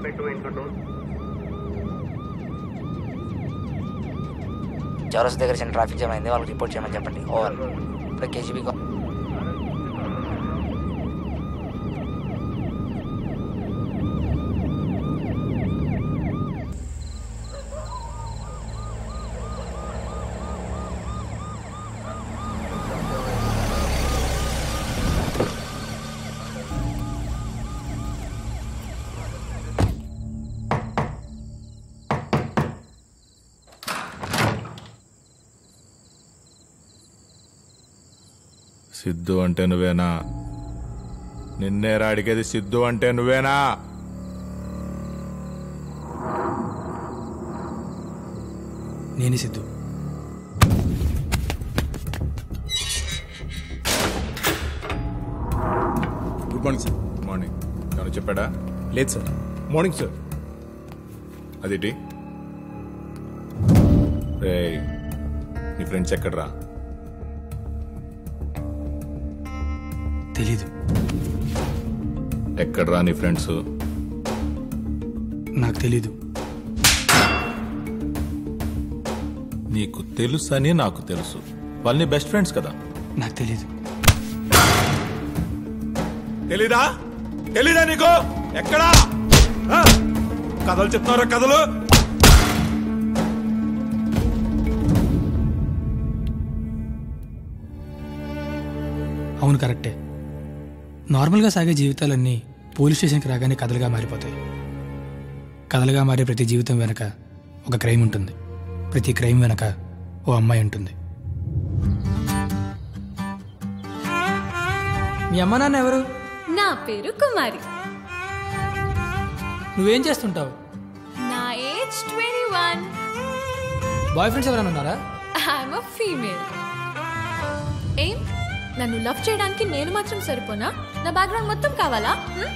చౌరస్ దగ్గర చిన్న traffic jam అయింది వాళ్ళకి రిపోర్ట్ చేయమని చెప్పండి ఓవర్ ఇప్పుడు కేజీబీ సిద్ధు అంటే నువ్వేనా నిన్నేరా అడిగేది సిద్ధు అంటే నువ్వేనా నేను Siddhu good morning sir morning ఎవరు చెప్పాడా లేదు సార్ మార్నింగ్ సార్ అదేంటి రే నీ ఫ్రెండ్స్ ఎక్కడరా తెలీదు ఎక్కడరా నీ ఫ్రెండ్స్ నాకు తెలీదు నీకు తెలుసని నాకు తెలుసు వాళ్ళు నీ బెస్ట్ ఫ్రెండ్స్ కదా నాకు తెలీదు తెలీదా తెలీదా నీకు ఎక్కడా ఆ? కథలు చెప్తున్నారా కథలు అవును కరెక్టే నార్మల్గా సాగే జీవితాలన్నీ పోలీస్ స్టేషన్కి రాగానే కథలుగా మారిపోతాయి కథలుగా మారే ప్రతి జీవితం వెనక ఒక క్రైమ్ ఉంటుంది ప్రతి క్రైమ్ వెనక ఓ అమ్మాయి ఉంటుంది మీ అమ్మ నాన్న ఎవరు నా పేరు కుమారి నువ్వేం చేస్తుంటావు నా age twenty one boyfriends ఎవరైనా ఉన్నారా ఐఎమ్ అ ఫీమేల్ ఏం నన్ను లవ్ చేయడానికి నేను మాత్రం సరిపోనా నా బ్యాక్గ్రౌండ్ మొత్తం కావాలా హ్మ్?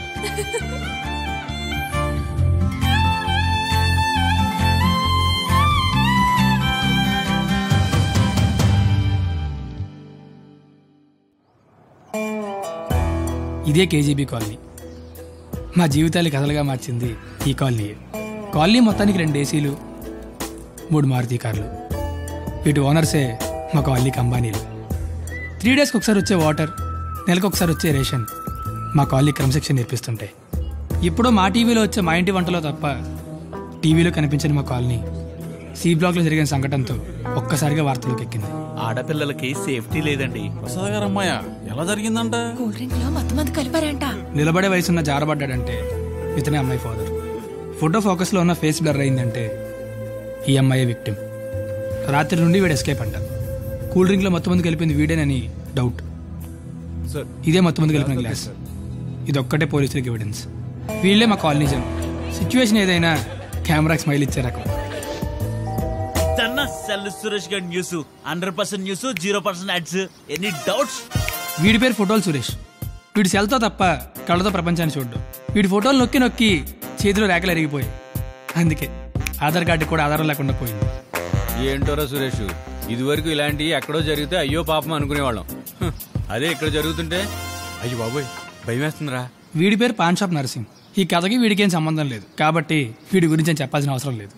ఇదే కేజీబీ కాలనీ మా జీవితాలు కథలుగా మార్చింది ఈ కాలనీ కాలనీ మొత్తానికి రెండు ఏసీలు మూడు మారుతి కార్లు వీటి ఓనర్సే మా కాలనీకి అంబానీలు త్రీ డేస్కి ఒకసారి వచ్చే వాటర్ నెలకు ఒకసారి వచ్చే రేషన్ మా కాలనీ క్రమశిక్షణ నేర్పిస్తుంటాయి ఇప్పుడు మా టీవీలో వచ్చే మా ఇంటి వంటలో తప్ప టీవీలో కనిపించని మా కాలనీ సి బ్లాక్లో జరిగిన సంఘటనతో ఒక్కసారిగా వార్తలోకి ఎక్కింది ఆడపిల్లలకి సేఫ్టీ లేదండి అమ్మాయ ఎలా జరిగిందంట కూల్ డ్రింక్ లో మొత్తం మంది కలిపారంట నిలబడే వయసున్న జారబడ్డాడంటే ఇతనే అమ్మాయి ఫాదర్ ఫోటో ఫోకస్లో ఉన్న ఫేస్ బ్లర్ అయిందంటే ఈ అమ్మాయి విక్టిమ్ రాత్రి నుండి వీడు ఎస్కేప్ అంట కూల్ డ్రింక్లో మొత్తం మంది కలిపింది వీడేనని డౌట్ సార్ ఇదే మొత్తం మంది కలిపిన గ్లాస్ ఇది ఒక్కటే పోలీసులకు ఎవిడెన్స్ వీళ్ళే మా కాలనీ జనం సిచ్యువేషన్ ఏదైనా కెమెరాకి స్మైల్ ఇచ్చే రకం తన సెల్ సురేష్ గారి news hundred percent news zero percent ads any doubts వీడి పేరు ఫోటోలు సురేష్ వీడి సెల్తో తప్ప కళ్ళతో ప్రపంచాన్ని చూడ్డు వీడి ఫోటోలు నొక్కి నొక్కి చేతిలో రేఖలు ఎరిగిపోయాయి అందుకే ఆధార్ కార్డు కూడా ఆధారం లేకుండా పోయింది ఏంటోరా సురేష్ ఇదివరకు ఇలాంటి ఎక్కడో జరిగితే అయ్యో పాపం అనుకునేవాళ్ళం హ్, అదే ఇక్కడ జరుగుతుంటే అయ్యో బాబోయ్ భయం వేస్తుందిరా వీడి పేరు పాన్ షాప్ నరసింగ్ ఈ కథకి వీడికేం సంబంధం లేదు కాబట్టి వీడి గురించి నేను చెప్పాల్సిన అవసరం లేదు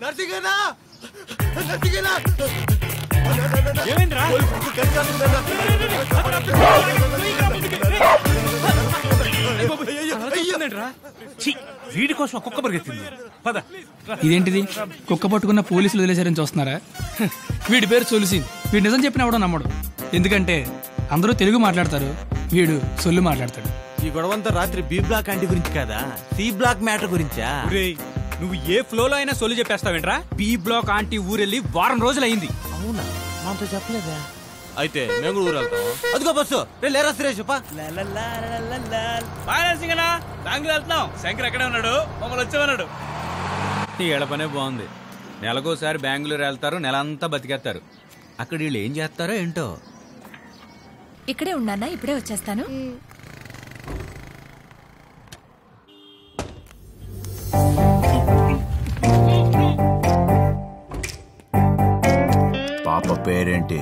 ఛీ, వీడి కోసం ఒక్కొక్క పరిగెత్తింది పద ఇదేంటిది కుక్క పట్టుకున్న పోలీసులు వదిలేశారని చూస్తున్నారా హ, వీడి పేరు సొలిసి వీడు నిజం చెప్పిన ఎవడో నమ్మడు ఎందుకంటే అందరూ తెలుగు మాట్లాడతారు వీడు సొల్లు మాట్లాడతాడు ఈ గొడవంతా రాత్రి బి బ్లాక్ ఆంటీ గురించి కదా సి బ్లాక్ మ్యాటర్ గురించా నువ్వు ఏ ఫ్లోలో అయినా సొల్లు చెప్పేస్తావేంట్రా బి బ్లాక్ ఆంటీ ఊరెళ్ళి వారం రోజులైంది అవునా మాతో చెప్పలేదా అయితే మేము కూడా ఊరు వెళ్తాం అదిగో బస్సు రే లేరా సురేష్ పా బెంగళూరు వెళ్తున్నాం శంకర్ ఎక్కడే ఉన్నాడు మమ్మల్ని వచ్చామన్నాడు ఈ ఏళ్ళ పనే బాగుంది నెలకోసారి బెంగళూరు వెళ్తారు నెలంతా బతికేస్తారు అక్కడ వీళ్ళు ఏం చేస్తారో ఏంటో ఇక్కడే ఉన్నానా ఇప్పుడే వచ్చేస్తాను పాప పేరేంటి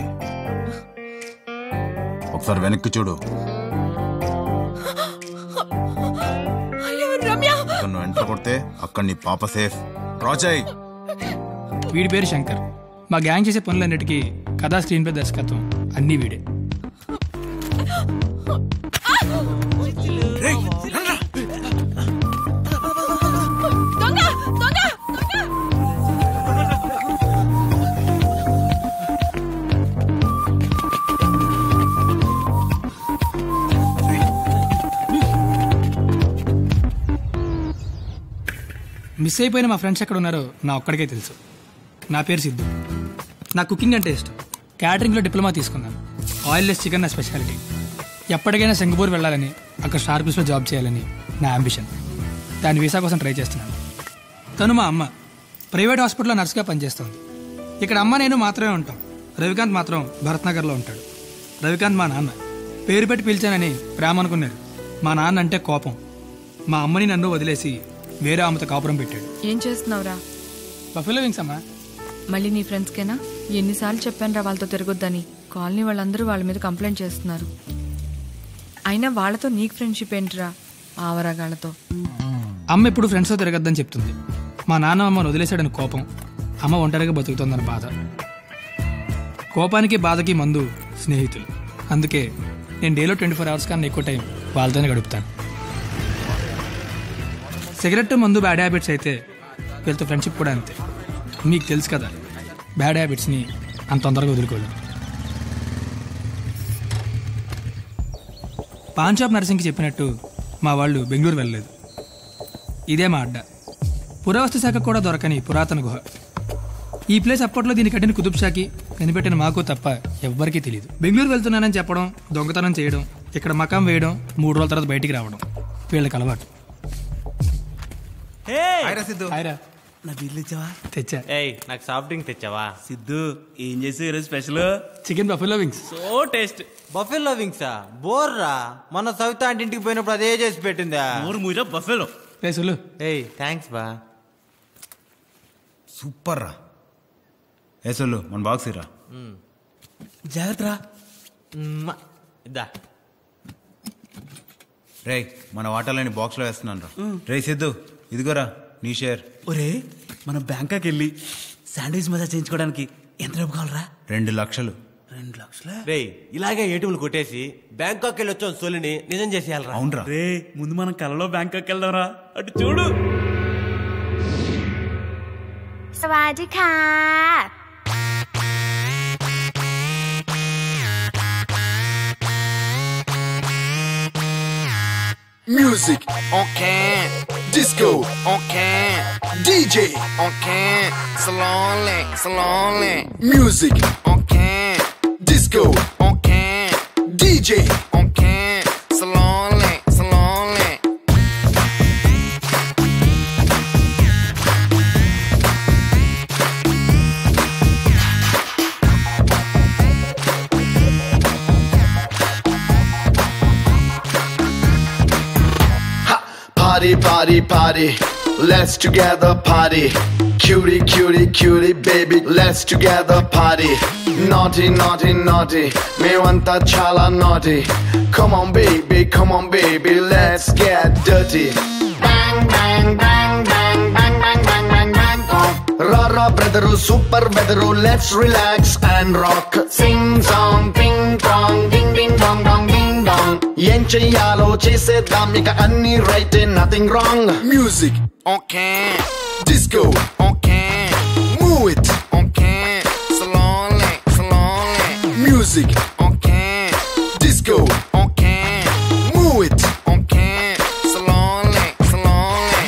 ఒకసారి వెనక్కి చూడు అయ్యో రమ్య ఇక నువ్వు ఎంటర్ కొడితే అక్కడ నీ పాప సేఫ్ రాజయ్ వీడి పేరు శంకర్ మా గ్యాంగ్ చేసే పనులన్నిటికీ కథా స్క్రీన్ పే దర్శకత్వం అన్నీ వీడే దొంగ దొంగ దొంగ మిస్ అయిపోయిన మా ఫ్రెండ్స్ ఎక్కడ ఉన్నారో నా ఒక్కడికే తెలుసు నా పేరు సిద్ధు నా కుకింగ్ అంటే ఇష్టం క్యాటరింగ్లో డిప్లొమా తీసుకున్నాను ఆయిల్లెస్ చికెన్ నా స్పెషాలిటీ ఎప్పటికైనా సింగపూర్ వెళ్ళాలని అక్కడ షార్పిల్స్లో జాబ్ చేయాలని నా అంబిషన్ దాని వీసా కోసం ట్రై చేస్తున్నాను తను మా అమ్మ ప్రైవేట్ హాస్పిటల్లో నర్సుగా పనిచేస్తుంది ఇక్కడ అమ్మ నేను మాత్రమే ఉంటాం రవికాంత్ మాత్రం భరత్ నగర్లో ఉంటాడు రవికాంత్ మా నాన్న పేరు పెట్టి పిలిచానని ప్రేమ అనుకున్నారు మా నాన్న అంటే కోపం మా అమ్మని నన్ను వదిలేసి వేరే ఆమెతో కాపురం పెట్టాడు ఏం చేస్తున్నావురా బఫెలో వింగ్స్ అమ్మా మళ్ళీ నీ ఫ్రెండ్స్కేనా ఎన్నిసార్లు చెప్పానురా వాళ్ళతో తిరగొద్దని కాలనీ వాళ్ళందరూ వాళ్ళ మీద కంప్లైంట్ చేస్తున్నారు అయినా వాళ్ళతో నీకు ఫ్రెండ్షిప్ ఏంటిరా ఆవరాగాళ్ళతో అమ్మ ఎప్పుడు ఫ్రెండ్స్తో తిరగద్దని చెప్తుంది మా నాన్న అమ్మను వదిలేశాడని కోపం అమ్మ ఒంటరిగా బతుకుతోందని బాధ కోపానికి బాధకి మందు స్నేహితులు అందుకే నేను డేలో ట్వంటీ ఫోర్ అవర్స్ కన్నా ఎక్కువ టైం వాళ్ళతోనే గడుపుతాను సిగరెట్ మందు బ్యాడ్ హ్యాబిట్స్ అయితే వీళ్ళతో ఫ్రెండ్షిప్ కూడా అంతే మీకు తెలుసు కదా బ్యాడ్ హ్యాబిట్స్ని అంత తొందరగా వదులుకోలేం పాన్ షాప్ నర్సింగ్కి చెప్పినట్టు మా వాళ్ళు బెంగళూరు వెళ్ళలేదు ఇదే మా అడ్డ పురావస్తు శాఖ కూడా దొరకని పురాతన గుహ ఈ ప్లేస్ అప్పట్లో దీని కట్టిన కుతుబ్ షాకి కనిపెట్టిన మాకు తప్ప ఎవ్వరికీ తెలియదు బెంగళూరు వెళ్తున్నానని చెప్పడం దొంగతనం చేయడం ఇక్కడ మకాం వేయడం మూడు రోజుల తర్వాత బయటికి రావడం వీళ్ళకి అలవాటు సిద్ధు హాయ్రా నా బిల్లు ఇచ్చావా తెచ్చా ఏయ్ నాకు సాఫ్ట్ డ్రింక్ తెచ్చావా సిద్ధు ఏం చేసి ఈరోజు special chicken buffalo wings so taste buffalo వింగ్సా బోర్రా మన సవిత ఆంటీ ఇంటికి పోయినప్పుడు అదే చేసి పెట్టిందా నూరు మూజా బఫెలో పేసులు ఏయ్ థ్యాంక్స్ బా సూపర్ రా ఏసోళ్ళు మన బాక్స్ రా జాగ్రత్త రా మ్మ. ఇద్దా రే మన వాటాలని బాక్స్ లో వేస్తున్నాను రా రే సిద్ధు ఇదిగోరా నీ షేర్ ఒరే మనం బ్యాంకాక్ వెళ్ళి శాండ్విచ్ మజా చేయించుకోవడానికి ఎంత డబ్బు కావాలరా రెండు లక్షలు రెండు లక్షల రేయ్ ఇలాగే ఏటీఎంలు కొట్టేసి బ్యాంకాక్ వెళ్ళి వచ్చాం సొలిని నిజం చేసేయాలరా అవునరా రే ముందు మనం కలలో బ్యాంకాక్ వెళ్దాంరా అటు చూడు สวัสดีค่ะ Music on can, disco on can, DJ on can, slowly, slowly. Music on can, disco on can, DJ on can, slowly, slowly. Party, party, party. Let's together party. Cutie, cutie, cutie, baby. Let's together party. Naughty, naughty, naughty. మేమంతా చాలా naughty. Come on, baby, come on, baby. Let's get dirty. Bang, bang, bang, bang, bang, bang, bang, bang, bang. Rara, brother, super weather. Let's relax and rock. Sing song, ping pong, ding ding dong dong ding dong. ఏం చెయ్యాలో చేసేద్దాం ఇక అన్ని right nothing wrong music okay disco okay move it okay slowly slowly music okay disco okay move it okay slowly slowly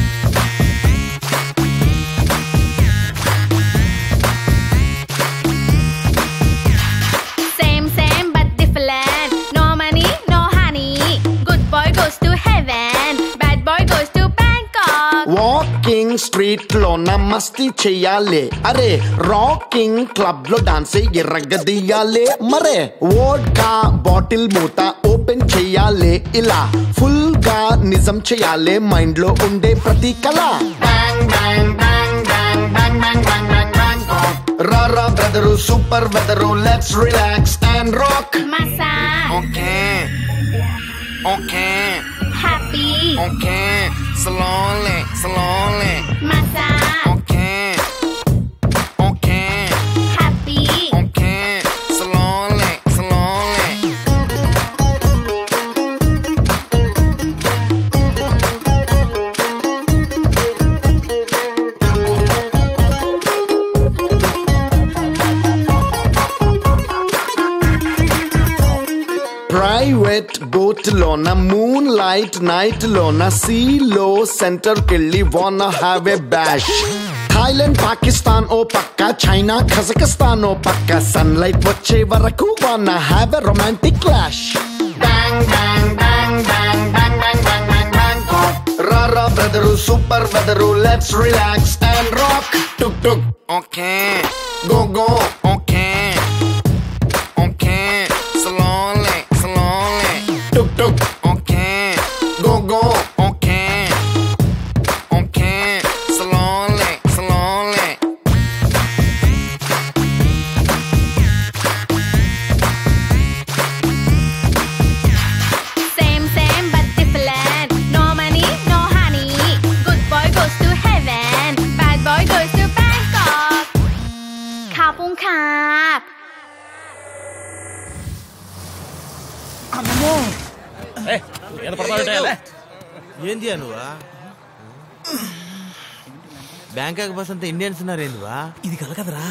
Same, same, but different. No money, no honey. Good boy goes to heaven. Bad boy goes to Bangkok. Walking street లో మస్తి చెయ్యాలి అరే rocking club లో dance ఎర్రగదీయాలి మరే vodka bottle మూత open చెయ్యాలి ఇలా ఫుల్ గా నిజం చెయ్యాలి మైండ్ లో ఉండే ప్రతి కళ రారా brother super weather let's relax and rock Masa. Okay okay happy, Okay, slowly, slowly. massage, Okay, okay, happy, okay, slowly, slowly. Private boat లోన మూన్ లైట్ నైట్ లోన సీ లో సెంటర్ కెళ్ళి wanna have a bash Thailand Pakistan ఓ పక్క China Kazakhstan ఓ పక్క sun light వచ్చే వరకు wanna have a romantic clash bang bang bang bang bang bang bang bang bang రారా brother super weather let's relax and rock tuk tuk okay go go okay Okay, slowly, slowly. Tuk tuk. Okay, go go. Okay, okay, slowly, slowly. same, same but different. No money, no honey. Good boy goes to heaven, bad boy goes to Bangkok. Kapung kap. ఏంది నువ్వా Bangkok bus అంతా Indians ఉన్నారు ఏందివా ఇది కలకదరా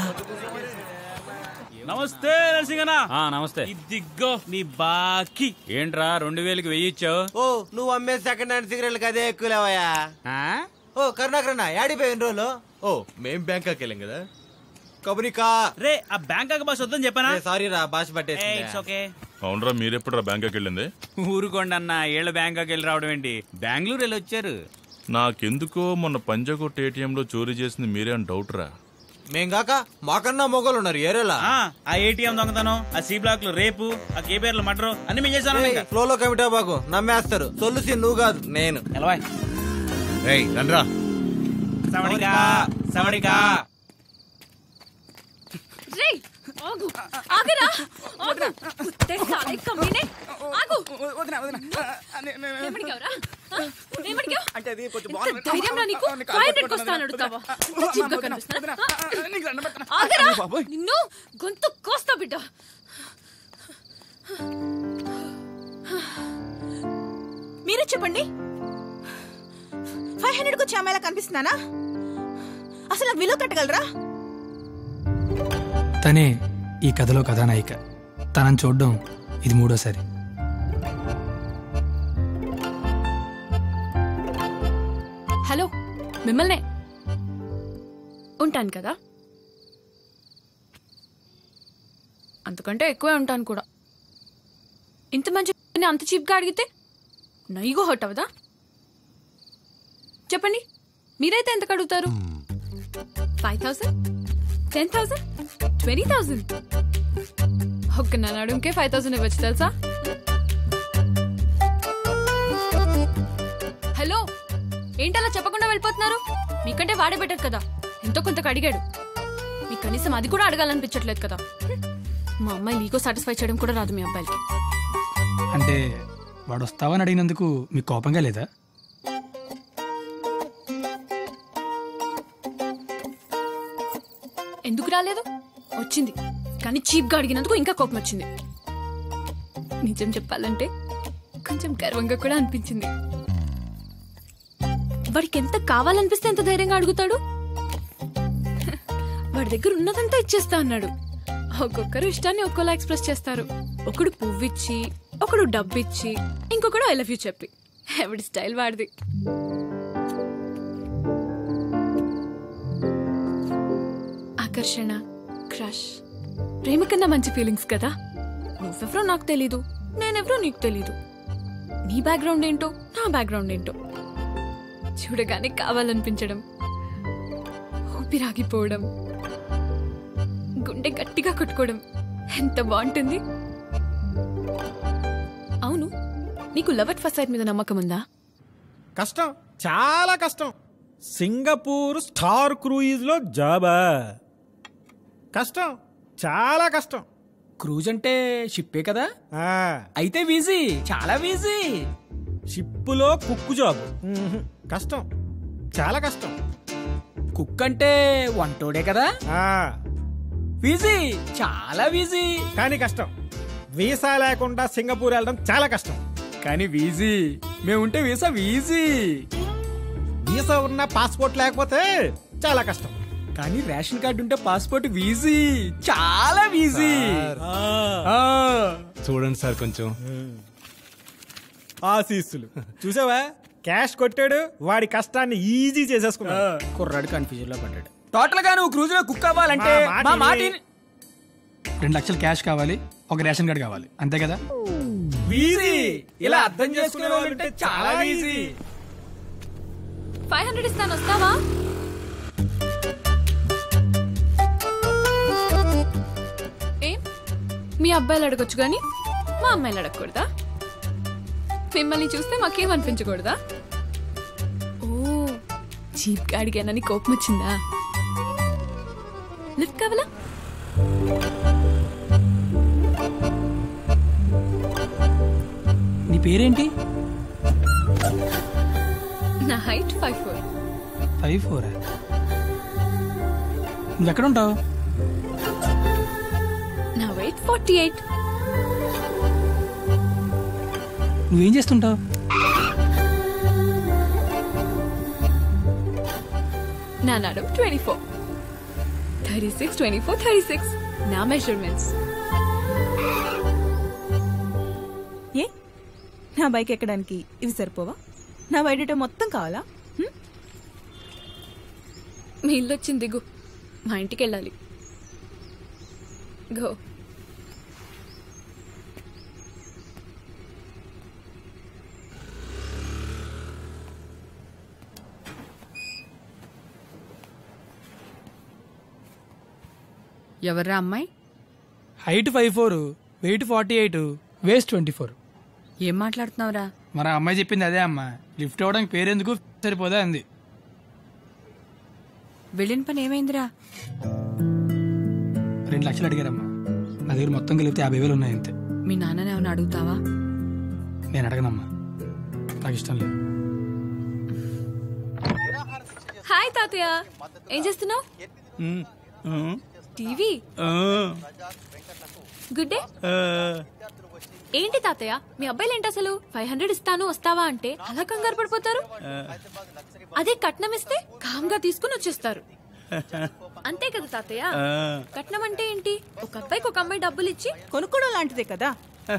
నమస్తే నరసింగనా ఆ, నమస్తే ఇదిగో నీ బాకీ ఏంట్రా రెండు వేలకి వెయ్యి ఇచ్చావు ఓ నువ్వు అమ్మే సెకండ్ హ్యాండ్ సిగరెట్లకి అదే ఎక్కువలేవయ్యా ఓ కరుణాకరణ యాడిపోయి ఎన్ని రోజులు ఓ మేం బ్యాంకాక్ వెళ్ళాం కదా కబురికా రే ఆ బ్యాంకాక్ బస్ వద్దని చెప్పానా సారీ రా భాష ఇట్స్ పట్టేసి ఓకే అవునరా మీరెప్పుడురా బ్యాంకాక్ వెళ్ళింది ఊరుకోండి అన్న ఏళ్ళ బ్యాంకాక్ వెళ్ళి రావడం ఏంటి బెంగళూరు వెళ్ళి వచ్చారు నాకెందుకో మొన్న పంజకోట్ ఏటీఎంలో చోరీ చేసింది మీరే అని డౌట్ రా మేం కాక మాకన్నా మొగలు ఉన్నారు ఏరేలా ఆ ఆ ఏటీఎం దొంగతనం ఆ సి బ్లాక్ లో రేపు ఆ కేబీఆర్ మర్డర్ అన్ని మేము చేశాను ఇంకా ఫ్లోలో కమిటా బాగు నమ్మేస్తారు సొల్లుసి నువ్వు కాదు నేను ఎలా రేయ్ రండ్రా సవడికా సవడికా రే ఆగు ఆగరా ఆగు కుత్తే సాలే కమ్మీనే ఆగు ఏమడిగావురా ఆ? ఏమడిగావు ఎంత ధైర్యంరా నీకు ఫైవ్ హండ్రెడ్ వస్తాను అడుగుతావా ఇంత చీప్గా కనిపిస్తున్నా? ఆ? ఆగరా నిన్ను గొంతు కోస్తా బిడ్డ మీరే చెప్పండి ఫైవ్ హండ్రెడ్ వచ్చి అమ్మాయిలా కనిపిస్తున్నానా అసలు నాకు విలువ కట్టగలరా తనే ఈ కథలో కథానాయిక తనని చూడడం ఇది మూడోసారి హలో మిమ్మల్నే ఉంటాను కదా అంతకంటే ఎక్కువే ఉంటాను కూడా ఇంత మంచి పని అంత చీప్గా అడిగితే నైగో హర్ట్ అవదా చెప్పండి మీరైతే ఎంత అడుగుతారు five thousand ten thousand twenty thousand ఒక్క నన్ను అడుగుకే ఫైవ్ థౌసండ్ ఇవ్వచ్చు తెలుసా హలో ఏంటలా చెప్పకుండా వెళ్ళిపోతున్నారు మీకంటే వాడే బెటర్ కదా ఎంతో కొంత అడిగాడు మీకు కనీసం అది కూడా అడగాలనిపించట్లేదు కదా హ్మ్. మా అమ్మాయి నీకో సాటిస్ఫై చేయడం కూడా రాదు మీ అబ్బాయికి అంటే వాడు వస్తావని అడిగినందుకు మీకు కోపంగా లేదా ఎందుకు రాలేదు వచ్చింది కానీ చీప్గా అడిగినందుకు ఇంకా కోపం వచ్చింది నిజం చెప్పాలంటే కొంచెం గర్వంగా కూడా అనిపించింది వాడికి ఎంత కావాలనిపిస్తే ఎంత ధైర్యంగా అడుగుతాడు వాడి దగ్గర ఉన్నదంతా ఇచ్చేస్తా అన్నాడు ఒక్కొక్కరు ఇష్టాన్ని ఒక్కోలా ఎక్స్ప్రెస్ చేస్తారు ఒకడు పువ్విచ్చి ఒకడు డబ్బిచ్చి ఇంకొకడు ఐ లవ్ యూ చెప్పి ఎవడి స్టైల్ వాడిది ఆకర్షణ క్రష్ ప్రేమ కన్నా మంచి ఫీలింగ్స్ కదా నువ్వెవరో నాకు తెలీదు నేనెవరో నీకు తెలీదు నీ బ్యాక్గ్రౌండ్ ఏంటో నా బ్యాక్గ్రౌండ్ ఏంటో చూడగానే కావాలనిపించడం ఊపిరాగిపోవడం గుండె గట్టిగా కొట్టుకోవడం ఎంత బాగుంటుంది అవును నీకు లవ్ అట్ ఫస్ట్ సైట్ మీద నమ్మకం ఉందా కష్టం చాలా కష్టం సింగపూర్ స్టార్ క్రూయిజ్ లో జాబా కష్టం చాలా కష్టం క్రూజ్ అంటే షిప్పే కదా అయితే వీజీ చాలా వీజీ షిప్పులో కుక్కు జాబ్ మ్మ్హ్. కష్టం చాలా కష్టం కుక్ అంటే వంటోడే కదా ఈజీ చాలా ఈజీ కానీ కష్టం వీసా లేకుండా సింగపూర్ వెళ్ళడం చాలా కష్టం కానీ వీజీ మేముంటే వీసా వీజీ వీసా ఉన్న పాస్పోర్ట్ లేకపోతే చాలా కష్టం కానీ రేషన్ కార్డు ఉంటే పాస్పోర్ట్ వీజీ చాలా వీజీ చూడండి సార్ కొంచెం ఆశీస్సులు చూసావా క్యాష్ కొట్టాడు వాడి కష్టాన్ని ఈజీ చేసేసుకున్నాడు కుర్రాడు కన్ఫ్యూజన్ లో పడ్డాడు టోటల్ గా నువ్వు క్రూజ్ లో కుక్ అవ్వాలంటే మా మాట మా మాట విని- విని- రెండు లక్షలు క్యాష్ కావాలి ఒక రేషన్ కార్డు కావాలి అంతే కదా వీజీ ఇలా అర్థం చేసుకునే వాళ్ళు ఉంటే చాలా ఈజీ ఫైవ్ హండ్రెడ్ ఇస్తాను వస్తావా ఏం మీ అబ్బాయిలు అడగొచ్చు కానీ మా అమ్మాయిలు అడగకూడదా మిమ్మల్ని చూస్తే మాకేం అనిపించకూడదా ఓ చీప్ గా అడిగానని కోపం వచ్చిందా లిఫ్ట్ కావాలా నీ పేరేంటి నా height five four five four నువ్వు ఎక్కడ ఉంటావు నా వెయిట్ ఫార్టీ ఎయిట్ నువ్వేం చేస్తుంటావు నా నడుం twenty four thirty six twenty four thirty six నా మెజర్మెంట్స్ ఏ నా బైక్ ఎక్కడానికి ఇవి సరిపోవా నా బయట మొత్తం కావాలా మీ ఇల్లు వచ్చింది దిగు మా ఇంటికి వెళ్ళాలి గో ఎవర్రా అమ్మాయి height five four weight forty eight waist twenty four ఏం మాట్లాడుతున్నావురా మరి ఆ అమ్మాయి చెప్పింది అదే అమ్మా లిఫ్ట్ అవ్వడానికి పేరెందుకు సరిపోదా అంది వెళ్ళిన పని ఏమైందిరా రెండు లక్షలు అడిగారమ్మా నా దగ్గర మొత్తం కలిపితే యాభై వేలు ఉన్నాయి అంతే మీ నాన్నని ఏమైనా అడుగుతావా నేను అడగనమ్మా నాకు ఇష్టం లేదు హాయ్ తాతయ్య ఏం చేస్తున్నావు టీవీ గుడ్ డే ఏంటి తాతయ్య మీ అబ్బాయిలు ఏంటి అసలు ఫైవ్ హండ్రెడ్ ఇస్తాను వస్తావా అంటే అలా కంగారు పడిపోతారు అదే కట్నం ఇస్తే కామ్గా తీసుకుని వచ్చేస్తారు అంతే కదా తాతయ్య కట్నం అంటే ఏంటి ఒక అబ్బాయికి ఒక అమ్మాయి డబ్బులు ఇచ్చి కొనుక్కోవడం లాంటిదే కదా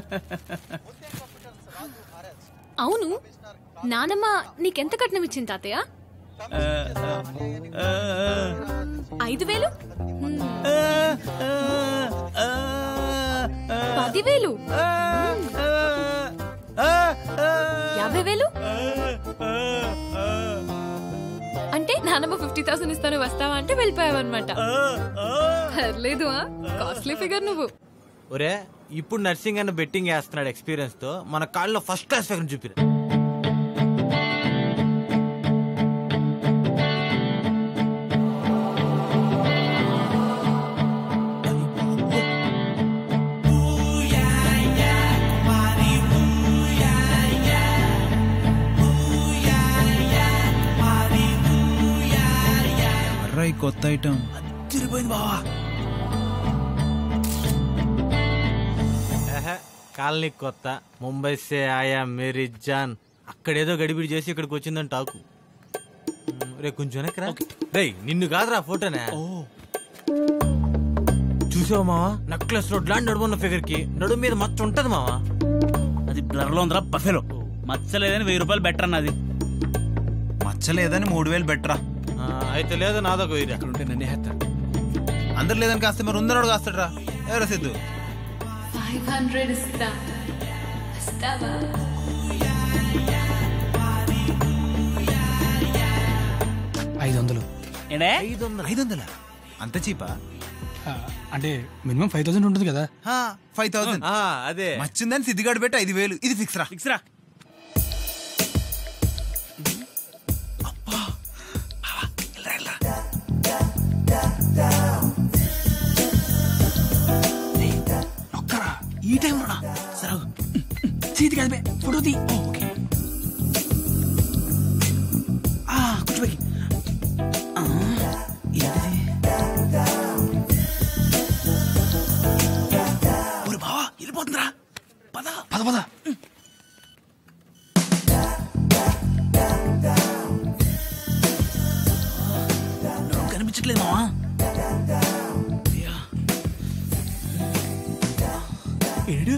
అవును నానమ్మ నీకెంత కట్నం ఇచ్చింది తాతయ్య ఐదు వేలు హ్మ్. పదివేలు హ్మ్. యాభై వేలు అంటే నానమ్మ ఫిఫ్టీ థౌసండ్ ఇస్తాను వస్తావా అంటే వెళ్ళిపోయావన్నమాట పర్లేదు కాస్ట్లీ ఫిగర్ నువ్వు ఒరే ఇప్పుడు నర్సింగ్ అన్న బెట్టింగ్ వేస్తున్నాడు ఎక్స్పీరియన్స్ తో మన కాళ్ళలో ఫస్ట్ క్లాస్ ఫిగర్ చూపిరు ఎవర్రా ఈ కొత్త ఐటమ్ తిరిగిపోయింది బావా కాలనీ కొత్త ముంబై సే ఆయా మేరీ జాన్ అక్కడేదో గడిబిడి చేసి ఇక్కడికి వచ్చిందని టాకు మ్, రే కొంచెం వెనక్కిరా రే నిన్ను కాదురా ఫోటోనే చూసావు మావా నక్లెస్ రోడ్ లాంటి నడుమున్న ఫిగర్ కి నడుము మీద మచ్చ ఉంటది మావా అది బ్లర్ లో ఉందిరా బఫెలో మచ్చలేదని వెయ్యి రూపాయలు బెటర్ అన్నది మచ్చలేదని మూడు వేలు బెటరా ఆ, అయితే లేదు నాదొక వీరి ఉంటే నన్ను హేస్తా అందరు లేదని కాస్తే మరి ఉందన్నాడు కాస్తాడరా ఎవరా సిద్ధు ఫైవ్ హండ్రెడ్ ఇస్తా వస్తావా ఐదు వందలు ఐదు వందలు ఐదు వందల అంత చీపా ఆ, అంటే మినిమం ఫైవ్ థౌసండ్ ఉంటుంది కదా ఫైవ్ థౌసండ్ అదే మచ్చిందని సిద్ధిగాడు పెట్టి ఐదు వేలు ఇది ఫిక్స్ రా ఫిక్స్ రా ఈ టైంలో సరే చేతి కదిపే ఫోటో తీ కనిపించట్లేదు మావా ఏడు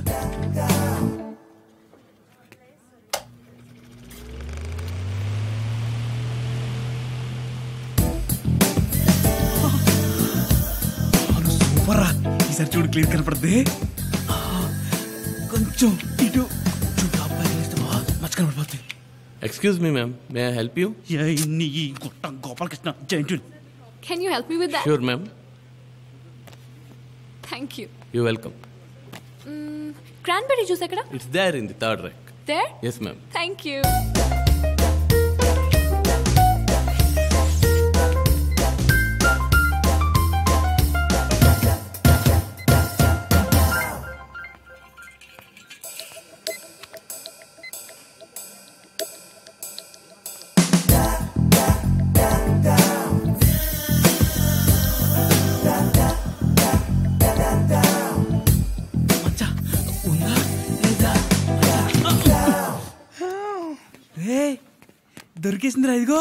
సూపర్ రా ఈసారి చూడు క్లియర్ కనపడుతుంది ఆ, కొంచెం ఇటు చూడు అబ్బాయి తెలిస్తే బాగా మచ్చ కనపడిపోతుంది excuse me ma'am may I help you నీ గుట్ట గోపాలకృష్ణ జైంట్ can you help me with that sure ma'am thank you you welcome cranberry juice ఎక్కడ it's there in the third rack there yes ma'am thank you రే దొరికేసిందిరా ఇదిగో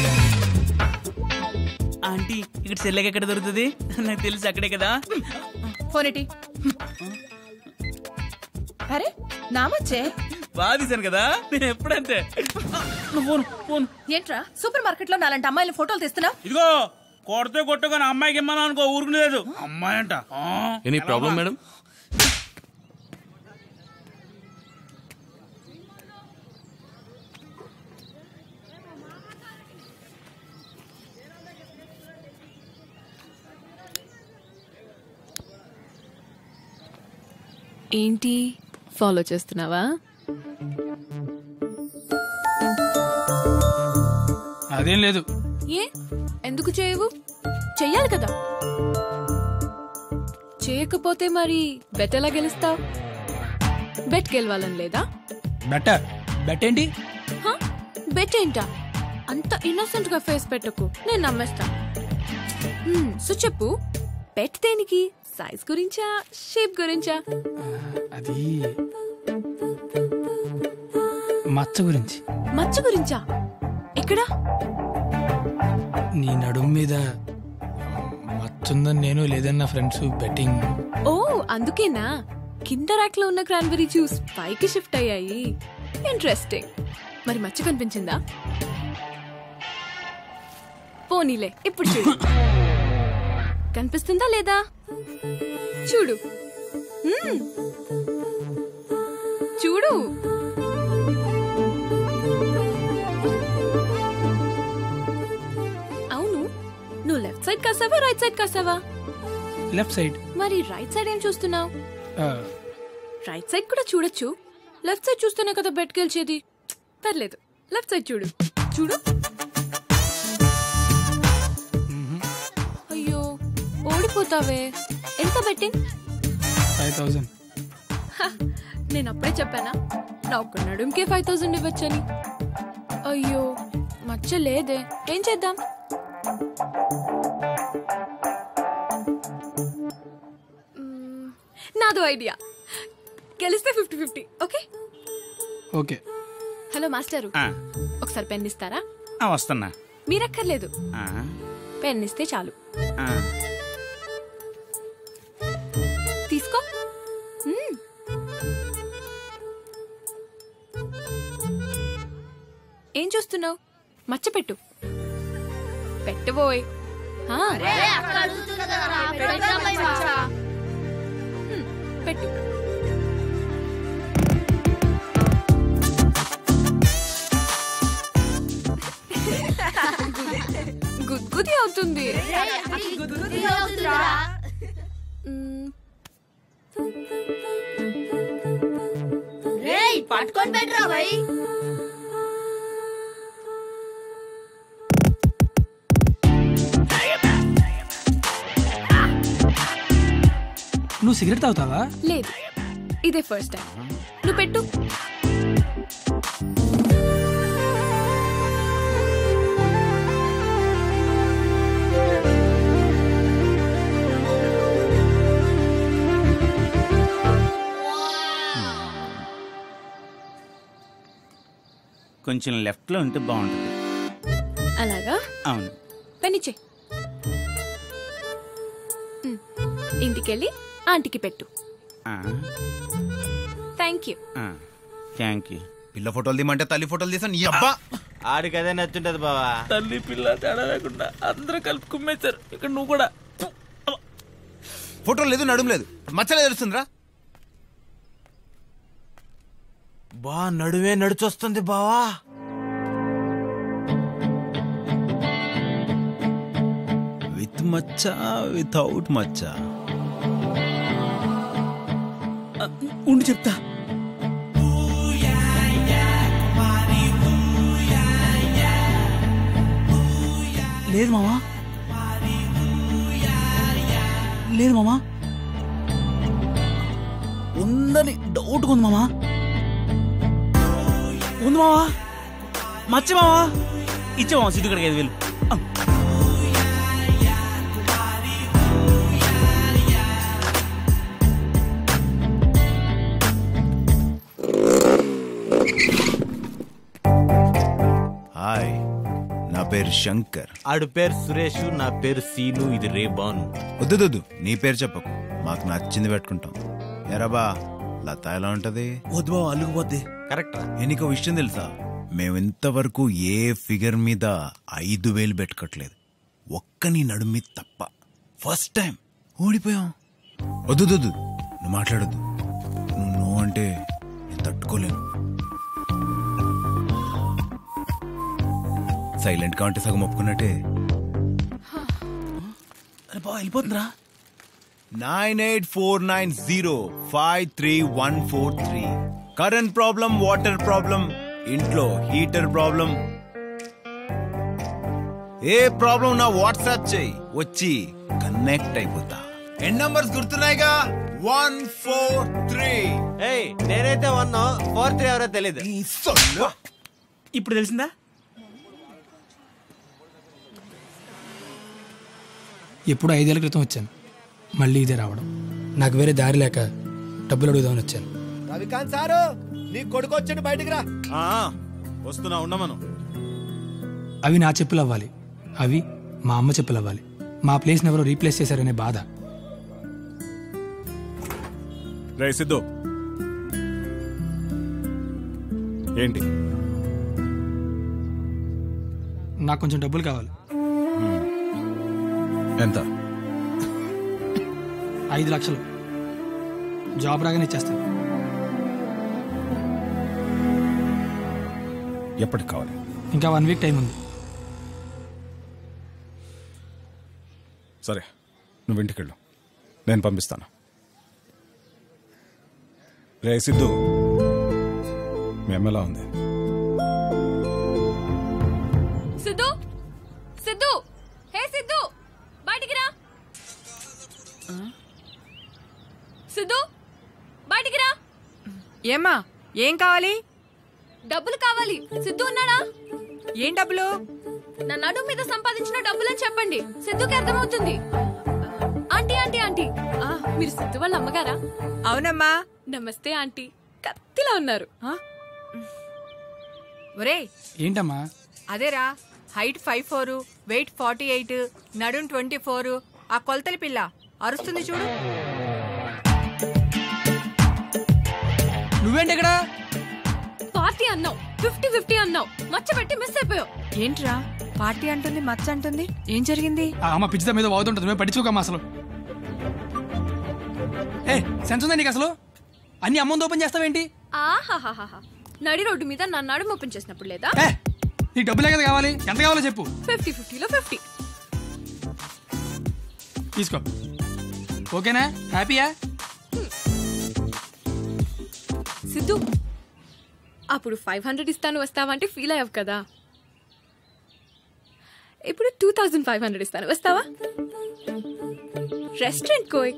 aunty ఇక్కడ సెల్లెకి ఎక్కడ దొరుకుతుంది నాకు తెలిసి అక్కడే కదా ఫోనేటి అరే నామొచ్చే బాగా తీశాను కదా నేను ఎప్పుడంతే ఫోన్ ఫోన్ ఏంట్రా సూపర్ మార్కెట్ లో నాలంటి అమ్మాయిల ఫోటోలు తీస్తున్నావు ఇదిగో కొడితే కొట్టుకొని అమ్మాయికి ఇమ్మన్నా అనుకో ఊరుకునేది అమ్మాయి అంట ఆ, ఎనీ ఎలా ప్రాబ్లం ఉన్నా? మేడం ఏంటి ఫాలో చేస్తున్నావా అదేం లేదు ఏ ఎందుకు చేయవు చెయ్యాలి కదా చేయకపోతే మరి బెట్ ఎలా గెలుస్తావు బెట్ గెలవాలని లేదా బెటర్ బెట్ ఏంటి హ? బెట్ ఏంటా అంత ఇన్నోసెంట్ గా ఫేస్ పెట్టకు నేను నమ్మేస్తా హ్మ్, సో చెప్పు బెట్ దేనికి సైజ్ గురించా షేప్ గురించా అది మచ్చ గురించి మచ్చ గురించా ఎక్కడా నీ నడుం మీద మచ్చుందని నేను లేదని నా ఫ్రెండ్స్ బెట్టింగ్ ఓ అందుకేనా కింద ర్యాక్ లో ఉన్న క్రాన్బెరీ జ్యూస్ పైకి షిఫ్ట్ అయ్యాయి ఇంట్రెస్టింగ్ మరి మచ్చ కనిపించిందా పోనీలే ఇప్పుడు చూడు కనిపిస్తుందా లేదా చూడు మ్మ్. చూడు అవును నువ్వు లెఫ్ట్ సైడ్ కాసావా రైట్ సైడ్ కాసావా లెఫ్ట్ సైడ్ మరి రైట్ సైడ్ ఏం చూస్తున్నావు రైట్ సైడ్ కూడా చూడొచ్చు లెఫ్ట్ సైడ్ చూస్తేనే కదా బెట్ గెలిచేది పర్లేదు లెఫ్ట్ సైడ్ చూడు చూడు అయ్యో ఓడిపోతావే ఎంత బెట్టింగ్ ఫైవ్ థౌజండ్ నేను అప్పుడే చెప్పానా నా ఒక్క నడుంకే ఫైవ్ థౌసండ్ ఇవ్వచ్చని అయ్యో మచ్చ లేదే ఏం చేద్దాం మ్మ్, నాదో ఐడియా గెలిస్తే fifty fifty okay okay hello master ఆ, ఒకసారి పెన్ ఇస్తారా ఆ, వస్తున్నా మీరక్కర్లేదు ఆ, పెన్ ఇస్తే చాలు ఆ. తీసుకో మ్మ్. ఏం చూస్తున్నావు మచ్చ పెట్టు పెట్టబోయ్ ఆ. మ్మ్, పెట్టు గుద్గుది అవుతుంది మ్మ్, పట్టుకొని పెట్టరా భయ్ నువ్వు సిగరెట్ తాగుతావా లేదు ఇదే ఫస్ట్ టైం నువ్వు పెట్టు కొంచెం లెఫ్ట్ లో ఉంటే బాగుంటుంది అలాగా అవును పెనిచ్చే ఇంటికెళ్ళి ఆంటీకి పెట్టు థ్యాంక్ యూ థ్యాంక్ యూ పిల్ల ఫోటోలు తీయమంటే తల్లి ఫోటోలు తీసాను నీ అబ్బా ఆడికి అదే నచ్చుంటది బావా తల్లి పిల్ల తేడా లేకుండా అందరూ కలిపి కుమ్మేశారు ఇక్కడ నువ్వు కూడా ఫోటోలు లేదు నడుము లేదు మచ్చలే తెలుస్తుందిరా బా నడువే నడిచొస్తుంది బావా విత్ మచ్చ వితౌట్ మచ్చ ఉండి చెప్తా లేదు మామా లేదు మామా ఉందని డౌట్ ఉంది మామా ఉంది మావా మచ్చ మావా ఇచ్చే మావా సిద్ధు కడికి ఐదు వేలు హాయ్ నా పేరు శంకర్ ఆడు పేరు సురేష్ నా పేరు సీను ఇది రే బాను వద్దు వద్దు నీ పేరు చెప్పకు మాకు నచ్చింది పెట్టుకుంటాం ఎరాబా లత ఎలా ఉంటది వద్దు బావ అల్లుకుపోద్ది కరెక్ట్ నీకు విషయం తెలుసా మేము ఇంతవరకు ఏ ఫిగర్ మీద ఐదు వేలు పెట్టుకోవట్లేదు ఒక్క నీ నడుమి తప్ప ఫస్ట్ టైం ఓడిపోయాం వద్దు వద్దు, వద్దు నువ్వు మాట్లాడొద్దు నువ్వు నువ్వు అంటే నేను తట్టుకోలేను సైలెంట్ గా ఉంటే సగం ఒప్పుకున్నట్టే అరే బావ వెళ్ళిపోతుందిరా nine eight four nine zero five three one four three current problem water problem ఇంట్లో హీటర్ ప్రాబ్లం ఏ ప్రాబ్లం నా వాట్సాప్ చేయి వచ్చి కనెక్ట్ అయిపోతా ఎన్ నంబర్స్ గుర్తున్నాయిగా వన్ ఫోర్ త్రీ ఏయ్ నేనైతే వన్ ఫోర్ త్రీ ఎవరో తెలియదు ఇప్పుడు తెలిసిందా ఎప్పుడు ఐదేళ్ల క్రితం వచ్చాను మళ్ళీ ఇదే రావడం నాకు వేరే దారి లేక డబ్బులు అడుగుదామని వచ్చాను రవికాంత్ సారు నీ కొడుకు వచ్చాడు బయటికి రా వస్తున్నా ఉండమను అవి నా చెప్పులు అవ్వాలి అవి మా అమ్మ చెప్పులు అవ్వాలి మా ప్లేస్ని ఎవరో రీప్లేస్ చేశారనే బాధ రే సిద్ధు ఏంటి నాకు కొంచెం డబ్బులు కావాలి ఎంత ఐదు లక్షలు జాబ్ రాగానే ఇచ్చేస్తాను ఎప్పటికి కావాలి ఇంకా వన్ వీక్ టైం ఉంది సరే నువ్వు ఇంటికి వెళ్ళు నేను పంపిస్తాను రే సిద్ధు మీ అమ్మ ఎలా ఉంది సిద్ధు సిద్ధు హే సిద్ధు బయటికి రా సిద్ధు బయటికి రా ఏమ్మా ఏం కావాలి డబ్బులు కావాలి సిద్ధు ఉన్నాడా ఏం డబ్బులు నా నడుము మీద సంపాదించిన డబ్బులని చెప్పండి సిద్ధుకి అర్థమవుతుంది ఆంటీ ఆంటీ ఆంటీ ఆ, మీరు సిద్ధు వాళ్ళ అమ్మగారా అవునమ్మా నమస్తే ఆంటీ కత్తిలా ఉన్నారు ఒరే ఏంటమ్మా అదేరా height five four weight forty eight నడుం ట్వంటీ ఫోర్ ఆ కొలతలి పిల్ల అరుస్తుంది చూడు నువ్వేంటి ఇక్కడ పార్టీ అన్నావు ఫిఫ్టీ ఫిఫ్టీ అన్నావు మచ్చ పెట్టి మిస్ అయిపోయావు ఏంట్రా పార్టీ అంటుంది మచ్చ అంటుంది ఏం జరిగింది ఆ అమ్మ పిచ్చిత మీద వాగుతుంటుంది మేము పట్టించుకోకమ్మా అసలు ఏ సెన్స్ ఉందా నీకు అసలు అన్ని అమ్మని ఓపెన్ చేస్తావేంటి ఆహాహాహా నడి రోడ్డు మీద నా నడుము ఓపెన్ చేసినప్పుడు లేదా నీకు డబ్బులే కదా కావాలి ఎంత కావాలో చెప్పు ఫిఫ్టీ ఫిఫ్టీలో ఫిఫ్టీ తీసుకో ఓకేనా హ్యాపీయా సిద్ధు అప్పుడు ఫైవ్ హండ్రెడ్ ఇస్తాను వస్తావా అంటే ఫీల్ అయ్యావు కదా ఇప్పుడు టూ థౌజండ్ ఫైవ్ హండ్రెడ్ ఇస్తాను వస్తావా రెస్టారెంట్ కోయ్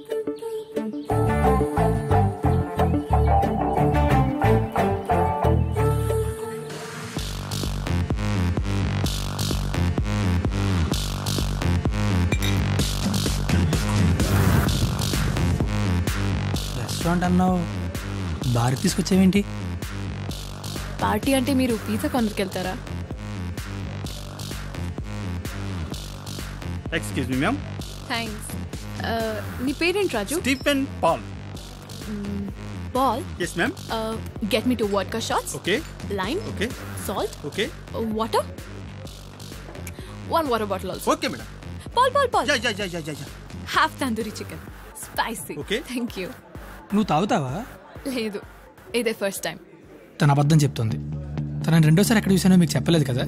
రెస్టారెంట్ అన్నావు బార్కి తీసుకొచ్చావేంటి పార్టీ అంటే మీరు పిజ్జా కార్నర్కి వెళ్తారా ఎక్స్క్యూజ్ మీ మ్యామ్ థ్యాంక్స్ నీ పేరేంటి రాజు స్టీఫెన్ పాల్ బాల్ yes ma'am get me two vodka shots okay lime okay salt okay water one water bottle also okay madam Paul Paul Paul yeah yeah yeah yeah yeah half tandoori chicken spicy Okay. Thank you నువ్వు తాగుతావా లేదు ఇదే first time తన అబద్ధం చెప్తుంది తనని రెండోసారి ఎక్కడ చూసానో మీకు చెప్పలేదు కదా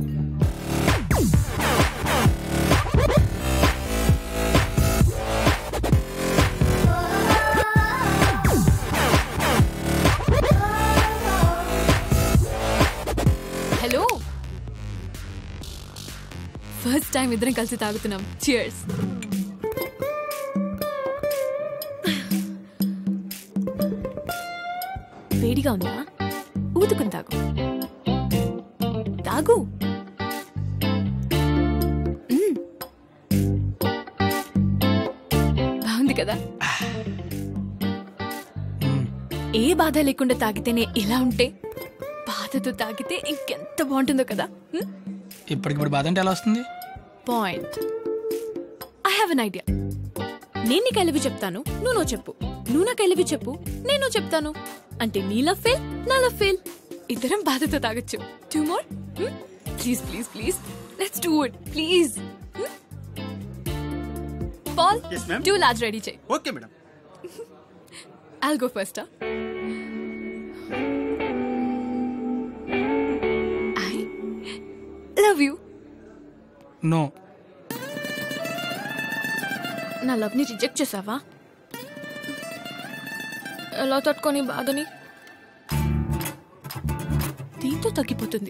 హలో ఫస్ట్ టైం ఇద్దరం కలిసి తాగుతున్నాం చియర్స్ వేడిగా ఉందా ఊదుకుని తాగు తాగు మ్మ్. బాగుంది కదా ఏ బాధ లేకుండా తాగితేనే ఇలా ఉంటే బాధతో తాగితే ఇంకెంత బాగుంటుందో కదా ఇప్పటికిప్పుడు బాధ అంటే ఎలా వస్తుంది point I have an idea నేను నీకు ఐలవి చెప్తాను నువ్వు నో చెప్పు నువ్వు నాకు ఐలవి చెప్పు నేను చెప్తాను అంటే నీ లవ్ ఫెయిల్ నా లవ్ ఫెయిల్ ఇద్దరం బాధతో తాగొచ్చు two more please please please let's do it please Paul Yes, ma'am. Two large ready చేయి okay madam I'll go first. Huh? I love you. No నా లవ్ ని రిజెక్ట్ చేసావా ఎలా తట్టుకొని బాధని దీంతో తగ్గిపోతుంది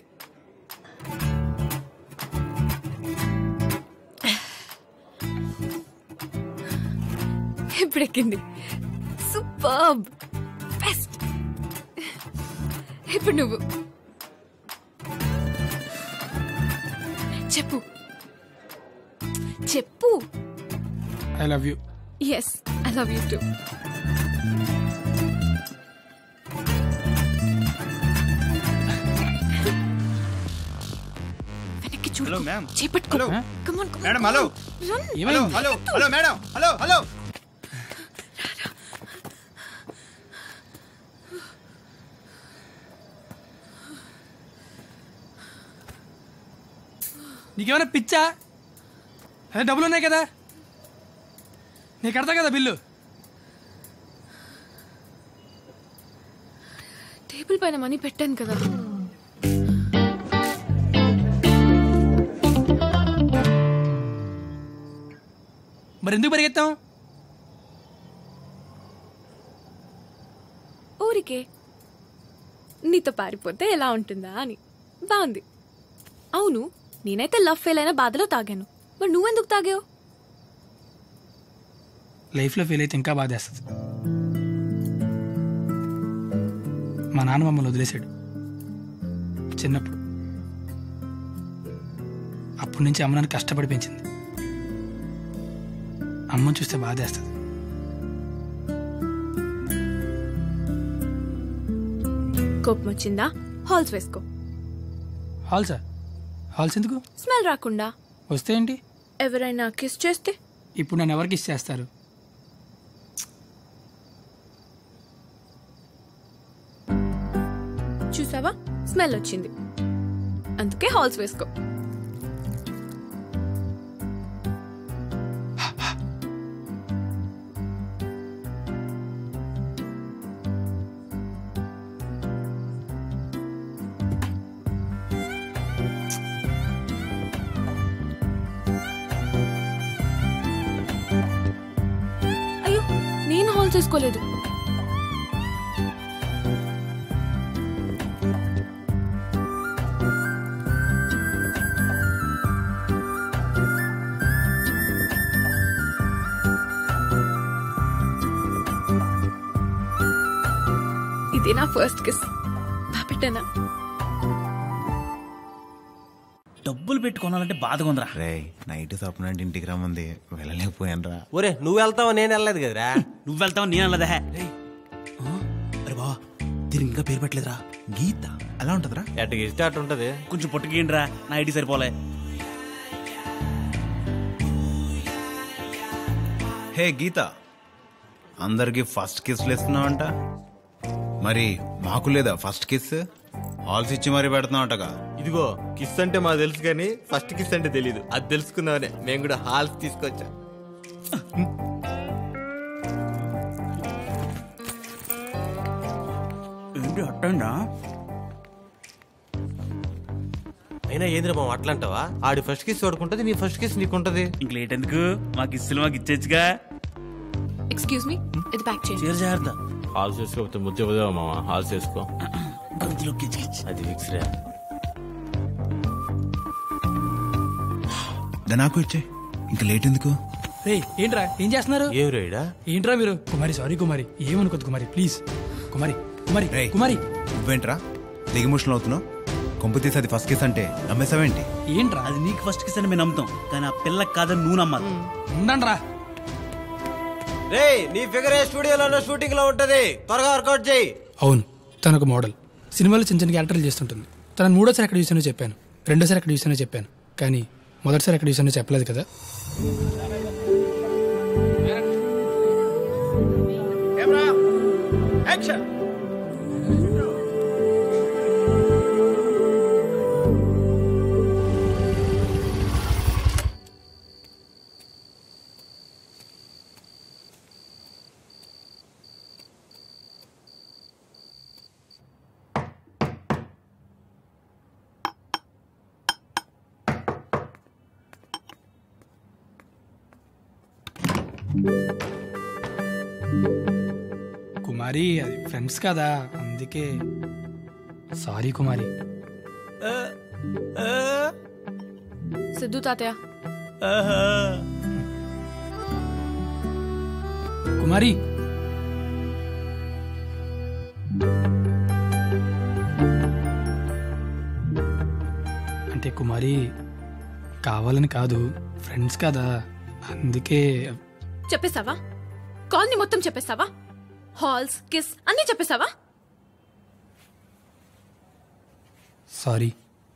ఇప్పుడు ఎక్కింది సూపర్ బెస్ట్ ఇప్పుడు నువ్వు చెప్పు చెప్పు I love you yes I love you too వెనక్కి చూడు హలో మ్యామ్ చేపట్టుకో hello come on madam hello hello hello hello madam hello hello నీకేమైనా పిచ్చా అదే డబ్బులు ఉన్నాయి కదా నీకు కడతా కదా బిల్లు టేబుల్ పైన మనీ పెట్టాను కదా మరి ఎందుకు పరిగెత్తాం ఊరికే నీతో పారిపోతే ఎలా ఉంటుందా అని బాగుంది అవును నేనైతే లవ్ ఫెయిల్ అయిన బాధలో తాగాను మరి నువ్వెందుకు తాగావు లైఫ్లో ఫెయిల్ అయితే ఇంకా బాధేస్తుంది మా నాన్న మమ్మల్ని వదిలేశాడు చిన్నప్పుడు అప్పటి నుంచి అమ్మ నన్ను కష్టపడి పెంచింది అమ్మని చూస్తే బాధేస్తుంది కోపం వచ్చిందా హాల్స్ వేసుకో హాల్ సార్ హాల్స్ ఎందుకు స్మెల్ రాకుండా వస్తే ఏంటి ఎవరైనా కిస్ చేస్తే ఇప్పుడు నన్ను ఎవరికి ఇచ్చేస్తారు చూసావా స్మెల్ వచ్చింది అందుకే హాల్స్ వేసుకో అయ్యో నేను హాల్స్ వేసుకోలేదు ఇది నా ఫస్ట్ కిస్ పెట్టానా డబ్బులు పెట్టి కొనాలంటే బాధగా ఉందిరా రే నైట్ స్వప్న అంటే ఇంటికి రమ్మంది వెళ్ళలేకపోయాను రా ఒరే నువ్వు వెళ్తావు నేను వెళ్ళలేదు కదరా నువ్వు వెళ్తావు నేను వెళ్ళదా అరే బా దీనికి ఇంకా పేరు పెట్టలేదురా గీత ఎలా ఉంటుందిరా ఎట్టకి ఇస్తే అట్టు ఉంటది కొంచెం పొట్టుకేయండిరా నా ఐడి సరిపోలే హే గీత అందరికి ఫస్ట్ కిస్లు ఇస్తున్నావంట మరి మాకు లేదా ఫస్ట్ కిస్ ఆల్స్ ఇచ్చి మరీ పెడుతున్నావంటగా ఇదిగో కిస్ అంటే మాకు తెలుసు కానీ ఫస్ట్ కిస్ అంటే తెలీదు అది తెలుసుకుందామనే మేము కూడా హాల్స్ తీసుకొచ్చా ఏంటి అట్టండా అయినా ఏంద్రా మామ అట్లా అంటావా ఆడి ఫస్ట్ కిస్ వాడుకుంటది నీ ఫస్ట్ కిస్ నీకుంటది ఇంక లేట్ ఎందుకు మాకు ఇస్తులు మాకు ఇచ్చేచ్చుగా ఎక్స్క్యూజ్ మీ ఇది బ్యాక్ చేయండి చీర జాగ్రత్త హాల్స్ వేసుకోకపోతే ముద్ద పోదావా మామ హాల్స్ వేసుకో గొంతులో కిచ్ అది ఫిక్స్ రే దా నాకు ఇచ్చే ఇంకా లేట్ ఎందుకు రే ఏంట్రా ఏం చేస్తున్నారు ఏం రేడా ఏంట్రా మీరు కుమారి sorry Kumari ఏమనుకోద్దు Kumari please Kumari కుమారి రేయ్. కుమారి నువ్వేంట్రా దిగి ఎమోషనల్ అవుతున్నావు కొంపు తీసి అది ఫస్ట్ కిస్ అంటే నమ్మేసావేంటి ఏంట్రా అది నీకు ఫస్ట్ కిస్ అని మేము నమ్ముతాం కానీ ఆ పిల్లకి కాదని నువ్వు నమ్మాలి ఉండండిరా రే నీ ఫిగర్ స్టూడియోలో షూటింగ్ లో ఉంటది త్వరగా వర్కౌట్ చేయి అవును తను ఒక మోడల్ సినిమాలో చిన్న చిన్న క్యారెక్టర్లు చేస్తుంటుంది తన మూడోసారి ఎక్కడ చూసానో చెప్పాను రెండోసారి ఎక్కడ చూసానో చెప్పాను కానీ మొదటిసారి ఎక్కడ చూసానో చెప్పలేదు కదా యాక్షన్ కుమారి అది ఫ్రెండ్స్ కదా అందుకే సారీ కుమారి సిద్ధు తాతయ్య కుమారి అంటే కుమారి కావాలని కాదు ఫ్రెండ్స్ కదా అందుకే చెప్పేస్తావా కాలనీ మొత్తం చెప్పేస్తావా హాల్స్ కిస్ అన్నీ చెప్పేస్తావా సారీ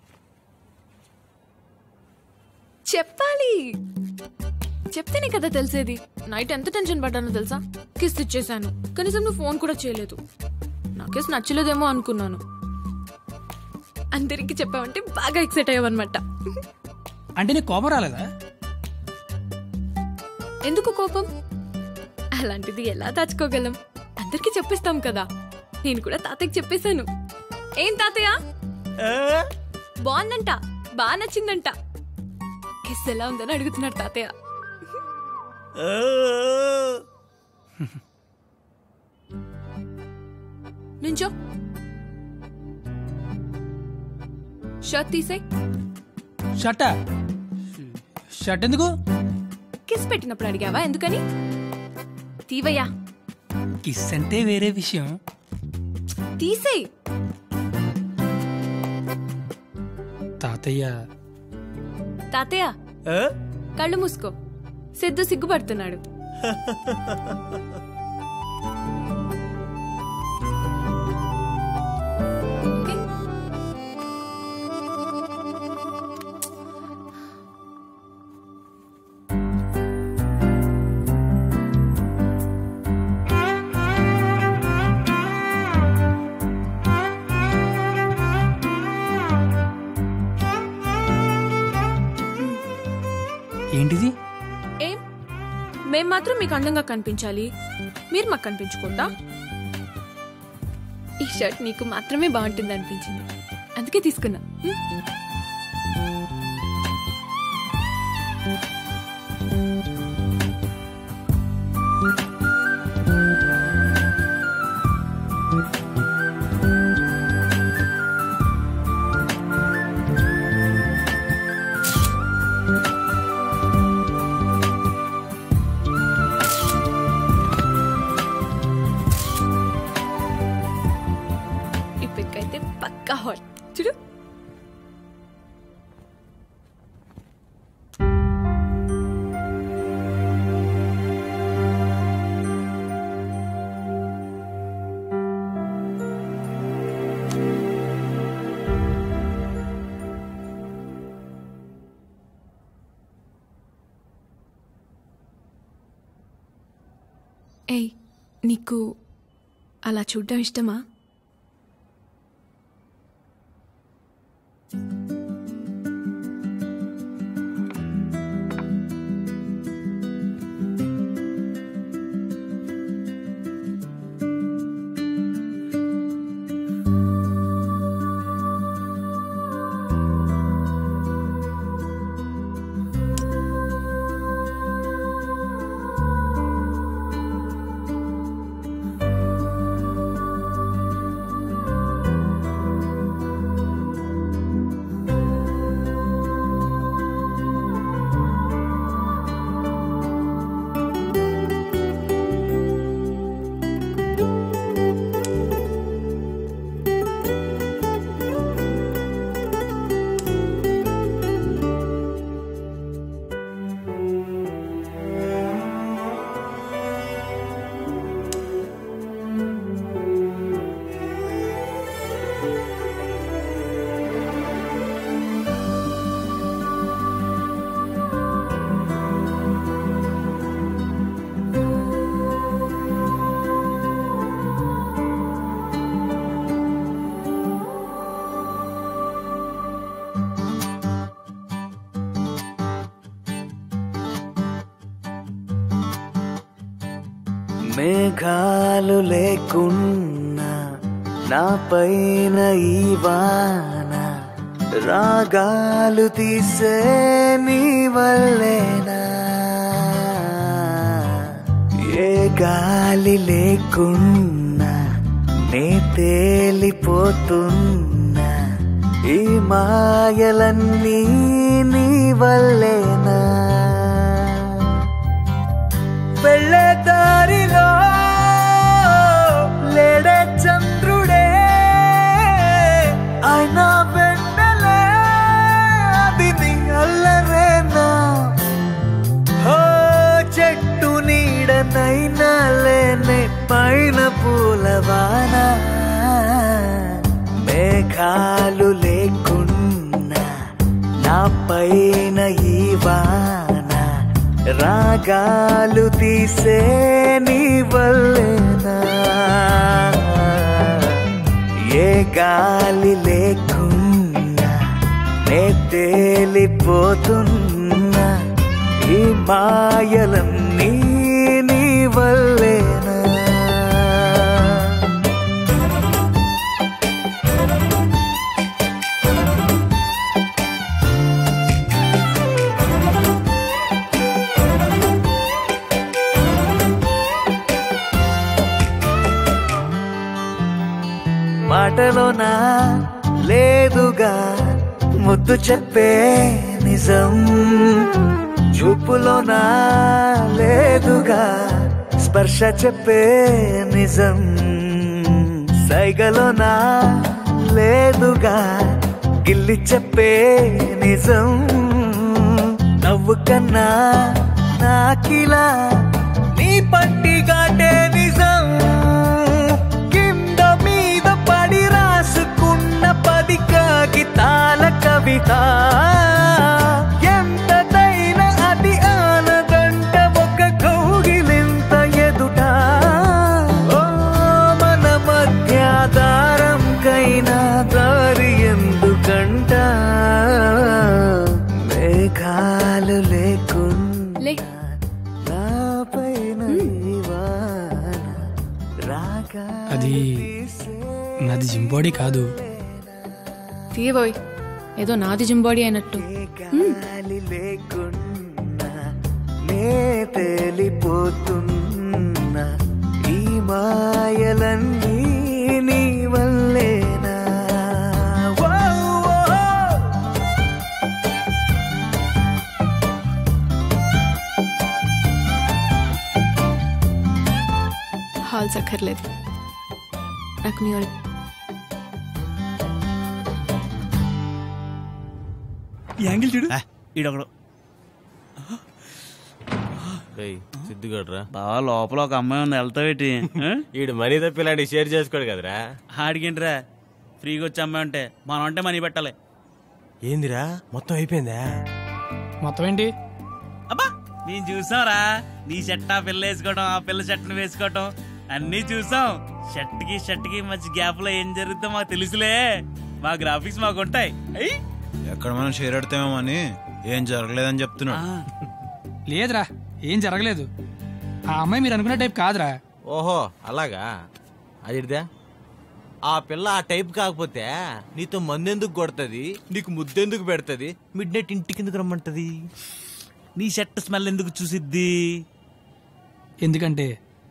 చెప్పాలి చెప్తేనే కదా తెలిసేది నైట్ ఎంత టెన్షన్ పడ్డానో తెలుసా కిస్ ఇచ్చేసాను కనీసం నువ్వు ఫోన్ కూడా చేయలేదు నా కిస్ నచ్చలేదేమో అనుకున్నాను అందరికి చెప్పావంటే బాగా ఎక్సైట్ అయ్యావన్నమాట అంటే నీకు కోపం రాలేదా ఎందుకు కోపం అలాంటిది ఎలా దాచుకోగలం అందరికి చెప్పేస్తాం కదా నేను కూడా తాతయ్యకి చెప్పేశాను ఏం తాతయ్య బాగుందంట బాగా నచ్చిందంట కిస్ ఎలా ఉందని అడుగుతున్నాడు తాతయ్య నుంచో షర్ట్ తీసే షర్ట షర్ట్ ఎందుకు కిస్ పెట్టినప్పుడు అడిగావా ఎందుకని తీవయ్యా కిస్ అంటే వేరే విషయం తీసేయ్ తాతయ్య తాతయ్య కళ్ళు మూసుకో సిద్ధు సిగ్గుపడుతున్నాడు ఓకే? ఏంటిది ఏం మేం మాత్రం మీకు అందంగా కనిపించాలి మీరు మాకు కనిపించుకుంటా ఈ షర్ట్ నీకు మాత్రమే బాగుంటుంది అనిపించింది అందుకే తీసుకున్నా హ్మ్? ఈ పిక్ అయితే పక్కా హాట్ చూడు ఏయ్ నీకు అలా చూడడం ఇష్టమా మేఘాలు లేకున్నా నా పైన ఈ వాన రాగాలు తీసే నీ వల్లేనా ఏ గాలి లేకున్నా నే తేలిపోతున్నా ఈ మాయలన్నీ నీ వల్లేనా వెళ్ళే దారిలో లేడే చంద్రుడే ఆయన వెన్నెలే అది నీ అల్లరేనా హో చెట్టు నీడనైనా లేనే పైన పూలవాన మేఘాలు లేకున్నా నా పైన ఈ వాన రాగాలు తీసే నీ వల్లేనా ఏ గాలి లేకున్నా నే తేలిపోతున్నా ఈ మాయలన్నీ నీ వల్లేనా మాటలోనా లేదుగా ముద్దు చెప్పే నిజం చూపులోనా లేదుగా స్పర్శ చెప్పే నిజం సైగలోనా లేదుగా గిల్లి చెప్పే నిజం నవ్వు కన్నా నాకిలా నీ పట్టిగాటే నిజం కింద మీద పడి రాసుకున్న పది కాగితాల కవిత ఎంతదైనా అది ఆనదంట ఒక కౌగిలింత ఎదుట ఓ మన మధ్య దారంకైనా దారి ఎందుకంట మేఘాలు లేకుండా లే నాపైన ఈ వాన రాగా అది నాది జింబాడీ కాదు తీయబోయ్ ఏదో నాది జింబాడీ అయినట్టు మ్మ్. గాలి లేకున్నా నే తేలిపోతున్నా ఈ మాయలన్నీ నీ వల్లేనా ఓ, ఓ, హాల్స్ అక్కర్లేదు నాకు నీ ఒరి- ఈ యాంగిల్ చూడు ఈడొకడు సిద్ధుగడ్రా బావా లోపల ఒక అమ్మాయి ఉంది వెళ్తావేటి ఈడు మనీ తప్పి ఇలాంటి షేర్ చేసుకోడు కదరా ఆడికేంట్రా ఫ్రీగా వచ్చే అమ్మాయి ఉంటే మనం అంటే మనీ పెట్టాలి ఏందిరా మొత్తం అయిపోయిందా మొత్తం ఏంటి మేము చూసాంరా నీ షర్ట్ ఆ పిల్ల వేసుకోవడం ఆ పిల్ల షర్ట్ని వేసుకోవడం అన్నీ చూసాం షర్ట్ కి షర్ట్ కి మధ్య గ్యాప్ లో ఏం జరుగుతుందో మాకు తెలుసులే మా గ్రాఫిక్స్ మాకు ఉంటాయి అయ్యి ఎక్కడ మనం షేర్ ఆడతామేమో అని ఏం జరగలేదని చెప్తున్నాడు లేదురా ఏం జరగలేదు ఆ అమ్మాయి మీరు అనుకునే టైప్ కాదురా ఓహో అలాగా అదిదా ఆ పిల్ల ఆ టైప్ కాకపోతే నీతో మందెందుకు కొడుతుంది నీకు ముద్దెందుకు పెడుతుంది మిడ్ నైట్ ఇంటికి ఎందుకు రమ్మంటది నీ షర్ట్ స్మెల్ ఎందుకు చూసిద్ది ఎందుకంటే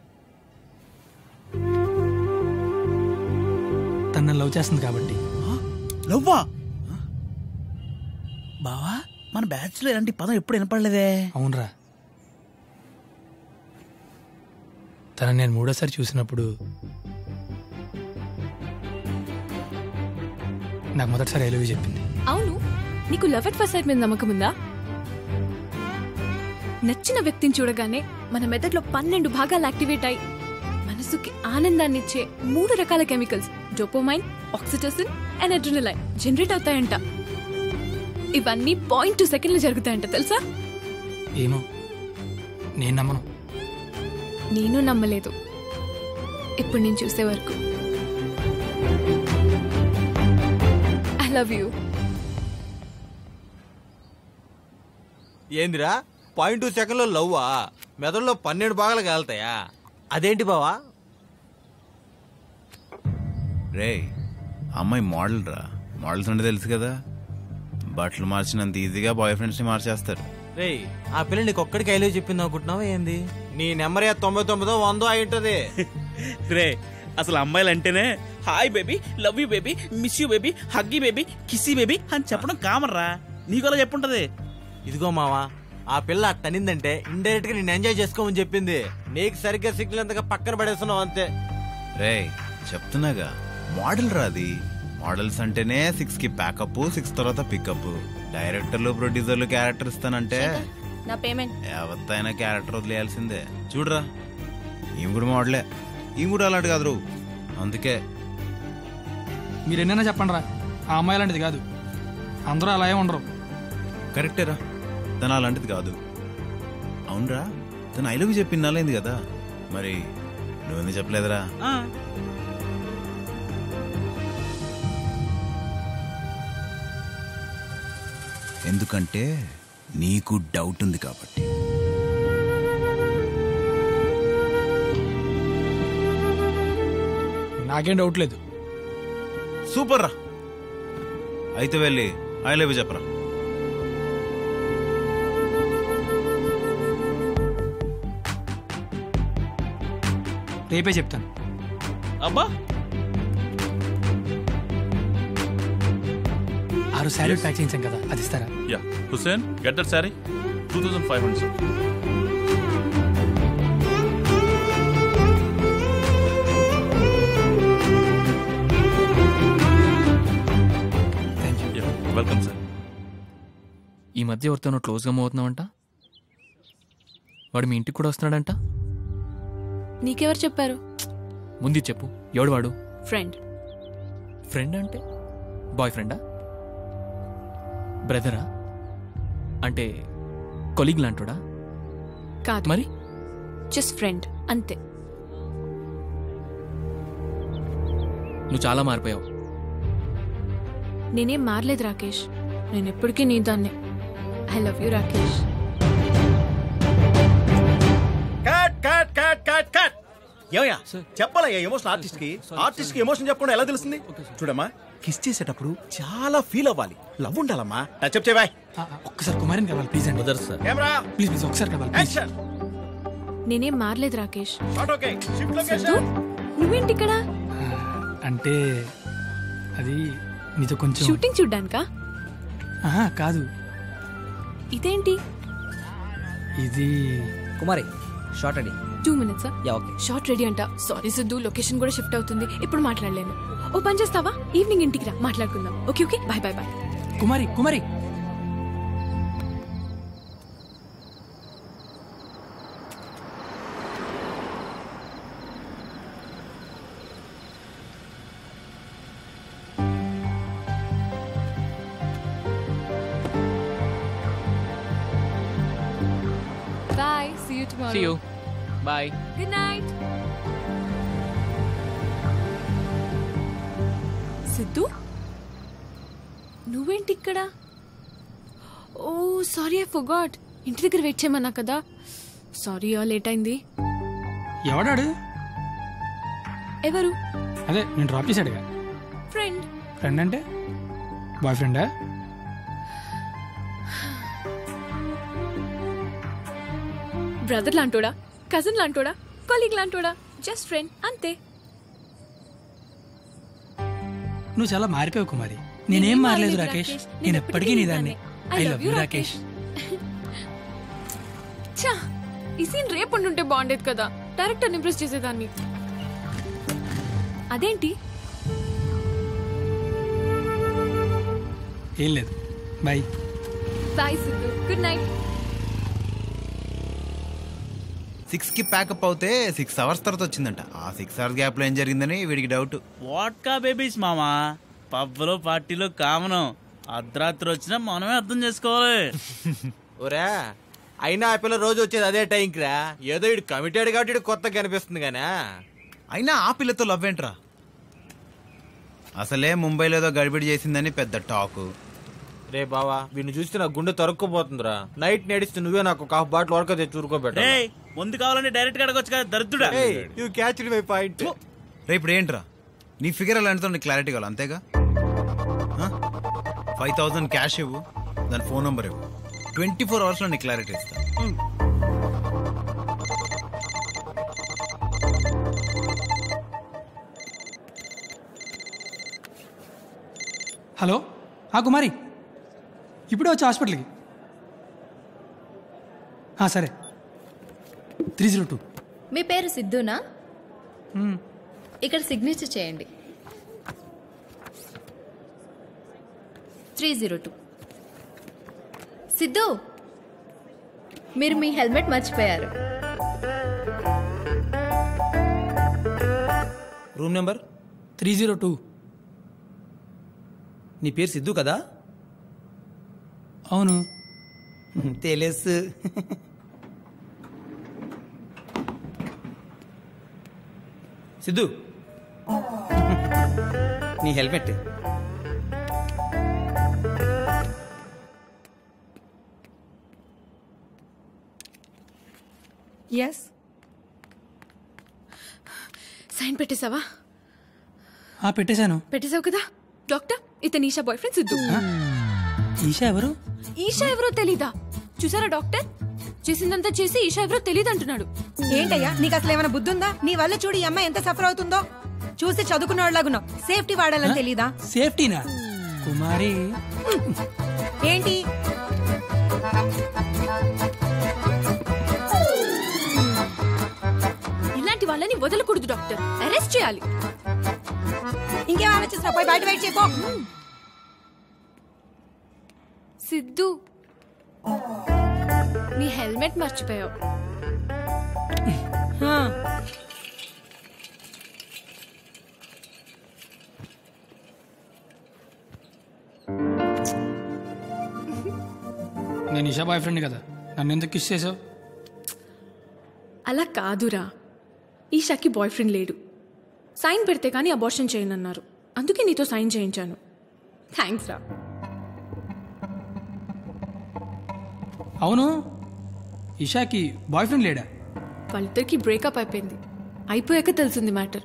తన లవ్ చేస్తుంది కాబట్టి లవ్వా బావా మన బ్యాచ్ లో ఇలాంటి పదం ఎప్పుడు వినపడలేదే అవునరా తన నేను మూడోసారి చూసినప్పుడు నాకు మొదటిసారి ఐ లవ్ యూ చెప్పింది అవును నీకు లవ్ ఎట్ ఫస్ట్ సైట్ మీద నమ్మకం ఉందా నచ్చిన వ్యక్తిని చూడగానే మన మెదడులో పన్నెండు భాగాలు యాక్టివేట్ అయి మనసుకి ఆనందాన్ని ఇచ్చే మూడు రకాల chemicals dopamine oxytocin and adrenaline generate అవుతాయంట ఇవన్నీ పాయింట్ టూ సెకండ్లు జరుగుతాయంట తెలుసా ఏమో నేను నమ్మను నేను నమ్మలేదు ఇప్పుడు నేను చూసే వరకు ఐ లవ్ యూ ఏందిరా పాయింట్ టూ సెకండ్లో లవ్వా మెదడులో పన్నెండు భాగాలు కాలుతాయా అదేంటి బావా రే అమ్మాయి మోడల్ రా మోడల్స్ అంటే తెలుసు కదా బట్టలు మార్చినంత ఈజీగా బాయ్ ఫ్రెండ్స్ ని మార్చేస్తారు రే ఆ పిల్ల నీకు ఒక్కడికి ఐలో చెప్పింది అనుకుంటున్నావా ఏంది నీ నెంబర్ తొంభై తొమ్మిదో వందో అయి ఉంటది రే అసలు అమ్మాయిలు అంటేనే hi baby love you baby miss you baby huggy baby kissy baby అని చెప్పడం కామన్ రా నీకు అలా చెప్పుంటది ఇదిగో మావా ఆ పిల్ల అట్టనిందంటే ఇండైరెక్ట్ గా నేను ఎంజాయ్ చేసుకోమని చెప్పింది నీకు సరిగ్గా సిగ్నల్ అంతగా పక్కన పడేస్తున్నావు అంతే రే చెప్తున్నాగా మోడల్ రాది మోడల్స్ అంటేనే సిక్స్ కి ప్యాకప్ సిక్స్ తర్వాత పికప్ డైరెక్టర్లు ప్రొడ్యూసర్లు క్యారెక్టర్ ఇస్తానంటే నా పేమెంట్ ఎవరితైనా క్యారెక్టర్ వదిలేయాల్సిందే చూడరా ఈమె కూడా మోడలే ఈమె కూడా అలాంటి కాదు అందుకే మీరు ఎన్నైనా చెప్పండి రా ఆ అమ్మాయి లాంటిది కాదు అందరూ అలా ఏం ఉండరు కరెక్టేరా తను అలాంటిది కాదు అవునరా తను ఐ లవ్ చెప్పింది నాలైంది కదా మరి నువ్వెందుకు చెప్పలేదురా ఎందుకంటే నీకు డౌట్ ఉంది కాబట్టి నాకేం డౌట్ లేదు సూపర్ రా అయితే వెళ్ళి ఐ లవ్ చెప్పరా రేపే చెప్తాను అబ్బా ఆరు శారీ ప్యాక్ చేయించాం కదా అది ఇస్తారా yeah Hussain get that sorry two thousand five hundred welcome sir ఈ మధ్య ఎవరితోనో క్లోజ్గా మూవ్ అవుతున్నావంట వాడు మీ ఇంటికి కూడా వస్తున్నాడంట నీకెవరు చెప్పారు ముందు చెప్పు ఎవడు వాడు ఫ్రెండ్ ఫ్రెండ్ అంటే బాయ్ ఫ్రెండా బ్రదరా అంటే కొలీగ్ లాంటోడా కాదు మరి జస్ట్ ఫ్రెండ్ అంతే నువ్వు చాలా మారిపోయావు నేనేం మారలేదు రాకేష్ నేను ఎప్పటికీ నీ దాన్నే I love you Rakesh cut cut cut cut cut ఏమయ్యా చెప్పాలయ్యా ఎమోషన్ ఆర్టిస్ట్ కి ఆర్టిస్ట్ కి ఎమోషన్ చెప్పకుండా ఎలా తెలుస్తుంది చూడమ్మా కిస్ చేసేటప్పుడు చాలా ఫీల్ అవ్వాలి లవ్ ఉండాలమ్మా టచ్ అప్ చేయబాయ్ ఒక్కసారి కుమారిని కలవాలి ప్లీజ్ అండి కెమెరా ప్లీజ్ ప్లీజ్ ఒకసారి కలవాలి ప్లీజ్ యాక్షన్ నేనేం మారలేదు Rakesh shot okay shift Siddhu, location నువ్వేంటి ఇక్కడ అంటే అది నీతో కొంచెం షూటింగ్ చూడ్డానికా ఆహా, కాదు ఇదేంటి ఇది Kumari shot ready two minutes yeah okay shot ready అంట సారీ సిద్ధు లొకేషన్ కూడా షిఫ్ట్ అవుతుంది ఇప్పుడు మాట్లాడలేను ఓ పని చేస్తావా ఈవినింగ్ ఇంటికి రా మాట్లాడుకుందాం okay okay bye bye bye Kumari Kumari See you tomorrow. See you. Bye. Good night. Siddhu నువ్వేంటి ఇక్కడ ఓ సారీ ఐ ఫొగాట్ ఇంటి దగ్గర వెయిట్ చేయమన్నా కదా సారీ లేట్ అయింది ఎవడాడు ఎవరు అదే నేను డ్రాప్ చేశాడుగా ఫ్రెండ్ ఫ్రెండ్ అంటే బాయ్ ఫ్రెండా బ్రదర్ లాంటోడా కజిన్ లాంటోడా కొలీగ్ లాంటోడా జస్ట్ ఫ్రెండ్ అంతే నువ్వు చాలా మారిపోయావు కుమారి నేనేం మారలేదు రాకేష్ నేను ఎప్పటికీ నీ దాన్ని ఐ లవ్ యూ రాకేష్ ఛా ఈ సీన్ రేపు ఉండుంటే బాగుండేది కదా డైరెక్టర్ ఇంప్రెస్ చేసేదాన్ని అదేంటి ఏం లేదు bye bye Siddhu good night six కి ప్యాకప్ అవుతే సిక్స్ అవర్స్ తర్వాత వచ్చిందంట ఆ సిక్స్ అవర్స్ గ్యాప్ లో ఏం జరిగిందని వీడికి డౌట్ వాట్కా బేబీస్ మామా పబ్లో పార్టీలో కామను అర్ధరాత్రి వచ్చినా మనమే అర్థం చేసుకోవాలి ఒరా అయినా ఆ పిల్ల రోజు వచ్చేది అదే టైంకి రా ఏదో ఇడు కమిటెడ్ కాబట్టి ఈడు కొత్తగా కనిపిస్తుంది గానా అయినా ఆ పిల్లతో లవ్ ఏంట్రా అసలే ముంబైలో ఏదో గడిబిడి చేసిందని పెద్ద టాక్ రే బావా వీడిని చూస్తే నా గుండె తరుక్కుపోతుందిరా నైట్ నడిస్తే నువ్వే నాకు ఒక హాఫ్ బాటిల్ వరకు తెచ్చి ఊరుకోబెట్ట రేయ్ ముందు కావాలంటే డైరెక్ట్ అడగొచ్చు కదా దరిద్రుడా యూ క్యాచ్ మై పాయింట్ రే ఇప్పుడు ఏంట్రా నీ ఫిగర్ ఎలా ఎంతో క్లారిటీ కావాలి అంతేగా ఫైవ్ థౌసండ్ క్యాష్ ఇవ్వు దాని ఫోన్ నెంబర్ ఇవ్వు ట్వంటీ ఫోర్ అవర్స్లో నీ క్లారిటీ ఇస్తా హలో ఆ కుమారి ఇప్పుడే వచ్చి హాస్పిటల్కి ఆ, సరే త్రీ జీరో టూ మీ పేరు సిద్ధునా ఇక్కడ సిగ్నేచర్ చేయండి త్రీ జీరో టూ సిద్ధు మీరు మీ హెల్మెట్ మర్చిపోయారు room number three zero two నీ పేరు సిద్ధు కదా అవును తెలుసు సిద్ధు నీ హెల్మెట్ ఎస్ సైన్ పెట్టేశావా ఆ, పెట్టేశాను పెట్టేశావు కదా డాక్టర్ ఇతను ఈషా బాయ్ ఫ్రెండ్ సిద్ధు ఈషా ఎవరు ఈషా ఎవరో తెలీదా చూసారా డాక్టర్ చేసిందంతా చేసి ఈషా ఎవరో తెలీదు అంటున్నాడు ఏంటయ్యా నీకు అసలు ఏమైనా బుద్ధి ఉందా నీ వల్ల చూడు ఈ అమ్మాయి ఎంత సఫర్ అవుతుందో చూసి చదువుకున్న వాళ్ళగున్నావు సేఫ్టీ వాడాలని తెలీదా సేఫ్టీనా కుమారి ఏంటి ఇలాంటి వాళ్ళని వదలకూడదు డాక్టర్ అరెస్ట్ చేయాలి ఇంకేం ఆలోచిస్తున్నా పోయి బయట వెయిట్ చేయపో సిద్ధు నీ హెల్మెట్ మర్చిపోయావు నేను ఈషా బాయ్ ఫ్రెండ్ కదా నన్ను ఎందుకు కిస్ చేసావు అలా కాదురా ఈషాకి బాయ్ ఫ్రెండ్ లేడు సైన్ పెడితే కానీ అబార్షన్ చేయనన్నారు అందుకే నీతో సైన్ చేయించాను థ్యాంక్స్ రా అవును ఈషాకి బాయ్ ఫ్రెండ్ లేడా వాళ్ళిద్దరికి బ్రేకప్ అయిపోయింది అయిపోయాక తెలిసింది మ్యాటర్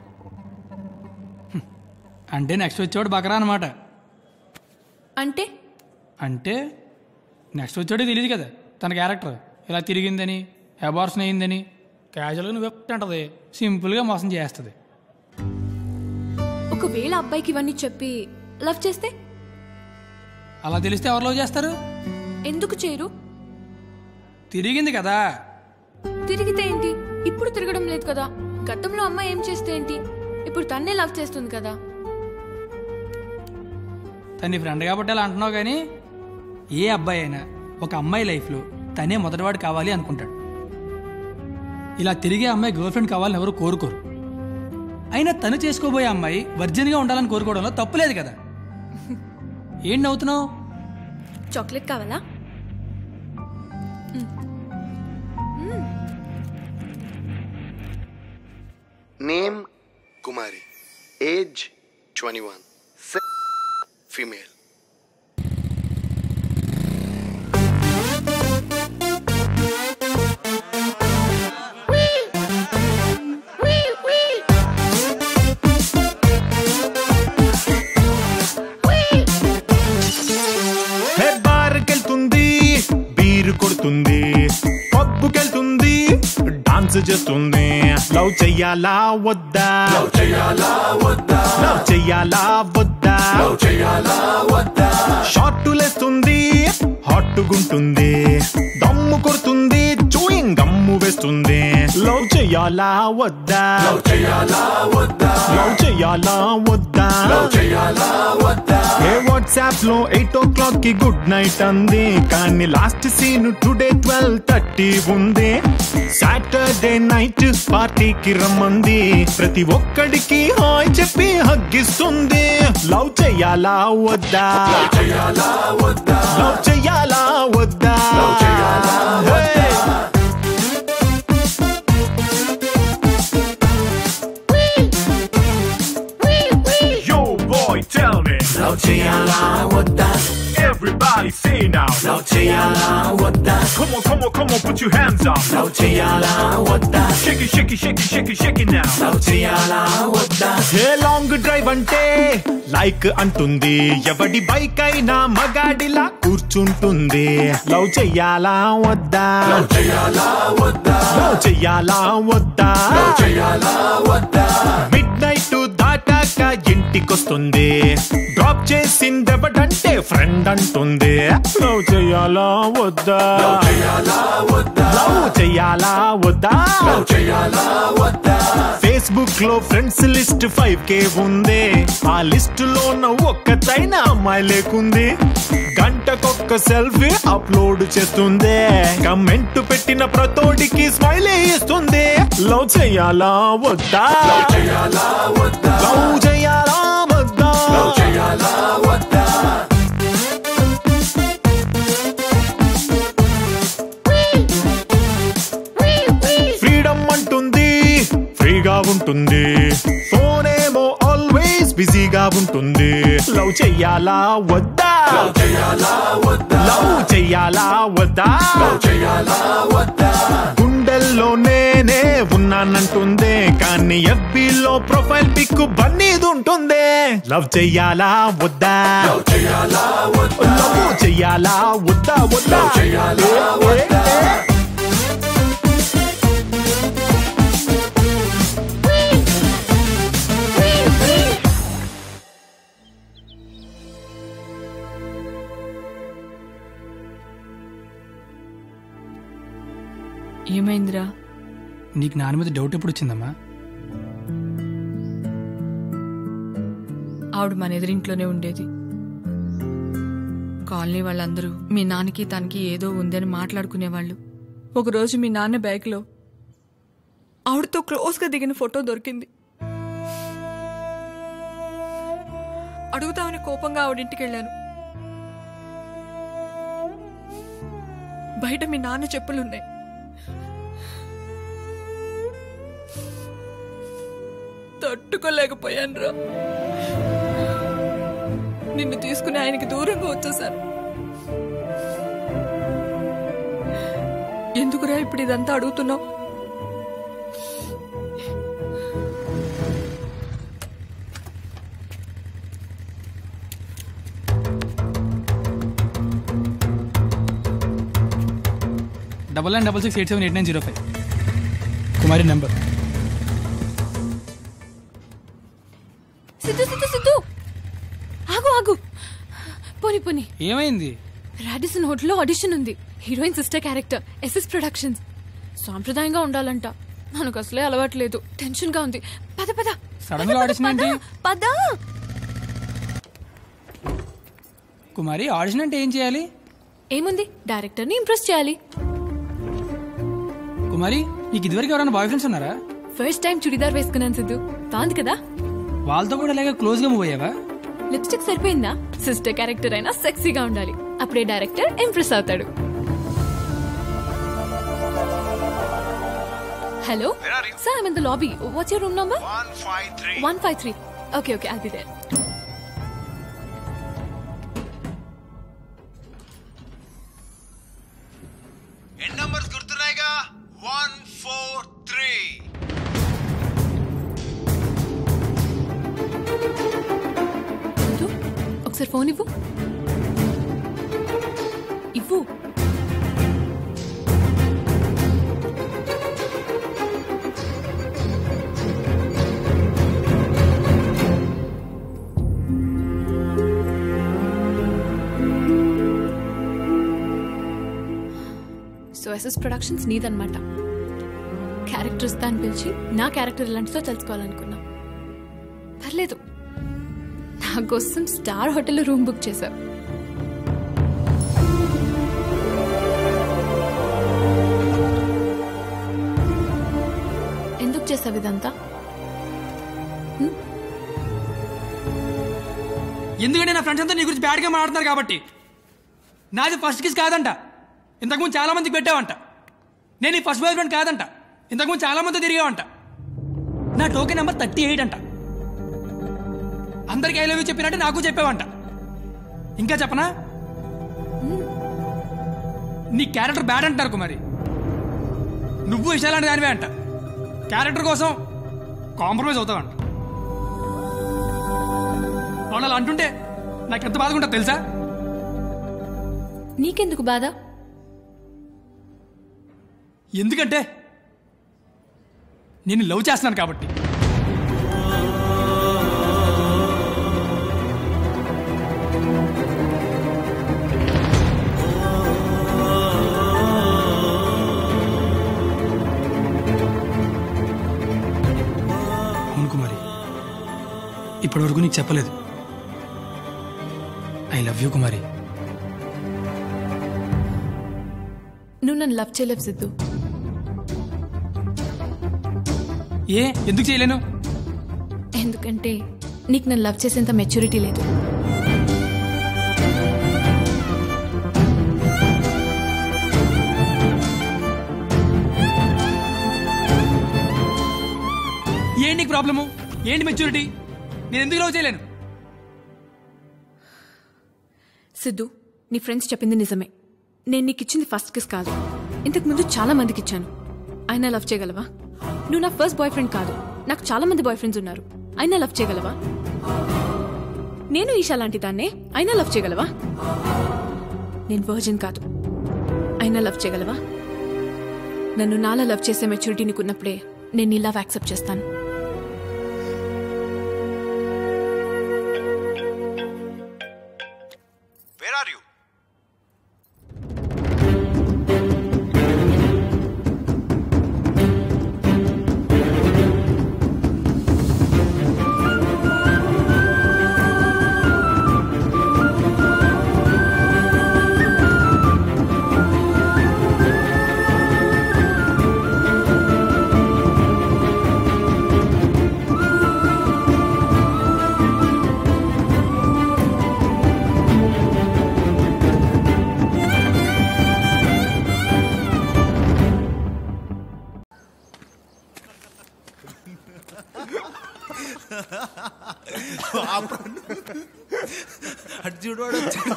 అంటే నెక్స్ట్ వచ్చేవాడు బకరా అనమాట అంటే అంటే నెక్స్ట్ వచ్చాడే తెలియదు కదా తన క్యారెక్టర్ ఇలా తిరిగిందని అబార్షన్ అయిందని క్యాజువల్గా నువ్వే అంటది సింపుల్గా మోసం చేస్తుంది ఒకవేళ అబ్బాయికి ఇవన్నీ చెప్పి లవ్ చేస్తే అలా తెలిస్తే ఎవరు లవ్ చేస్తారు ఎందుకు చేయరు తిరిగింది కదా తిరిగితే ఏంటి ఇప్పుడు తిరగడం లేదు కదా గతంలో అమ్మాయి ఏం చేస్తే ఏంటి ఇప్పుడు తన్నే లవ్ చేస్తుంది కదా తన ఫ్రెండ్ కాబట్టి అలా అంటున్నావు కానీ ఏ అబ్బాయి అయినా ఒక అమ్మాయి లైఫ్లో తనే మొదటివాడు కావాలి అనుకుంటాడు ఇలా తిరిగే అమ్మాయి గర్ల్ ఫ్రెండ్ కావాలని ఎవరు కోరుకోరు అయినా తను చేసుకోబోయే అమ్మాయి వర్జిన్గా ఉండాలని కోరుకోవడంలో తప్పులేదు కదా ఏం నవ్వుతున్నావు చాక్లెట్ కావాలా మ్మ్. మ్మ్. Name Kumari age twenty one female hey బార్కెళ్తుంది బీరు కొడుతుంది పబ్బుకెళ్తుంది డాన్స్ చేస్తుంది లవ్ చెయ్యాలా వద్దా లవ్ చెయ్యాలా వద్దా లవ్ చెయ్యాలా వద్దా లవ్ చెయ్యాలా వద్దా షార్టులేస్తుంది హాట్టుగుంటుంది దమ్ము కొడుతుంది చూయింగ్ గమ్ము వేస్తుంది లవ్ చెయ్యాలా వద్దా లవ్ చెయ్యాలా వద్దా లవ్ చెయ్యాలా వద్దా లవ్ చెయ్యాలా వద్దా ఏ వాట్సాప్ లో ఎయిట్ ఓ క్లాక్ కి గుడ్ నైట్ అంది కానీ last seen today twelve thirty ఉంది సాటర్డే నైట్ పార్టీకి రమ్మంది ప్రతి ఒక్కడికి హాయ్ చెప్పి హగ్గిస్తుంది లవ్ చెయ్యాలా వద్దా లవ్ చెయ్యాలా వద్దా లవ్ చెయ్యాలా వద్దా Hey! Yo, boy, tell me. Love Chiala, what that? Everybody say now. Love Chiala, what that? Come on, come on, come on, put your hands up. Love Chiala, what that? Shake it, shake it, shake it, shake it, shake it now. Love Chiala, what that? ఏ long drive అంటే like అంటుంది ఎవడి bike అయినా మగాడిలా కూర్చుంటుంది love చెయ్యాలా వద్దా love చెయ్యాలా వద్దా లవ్ చెయ్యాలా వద్దా లవ్ చెయ్యాలా వద్దా మిడ్ నైట్ దాటాక ఇంటికొస్తుంది డ్రాప్ చేసిందెవడంటే ఫ్రెండ్ అంటుంది లవ్ చెయ్యాలా వద్దా లవ్ చెయ్యాలా వద్దా లవ్ చెయ్యాలా వద్దా లవ్ చెయ్యాలా వద్దా ఫేస్బుక్ లో ఫ్రెండ్స్ లిస్ట్ ఫైవ్ కే ఉంది ఆ లిస్ట్ లోన ఒక్కతైన అమ్మాయి లేకుంది గంటకొక్క సెల్ఫీ అప్లోడ్ చేస్తుంది కమెంట్ పెట్టిన ప్రతోడికి స్మైల్ ఇస్తుంది లవ్ చెయ్యాలా వద్దా లవ్ చెయ్యాలా వద్దా లవ్ చెయ్యాలా వద్దా లవ్ చెయ్యాలా వద్దా ఫ్రీడమ్ అంటుంది ఫ్రీగా ఉంటుంది ఫోన్ ఏమో ఆల్వేస్ బిజీగా ఉంటుంది లవ్ చెయ్యాలా వద్దా లవ్ చెయ్యాలా వద్దా లవ్ చెయ్యాలా వద్దా లవ్ చెయ్యాలా వద్దా గుండెల్లో నేనే ఉన్నానంటుంది కానీ ఎఫ్బీలో ప్రొఫైల్ పిక్ బన్నీది ఉంటుంది లవ్ చెయ్యాలా వద్దా లవ్ చెయ్యాలా వద్దా లవ్ చెయ్యాలా వద్దా వద్దా చెయ్యాలా వద్దా ఏమైందిరా నీకు నాన్న మీద డౌట్ ఎప్పుడు వచ్చిందమ్మా ఆవిడ మన ఎదురింట్లోనే ఉండేది కాలనీ వాళ్ళందరూ మీ నాన్నకి తనకి ఏదో ఉందని మాట్లాడుకునేవాళ్ళు ఒకరోజు మీ నాన్న బ్యాగ్లో ఆవిడతో క్లోజ్గా దిగిన ఫోటో దొరికింది అడుగుతామని కోపంగా ఆవిడింటికి వెళ్ళాను బయట మీ నాన్న చెప్పులున్నాయి తట్టుకోలేకపోయాను రా నిన్ను తీసుకుని ఆయనకి దూరంగా వచ్చేసాను ఎందుకురా ఇప్పుడు ఇదంతా అడుగుతున్నావు double nine double six eight seven eight nine zero five Kumari number Siddhu Siddhu Siddhu ఆగు ఆగు పోని పోని ఏమైంది రాడిసన్ హోటల్లో ఆడిషన్ ఉంది heroine sister character SS Productions సాంప్రదాయంగా ఉండాలంట మనకు అసలే అలవాట్లేదు టెన్షన్ గా ఉంది పద పద సడన్ గా ఆడిషన్ ఏంటి పద కుమారి ఆడిషన్ అంటే ఏం చేయాలి ఏముంది డైరెక్టర్ ని ఇంప్రెస్ చేయాలి కుమారి నీకు ఇదివరకు ఎవరైనా బాయ్ ఫ్రెండ్స్ ఉన్నారా ఫస్ట్ టైం చుడిదార్ వేసుకున్నాను సిద్ధు బాగుంది కదా వాళ్ళతో కూడా ఇలాగ క్లోజ్ గా మూవ్ అయ్యావా లిప్స్టిక్ సరిపోయిందా సిస్టర్ క్యారెక్టర్ అయినా సెక్సీగా ఉండాలి అప్పుడే డైరెక్టర్ ఇంప్రెస్ అవుతాడు Hello? Sir, I'm in the lobby. What's your room number? 153. 153. Okay, okay, I'll be there. ఎన్ని నంబర్స్ గుర్తున్నాయిగా వన్ ఫోర్ త్రీ ఉండు. ఒకసారి ఫోన్ ఇవ్వు ఇవ్వు సో ఎస్ఎస్ ప్రొడక్షన్స్ నీదన్నమాట క్యారెక్టర్స్ దాన్ని పిలిచి నా క్యారెక్టర్ ఎలాంటిదో తెలుసుకోవాలనుకున్నా పర్లేదు నా కోసం స్టార్ హోటల్లో రూమ్ బుక్ చేశావు ఎందుకు చేసావు ఇదంతా ఎందుకంటే నా ఫ్రెండ్స్ అంతా నీ గురించి బ్యాడ్గా మాట్లాడుతున్నారు కాబట్టి నాది ఫస్ట్ కిస్ కాదంట ఇంతకుముందు చాలా మందికి పెట్టావంట నేను ఈ ఫస్ట్ బాయ్ ఫ్రెండ్ కాదంట ఇంతకుముందు చాలా మంది తిరిగావంట నా టోకెన్ నెంబర్ థర్టీ ఎయిట్ అంట అందరికి ఐ లవ్ యూ చెప్పినట్టు నాకు చెప్పావంట ఇంకా చెప్పనా నీ క్యారెక్టర్ బ్యాడ్ అంటారు కుమారి నువ్వు విషయాలాంటి దానివే అంట క్యారెక్టర్ కోసం కాంప్రమైజ్ అవుతావంట వాళ్ళు అలా అంటుంటే నాకు ఎంత బాధగా ఉంటుంది తెలుసా నీకెందుకు బాధ ఎందుకంటే నేను లవ్ చేస్తున్నాను కాబట్టి అవును కుమారి ఇప్పటి వరకు నీకు చెప్పలేదు ఐ లవ్ యూ కుమారి నువ్వు నన్ను లవ్ చేయలేవు సిద్ధు ఏ ఎందుకు చేయలేను ఎందుకంటే నీకు నన్ను లవ్ చేసేంత మెచ్యూరిటీ లేదు ఏంటి నీకు ప్రాబ్లము ఏంటి మెచ్యూరిటీ నేను ఎందుకు లవ్ చేయలేను సిద్ధు నీ ఫ్రెండ్స్ చెప్పింది నిజమే నేను నీకు ఇచ్చింది ఫస్ట్ కిస్ కాదు ఇంతకు ముందు చాలా మందికి ఇచ్చాను అయినా లవ్ చేయగలవా నువ్వు నా ఫస్ట్ బాయ్ ఫ్రెండ్ కాదు నాకు చాలా మంది బాయ్ ఫ్రెండ్స్ ఉన్నారు అయినా లవ్ చేయగలవా నేను ఈషా లాంటి దాన్నే అయినా లవ్ చేయగలవా నేను వర్జిన్ కాదు అయినా లవ్ చేయగలవా నన్ను నాలా లవ్ చేసే మెచ్యూరిటీ నీకున్నప్పుడే నేను నీ లవ్ యాక్సెప్ట్ చేస్తాను వేర్ ఆర్ యూ అటు చూడు వాడు వచ్చాడు.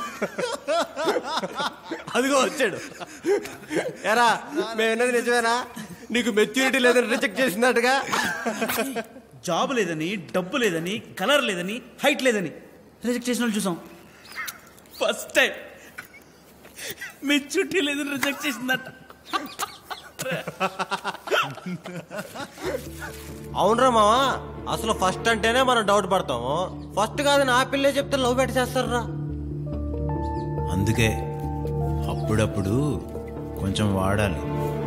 అదిగో వచ్చాడు ఎరా మేము విన్నది నిజమేనా నీకు మెచ్యూరిటీ లేదని రిజెక్ట్ చేసినట్టుగా జాబ్ లేదని డబ్బు లేదని కలర్ లేదని హైట్ లేదని రిజెక్ట్ చేసిన వాళ్ళు చూసాం ఫస్ట్ టైం మెచ్యూరిటీ లేదని రిజెక్ట్ చేసిందట అవునరా మావా అసలు ఫస్ట్ అంటేనే మనం డౌట్ పడతాము ఫస్ట్ కాదని ఆ పిల్లే చెప్తే లవ్ పెట్టి చేస్తారా అందుకే అప్పుడప్పుడు కొంచెం వాడాలి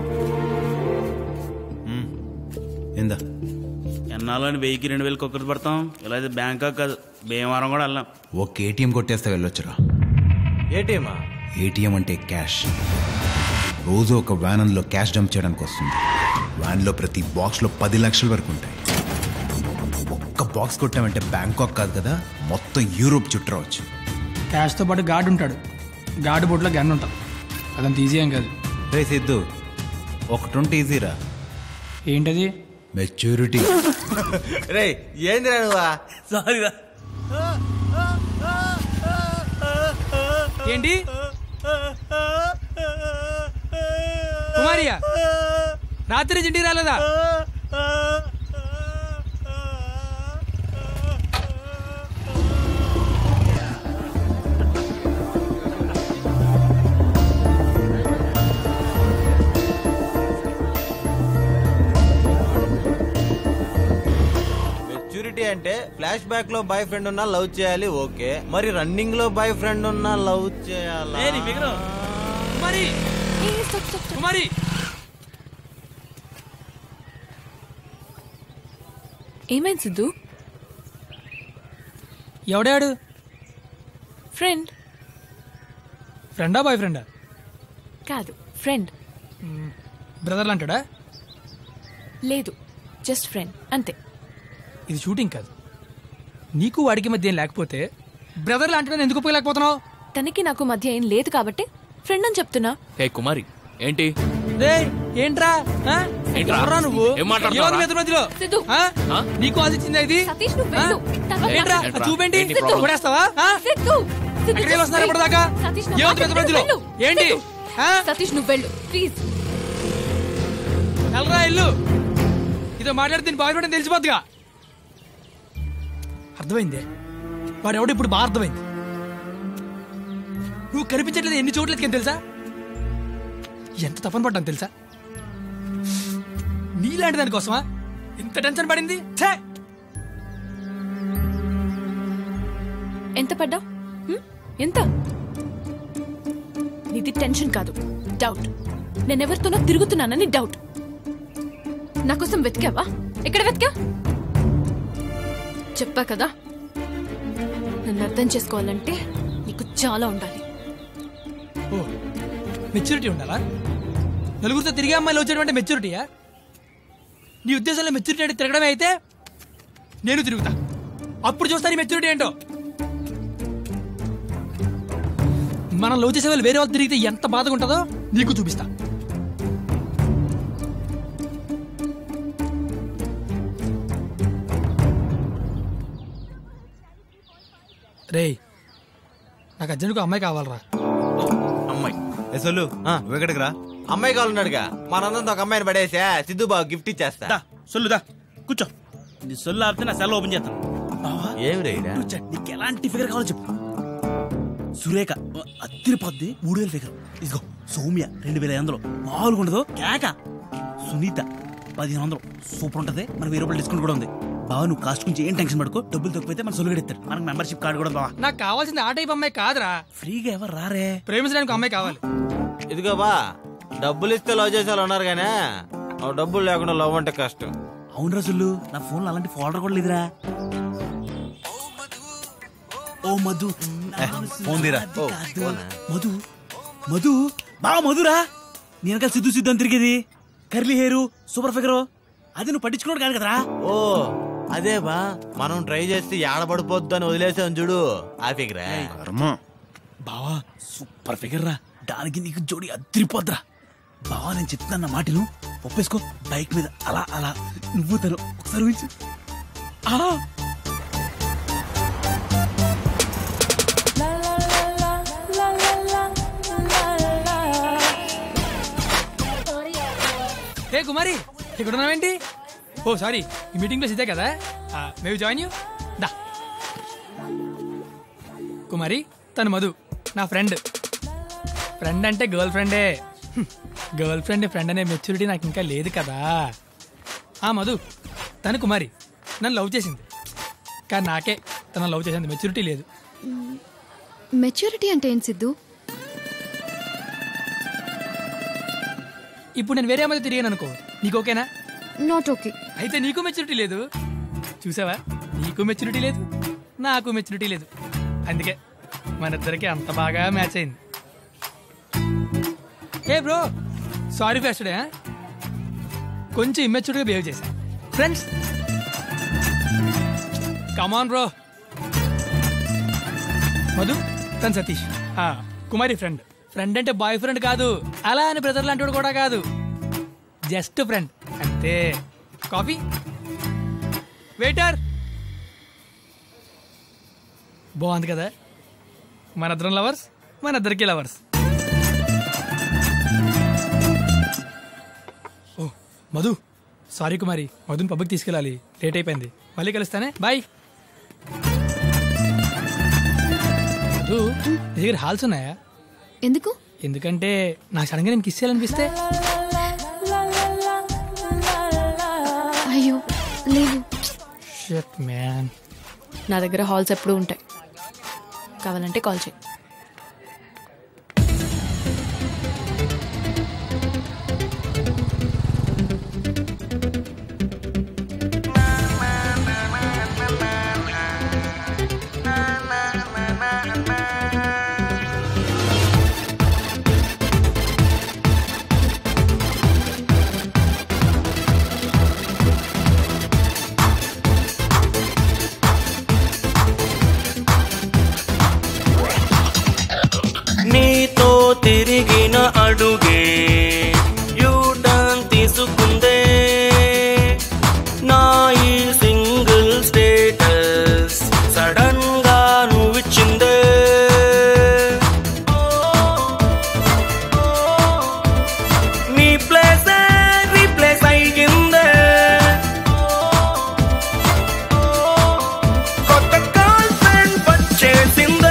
మ్మ్. ఇందా ఎన్నాళ్ళని వెయ్యికి రెండు వేలకు ఒక్కటి పడతాం ఇలా అయితే బ్యాంకాక్ కాదు భీమవరం కూడా వెళ్ళాం ఒక ఏటీఎం కొట్టేస్తే వెళ్ళొచ్చురా ఏటీఎమా ఏటీఎం అంటే క్యాష్ రోజు ఒక వ్యాన్ అందులో క్యాష్ డంప్ చేయడానికి వస్తుంది వ్యాన్లో ప్రతి బాక్స్లో పది లక్షల వరకు ఉంటాయి ఒక్క బాక్స్ కొట్టామంటే బ్యాంకాక్ కాదు కదా మొత్తం యూరోప్ చుట్టరవచ్చు క్యాష్తో పాటు గార్డు ఉంటాడు గార్డు బోట్లో గన్ ఉంటుంది అదంత ఈజీ ఏం కాదు రే సిద్ధు ఒకటి ఉంటే ఈజీరా ఏంటది మెచ్యూరిటీ రే ఏందిరా నువ్వా సారీ రా ఏంటి కుమారియా రాత్రి నుంచి ఇంటికి రాలేదా మెచ్యూరిటీ అంటే ఫ్లాష్ బ్యాక్ లో బాయ్ ఫ్రెండ్ ఉన్నా లవ్ చేయాలి ఓకే మరి రన్నింగ్ లో బాయ్ ఫ్రెండ్ ఉన్నా లవ్ చేయాలా ఏ నీ ఫిగరు కుమారి కుమారి ఏమైంది సిద్ధు ఎవడాడు ఫ్రెండ్ ఫ్రెండా బాయ్ ఫ్రెండా కాదు ఫ్రెండ్ బ్రదర్లు అంటాడా లేదు జస్ట్ ఫ్రెండ్ అంతే ఇది షూటింగ్ కాదు నీకు వాడికి మధ్య ఏం లేకపోతే బ్రదర్లు అంటాడని ఎందుకు ఉపయోగలేకపోతున్నావు తనకి నాకు మధ్య ఏం లేదు కాబట్టి ఫ్రెండ్ అని చెప్తున్నా హే కుమారి ఏంటి రే ఏంట్రా ఆ? ఏంట్రా? ఎవర్రా నువ్వు ఏం మాట్లాడుతున్నావురా? ఎవరు మీ ఇద్దరి మధ్యలో సిద్ధు ఆ? నీకు అది ఇచ్చిందా ఇది సతీష్ నువ్వు ఆ? వెళ్ళు తర్వాత ఏంట్రా ఏంట్రా? చూపేంటి ఏంటి problem? కొడేస్తావా ఆ? సిద్ధు సిద్ధు, ఎక్కడికి just వస్తున్నారు wait. ఇప్పటిదాకా సతీష్ నా ఏమవుతుంది మాట ఇద్దరి మధ్యలో వెళ్ళు. ఏంటి సిద్ధు, ఆ? సతీష్ నువ్వు వెళ్ళు ప్లీజ్ వెళ్ళరా ఇల్లు ఇదో మాట్లాడి దీని బాయ్ ఫ్రెండ్ తెలిసిపోద్దిగా అర్థమైంది వాడు ఎవడు ఇప్పుడు బాగా అర్థమైంది నువ్వు కనిపించట్లేదు ఎన్ని చోట్లకి తెలుసా ఎంత తపన పడ్డాను తెలుసా నీలాంటి దానికోసమా ఇంత టెన్షన్ పడింది ఛే! ఎంత పడ్డా ఎంత నీది టెన్షన్ కాదు డౌట్ నేనెవరితోనో తిరుగుతున్నానని డౌట్ నా కోసం వెతికావా ఎక్కడ వెతికా చెప్పా కదా నన్ను అర్థం చేసుకోవాలంటే నీకు చాలా ఉండాలి ఓ మెచ్యూరిటీ ఉండాలా నలుగురితో తిరిగే అమ్మాయిలు వచ్చేటువంటి మెచ్యూరిటీయా నీ ఉద్దేశంలో మెచ్యూరిటీ అంటే తిరగడమే అయితే నేను తిరుగుతా అప్పుడు చూస్తా నీ మెచ్యూరిటీ ఏంటో మనం లవ్ చేసే వాళ్ళు వేరే వాళ్ళు తిరిగితే ఎంత బాధగా ఉంటుందో నీకు చూపిస్తా రేయ్ నాకు అర్జెంట్గా అమ్మాయి కావాలరా అమ్మాయి ఏ సొల్లు నువ్వు ఎక్కడికి రా అమ్మాయి కావాలన్నాడుగా మనందరం ఒక అమ్మాయిని పడేసా సిద్ధు బాబు గిఫ్ట్ ఇచ్చేస్తా సొల్లుదా కూర్చో నీ సొల్లు ఆపితే నా సెల్ ఓపెన్ చేస్తాను బావా ఏమి రైడా నువ్వు చట్ నీకు ఎలాంటి ఫిగర్ కావాలో చెప్పు సురేఖ అత్తిరిపోద్ది మూడు వేల ఫిగర్ ఇదిగో సౌమ్య రెండు వేల ఐదు వందలు మామూలుగా ఉండదు కేక సునీత పదిహేను వందలు సూపర్ ఉంటది మన వెయ్యి రూపాయలు డిస్కౌంట్ కూడా ఉంది బావ నువ్వు కాస్ట్ గురించి ఏం టెన్షన్ పడుకో డబ్బులు తక్కువైతే మన సొలుగడు ఇస్తారు మనకు మెంబర్షిప్ కార్డు కూడా బావా నాకు కావాల్సింది ఆ టైప్ అమ్మాయి కాదురా ఫ్రీగా ఎవరు రారే ప్రేమించడానికి అమ్మాయి కావాలి ఇదిగో బా డబ్బులు ఇస్తే లవ్ చేసే వాళ్ళు ఉన్నారు కానీ ఆ డబ్బులు లేకుండా లవ్ అంటే కష్టం అవును రోజులు నా ఫోన్ లో అలాంటి ఫోల్డర్ కూడా లేదురా ఓ మధు ఫోన్ తీరా. ఓ, కాదు. ఫోనా? మధు మధు బాగా మధురా నేను కలిసి సిద్ధు సిద్ధు అని తిరిగేది కర్లీ హెయిర్ సూపర్ ఫిగర్ అది నువ్వు పట్టించుకోవడం కాదు కదరా ఓ అదే బా మనం ట్రై చేస్తే ఏడబడిపోద్దు అని వదిలేసాం చూడు ఆ ఫిగరా బావా సూపర్ ఫిగర్ రా దానికి నీకు జోడి అదిరిపోద్రా బావా నేను చెప్తున్నా నా మాటను ఒప్పేసుకో బైక్ మీద అలా అలా నువ్వు తను ఒకసారి ఊహించు. ఆ హే కుమారి ఇక్కడ ఉన్నావేంటి ఓ సారీ ఈ మీటింగ్ ప్లేస్ ఇదే కదా మేవి జాయిన్ యూ దా కుమారి తను మధు నా ఫ్రెండ్ ఫ్రెండ్ అంటే గర్ల్ ఫ్రెండే గర్ల్ ఫ్రెండ్ ఫ్రెండ్ అనే మెచ్యూరిటీ నాకు ఇంకా లేదు కదా ఆ మధు తను కుమారి నన్ను లవ్ చేసింది కానీ నాకే తన లవ్ చేసింది మెచ్యూరిటీ లేదు మెచ్యూరిటీ అంటే ఏం సిద్ధు ఇప్పుడు నేను వేరే అమ్మాయి తిరిగాను అనుకో నీకు ఓకేనా నాట్ ఓకే అయితే నీకు మెచ్యూరిటీ లేదు చూసావా నీకు మెచ్యూరిటీ లేదు నాకు మెచ్యూరిటీ లేదు అందుకే మన ఇద్దరికి అంత బాగా మ్యాచ్ అయింది ఏ బ్రో సారీ ఫెస్టుడే కొంచెం ఇమ్మెచ్యూర్గా బిహేవ్ చేశా ఫ్రెండ్స్ కమాన్ బ్రో మధు తను సతీష్ ఆ, కుమారి ఫ్రెండ్ ఫ్రెండ్ అంటే బాయ్ ఫ్రెండ్ కాదు అలా అని బ్రదర్ లాంటి కూడా కాదు జస్ట్ ఫ్రెండ్ అంతే అంతే కాఫీ వెయిటర్ బాగుంది కదా మన ఇద్దరం లవర్స్ మన ఇద్దరికి లవర్స్ ఓ మధు సారీ కుమారి మధుని పబ్కి తీసుకెళ్ళాలి లేట్ అయిపోయింది మళ్ళీ కలుస్తానే బాయ్ మధు నీ దగ్గర హాల్స్ ఉన్నాయా ఎందుకు ఎందుకంటే నాకు సడన్గా నేను కిస్ చేయాలనిపిస్తే అయ్యో లేదు షట్ మ్యాన్ నా దగ్గర హాల్స్ ఎప్పుడూ ఉంటాయి కావాలంటే కాల్ చేయి నీతో తిరిగిన అడుగే యూటర్న్ తీసుకుందే నా ఈ సింగిల్ స్టేటస్ సడన్ గా నువ్విచ్చిందే నీ ప్లేస్ రీప్లేస్ అయ్యిందే కొత్త గర్ల్ ఫ్రెండ్ వచ్చేసిందే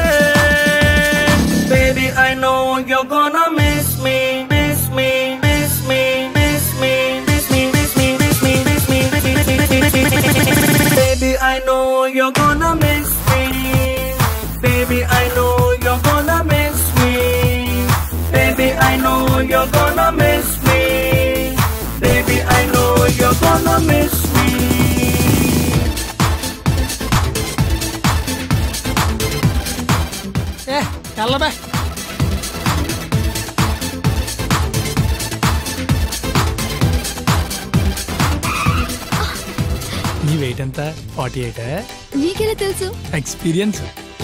Baby, I know you're gonna miss me, miss me, miss me, miss me, miss me, miss me, miss me, miss me, miss me, miss me, miss me. Baby, I know you're gonna miss me. Baby, I know you're gonna miss me. Baby, I know you're gonna miss me. Baby, I know you're gonna miss me. ఏ వెళ్ళబే నీ weight ఎంత forty eight నీకెలా తెలుసు experience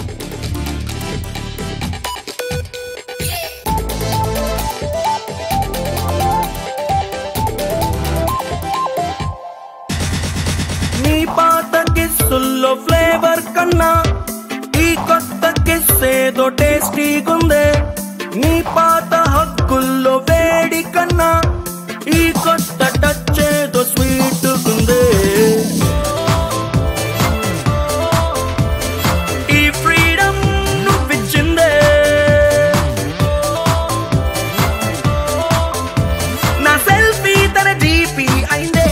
నీ పాత కిస్సుల్లో flavour కన్నా ఈ కొత్త కిస్ ఏదో టేస్టీగుందే నీ పాత హక్కుల్లో వేడి కన్నా ఈ కొత్త టచ్ ఏదో స్వీట్ గుందే ఈ ఫ్రీడమ్ నువ్విచ్చిందే నా సెల్ఫీ తన జీపీ అయిందే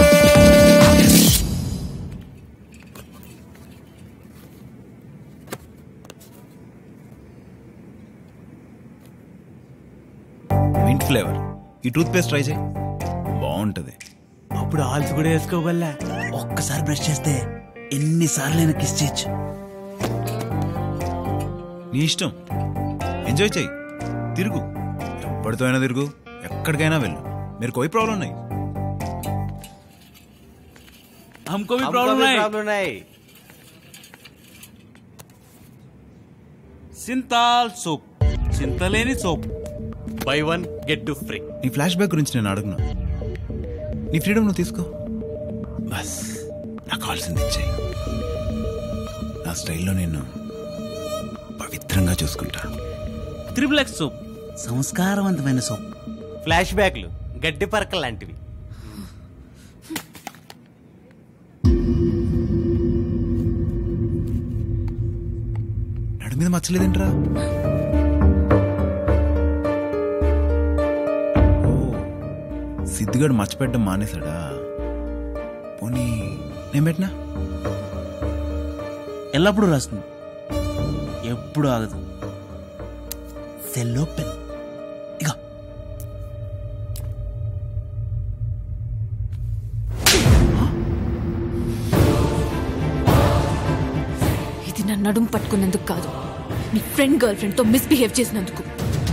మింట్ ఫ్లేవర్ ఈ టూత్ పేస్ట్ ట్రై చేయి బాగుంటది అప్పుడు ఆల్స్ కూడా వేసుకోగల్లా ఒక్కసారి బ్రష్ చేస్తే ఎన్నిసార్లైనా కిస్ చేయొచ్చు నీ ఇష్టం ఎంజాయ్ చేయి తిరుగు ఎప్పటితో అయినా తిరుగు ఎక్కడికైనా వెళ్ళు మీరు కోయి ప్రాబ్లం ఉన్నాయి हमको भी हमको प्रॉब्लम भी नहीं प्रॉब्लम नहीं సింతాల్ సోప్ చింతలేని soap buy one get two free నీ ఫ్లాష్ బ్యాక్ గురించి నేను అడుగును నీ ఫ్రీడమ్ నువ్వు తీసుకో బస్ నాకు కావాల్సింది ఇచ్చేయి నా స్టైల్లో నేను పవిత్రంగా చూసుకుంటా త్రిబుల్ ఎక్స్ సోప్ సంస్కారవంతమైన సోప్ ఫ్లాష్ బ్యాక్లు గడ్డి పరక లాంటివి నడు మీద మచ్చలేదేంట్రా ఓ సిద్ధిగాడు మచ్చపెట్టడం మానేశాడా పోనీ నేను పెట్టినా ఎల్లప్పుడూ రాస్తుంది ఎప్పుడు ఆగదు సెల్లో పెన్ ఇక ఇది నా నడుము పట్టుకున్నందుకు కాదు నీ ఫ్రెండ్ గర్ల్ ఫ్రెండ్ తో మిస్బిహేవ్ చేసినందుకు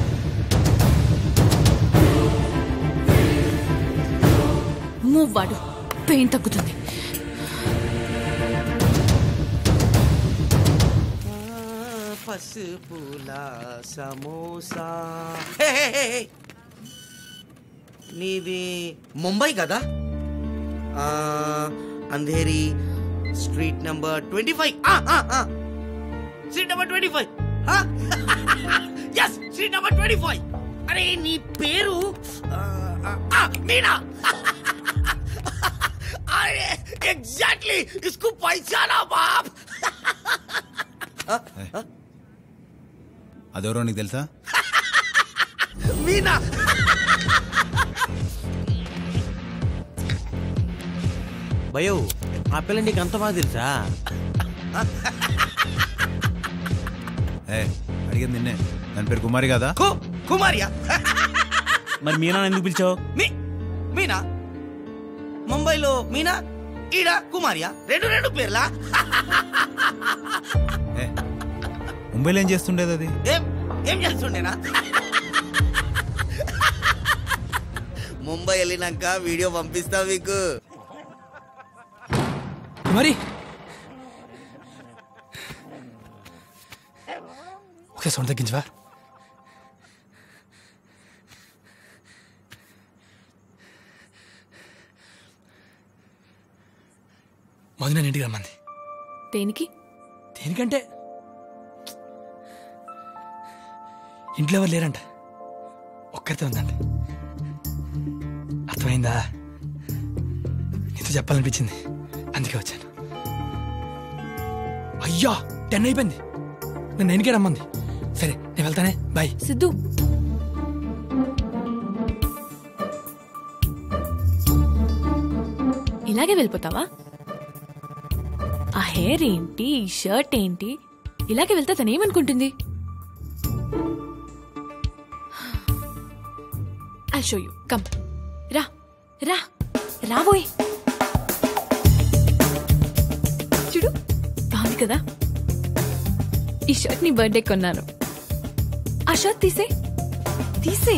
మూవ్ వాడు పెయిన్ తగ్గుతుంది పసుపుల సమోసా నీది ముంబై కదా Andheri street number twenty five street number twenty five yes street number twenty five అరే నీ పేరు ఆ, ఆ, ఆ, మీనా అరే ఎగ్జాక్ట్లీ ఇస్కు పైసానా బాప్ అదెవరో నీకు తెలుసా మీనా భయో ఆ పిల్ల నీకు అంత బాగా తెలుసా ఏ అడిగింది నిన్నే దాని పేరు కుమారి కదా కుమారియా మరి మీనా ఎందుకు పిలిచావు మీ మీనా ముంబైలో మీనా ఈడ కుమారియా రెండు రెండు పేర్లా ముంబైలో ఏం చేస్తుండేది అది ఏం ఏం చేస్తుండేనా ముంబై వెళ్ళినాక వీడియో పంపిస్తా మీకు మరి ఒకసారి సౌండ్ తగ్గించవా మధు నేను ఇంటికి రమ్మంది దేనికి దేనికంటే ఇంట్లో ఎవరు లేరంట ఒక్కరితే ఉందంట అర్థమైందా నీతో చెప్పాలనిపించింది అందుకే వచ్చాను అయ్యా టెన్ అయిపోయింది నేను నైన్కే రమ్మంది సరే నేను వెళ్తానే బాయ్ సిద్ధు ఇలాగే వెళ్ళిపోతావా ఆ హెయిర్ ఏంటి ఈ షర్ట్ ఏంటి ఇలాగే వెళ్తే తను ఏమనుకుంటుంది ఐ షో యూ కమ్ రా రా రాబోయ్ చూడు బాగుంది కదా ఈ షర్ట్ నీ బర్త్డే కొన్నాను ఆ షర్ట్ తీసే తీసే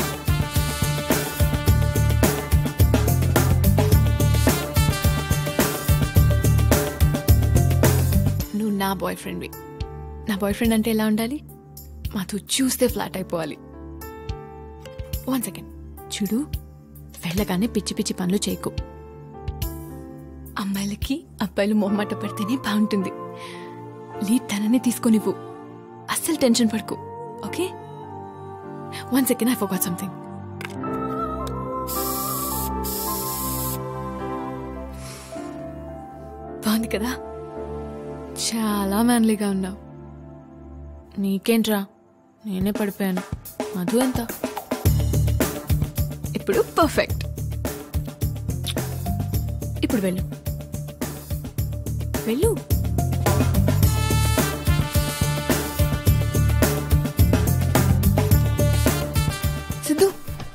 నువ్వు నా బాయ్ ఫ్రెండ్వి నా బాయ్ ఫ్రెండ్ అంటే ఎలా ఉండాలి మాతో చూస్తే ఫ్లాట్ అయిపోవాలి వన్ సెకండ్ చూడు వెళ్ళగానే పిచ్చి పిచ్చి పనులు చేయకు అమ్మాయిలకి అబ్బాయిలు మొహమాట పడితేనే బాగుంటుంది లీడ్ తననే తీసుకొనివ్వు అస్సలు టెన్షన్ పడుకు okay one second I forgot something బాగుంది కదా చాలా మ్యాన్లీగా ఉన్నావు నీకేంట్రా నేనే పడిపోయాను మధు ఎంత ఇప్పుడు పర్ఫెక్ట్ ఇప్పుడు వెళ్ళు వెళ్ళు Siddhu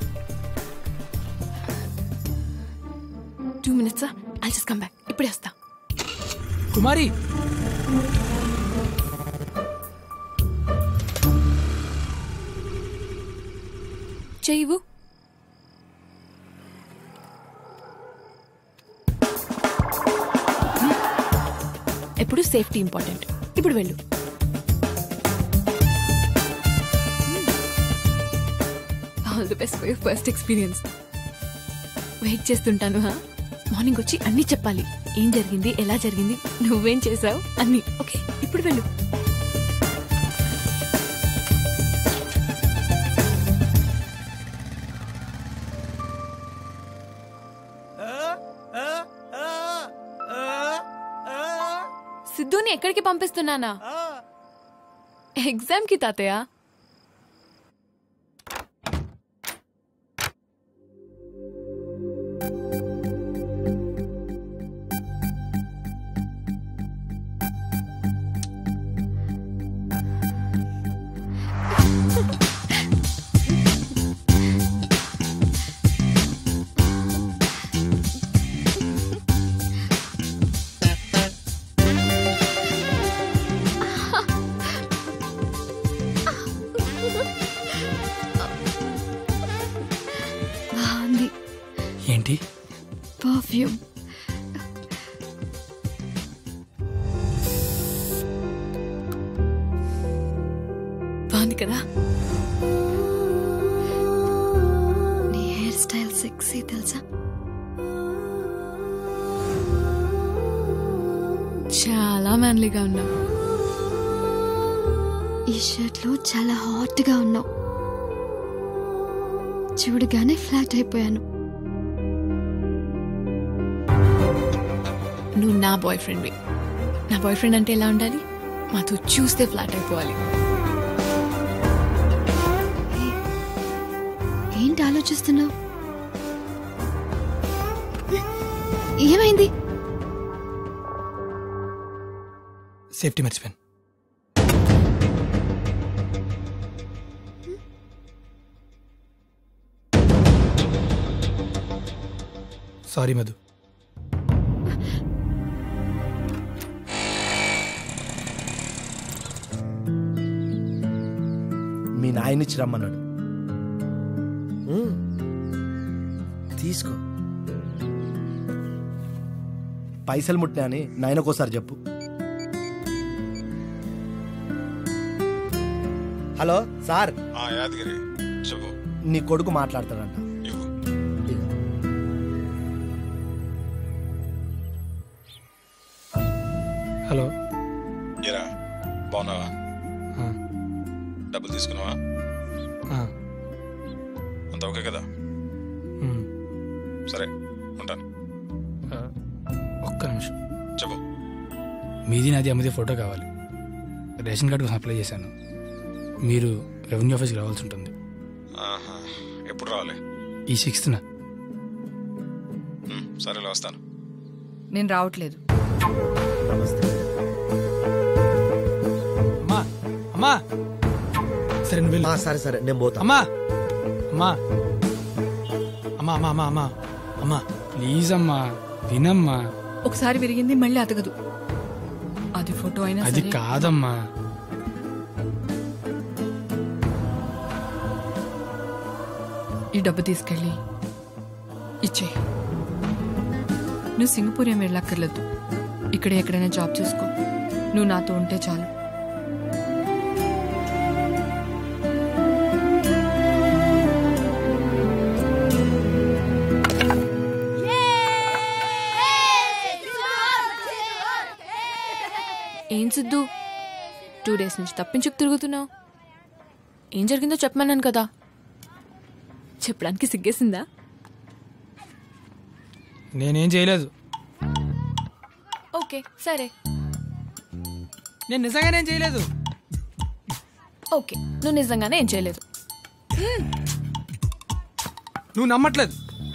two minutes I just come back ఇప్పుడే వస్తా కుమారి చెయ్యవు ఎప్పుడు సేఫ్టీ ఇంపార్టెంట్ ఇప్పుడు వెళ్ళు all the best for your first experience wait చేస్తుంటాను హా మార్నింగ్ వచ్చి అన్నీ చెప్పాలి ఏం జరిగింది ఎలా జరిగింది నువ్వేం చేసావు అన్నీ ఓకే ఇప్పుడు వెళ్ళు సిద్ధుని ఎక్కడికి పంపిస్తున్నానా ఎగ్జామ్ కి తాతయ్య బాగుంది ఏంటి పర్ఫ్యూమ్ బాగుంది కదా నీ హెయిర్ స్టైల్ సెక్సీ తెలుసా చాలా మ్యాన్లీగా ఉన్నావు ఈ షర్ట్లో చాలా హాట్గా ఉన్నావు చూడగానే ఫ్లాట్ అయిపోయాను నువ్వు నా బాయ్ ఫ్రెండ్వి నా బాయ్ ఫ్రెండ్ అంటే ఎలా ఉండాలి మాతో చూస్తే ఫ్లాట్ అయిపోవాలి ఏంటి ఆలోచిస్తున్నావు ఏమైంది సేఫ్టీ మర్చిపోయాను సారీ మధు మీ నాయనిచ్చి రమ్మన్నాడు ఉమ్. తీసుకో పైసలు ముట్టినా అని నాయనకోసారి చెప్పు హలో సార్ యాదగిరి చెప్పు నీ కొడుకు మాట్లాడతాడంట హలో ఎరా బాగున్నావా ఆ, డబ్బులు తీసుకున్నావా ఆ, అంత ఓకే కదా ఉమ్, సరే ఉంటాను ఆ, ఒక్క నిమిషం చెప్పు మీది నాది అమ్మది ఫోటో కావాలి రేషన్ కార్డు కోసం అప్లై చేశాను మీరు రెవెన్యూ ఆఫీస్కి రావాల్సి ఉంటుంది ఆహా. ఎప్పుడు రావాలి ఈ సిక్స్త్న ఉమ్, సరేలే వస్తాను నేను రావట్లేదు అమ్మా అమ్మా సరే నువ్వు వెళ్ళు. సరే సరే నేను పోతా అమ్మా అమ్మా అమ్మా అమ్మా అమ్మా అమ్మా అమ్మా ప్లీజ్ అమ్మా వినమ్మా ఒకసారి విరిగింది మళ్ళీ అతగదు అది ఫోటో అయినా అది సరే. కాదమ్మా ఈ డబ్బు తీసుకెళ్ళి ఇచ్చే నువ్వు సింగపూర్ ఏం వెళ్ళక్కర్లేదు ఇక్కడ ఎక్కడైనా జాబ్ చూసుకో నువ్వు నాతో ఉంటే చాలు ఏం సిద్ధు టూ డేస్ నుంచి తప్పించుకు తిరుగుతున్నావు ఏం జరిగిందో చెప్పమన్నాను కదా చెప్పడానికి సిగ్గేసిందా నేనేం చేయలేదు ఓకే సరే నేను నిజంగానేం చేయలేదు ఓకే నువ్వు నిజంగానే ఏం చేయలేదు హ్మ్. నువ్వు నమ్మట్లేదు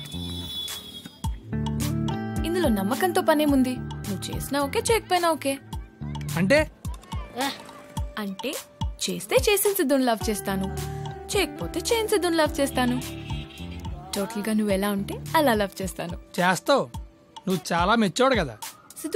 ఇందులో నమ్మకంతో పనేముంది నువ్వు చేసినా ఓకే చేయకపోయినా ఓకే అంటే అంటే చేస్తే చేసిన సిద్ధుని లవ్ చేస్తాను చేయకపోతే చేయని సిద్ధుని లవ్ చేస్తాను టోటల్గా నువ్వు ఎలా ఉంటే అలా లవ్ చేస్తాను చేస్తావు నువ్వు చాలా మెచ్చోడు కదా సిద్ధు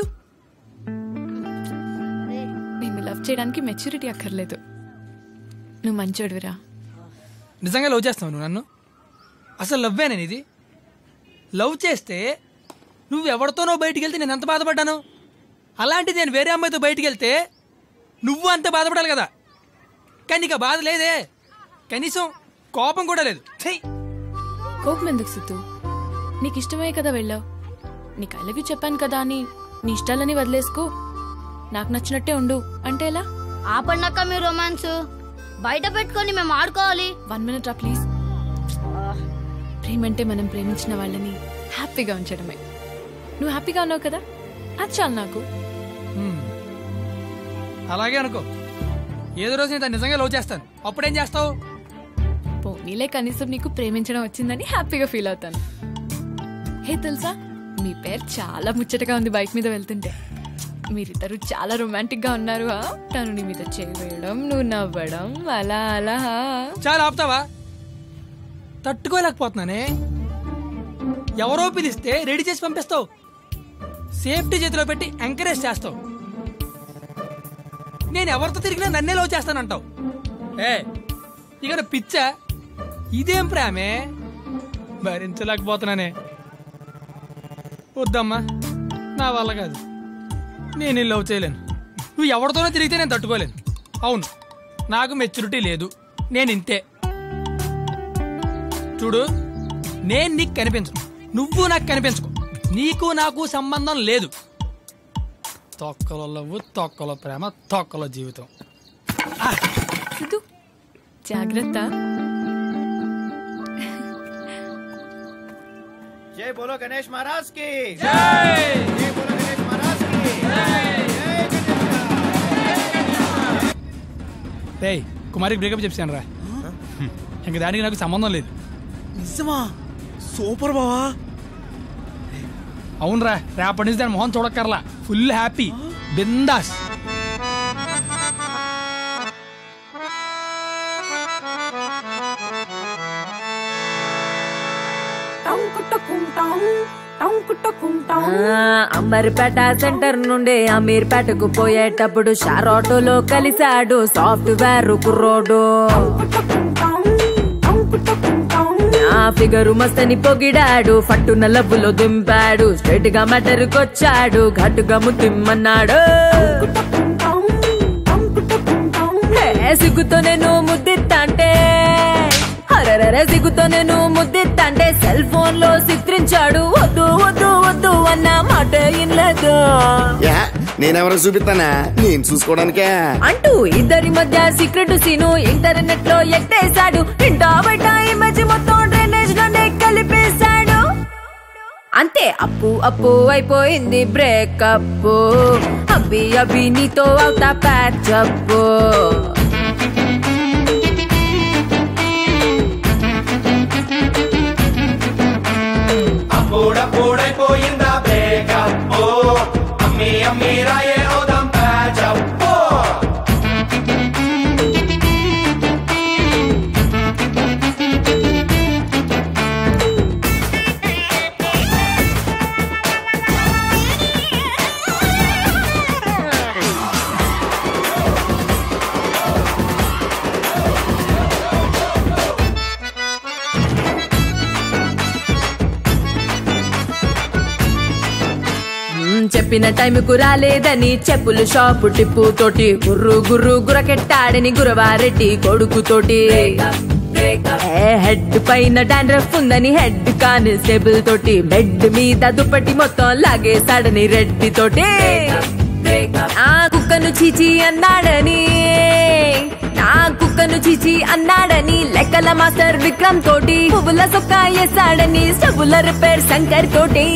నేను లవ్ చేయడానికి మెచ్యూరిటీ అక్కర్లేదు నువ్వు మంచోడువిరా నిజంగా లవ్ చేస్తావు నువ్వు నన్ను అసలు లవ్వే నేను ఇది లవ్ చేస్తే నువ్వు ఎవరితోనో బయటికి వెళ్తే నేను ఎంత బాధపడ్డాను అలాంటిది నేను వేరే అమ్మాయితో బయటికి వెళ్తే నువ్వు అంత బాధపడాలి కదా కానీ నీకు ఆ బాధ లేదే కనీసం కోపం కూడా లేదు ఛీ! కోపం ఎందుకు సిద్ధు నీకు ఇష్టమే కదా వెళ్ళావు నీకు ఐ లవ్ యూ చెప్పాను కదా అని నీ ఇష్టాలని వదిలేసుకో నాకు నచ్చినట్టే ఉండు అంటే ఎలా ఆపండక్క మీ రొమాన్స్ బయట పెట్టుకొని మేము ఆడుకోవాలి వన్ మినిట్ రా ప్లీజ్ ప్రేమంటే మనం ప్రేమించిన వాళ్ళని హ్యాపీగా ఉంచడమే నువ్వు హ్యాపీగా ఉన్నావు కదా అది చాలు నాకు హ్మ్. అలాగే అనుకో ఏదో రోజు నేను దాన్ని నిజంగా లవ్ చేస్తాను అప్పుడేం చేస్తావు పోనీలే కనీసం నీకు ప్రేమించడం వచ్చిందని హ్యాపీగా ఫీల్ అవుతాను హే తెలుసా మీ పేరు చాలా ముచ్చటగా ఉంది బైక్ మీద వెళ్తుంటే మీరిద్దరు చాలా రొమాంటిక్ గా ఉన్నారు ఆ? తను నీ మీద చేయవేయడం నువ్వు నవ్వడం అలా అలా ఆ? చాలా ఆపుతావా తట్టుకోలేకపోతున్నానే ఎవరో పిలిస్తే రెడీ చేసి పంపిస్తావు సేఫ్టీ చేతిలో పెట్టి ఎంకరేజ్ చేస్తావు నేను ఎవరితో తిరిగినా నన్నే లవ్ చేస్తానంటావు ఏ ఇక పిచ్చా ఇదేం ప్రేమే భరించలేకపోతున్నానే వద్దమ్మా నా వల్ల కాదు నేను ఈ లవ్ చేయలేను నువ్వు ఎవరితోనో తిరిగితే నేను తట్టుకోలేను అవును నాకు మెచ్యూరిటీ లేదు నేను ఇంతే చూడు నేను నీకు కనిపించను నువ్వు నాకు కనిపించుకో నీకు నాకు సంబంధం లేదు తొక్కలో లవ్వు తొక్కలో ప్రేమ తొక్కలో జీవితం సిద్ధు జాగ్రత్త జై బోలో గణేష్ మహారాజ్ కి రేయ్ కుమారికి బ్రేకప్ చెప్పాను రా ఇంక దానికి నాకు సంబంధం లేదు నిజమా సూపర్ బావా అవునరా రేపటి నుంచి దాని మొహం చూడక్కర్లా ఫుల్ హ్యాపీ బిందాస్ అంబర్పేట సెంటర్ నుండి అమీర్పేటకు పోయేటప్పుడు షార్ ఆటోలో కలిశాడు సాఫ్ట్వేర్ కుర్రోడు ఆ ఫిగరు మస్తని పొగిడాడు ఫట్టున లబ్బులో దింపాడు స్ట్రైట్ గా మటరుకొచ్చాడు ఘటుగా ముద్దిమ్మన్నాడు హే, సిగ్గుతో నేను ముద్దిత్తంటే అరరరే సిగ్గుతో నేను ముద్దిత్తంటే సెల్ ఫోన్ లో చిత్రించాడు వద్దు వద్దు వద్దు అన్న మాట ఇన్లేదు యా నేనెవరో చూపిస్తానా నేను చూసుకోవడానికే అంటూ ఇద్దరి మధ్య సీక్రెట్ సీను ఇంటర్నెట్ లో ఎట్టేశాడు ఇంటా బయట ఇమేజ్ మొత్తం డ్రైనేజ్ లోనే కలిపేశాడు అంతే అప్పు అప్పు అయిపోయింది బ్రేకప్ అబ్బి అబ్బి నీతో అవుతా ప్యాచ్ అప్ అప్పుడప్పుడైపోయిందా బ్రేకప్ అమ్మి అమ్మి రాయే ఓదాం ప్యాచప్ మ్మ్, చెప్పిన టైంకు రాలేదని చెప్పులు షాపు టిప్పు తోటి గుర్రు గుర్రు గురకెట్టాడని గురవారెడ్డి కొడుకు తోటి ఏ హెడ్ పైన డాండ్రఫ్ ఉందని హెడ్ కానిస్టేబుల్ తోటి బెడ్ మీద దుప్పటి మొత్తం లాగేశాడని రెడ్డి తోటి ఆ కుక్కను చీచి అన్నాడని నా కుక్కను చీచి అన్నాడని లెక్కల మాస్టర్ విక్రమ్ తోటి పువ్వుల సొక్క వేసాడని స్టబుల రిపేర్ శంకర్ తోటి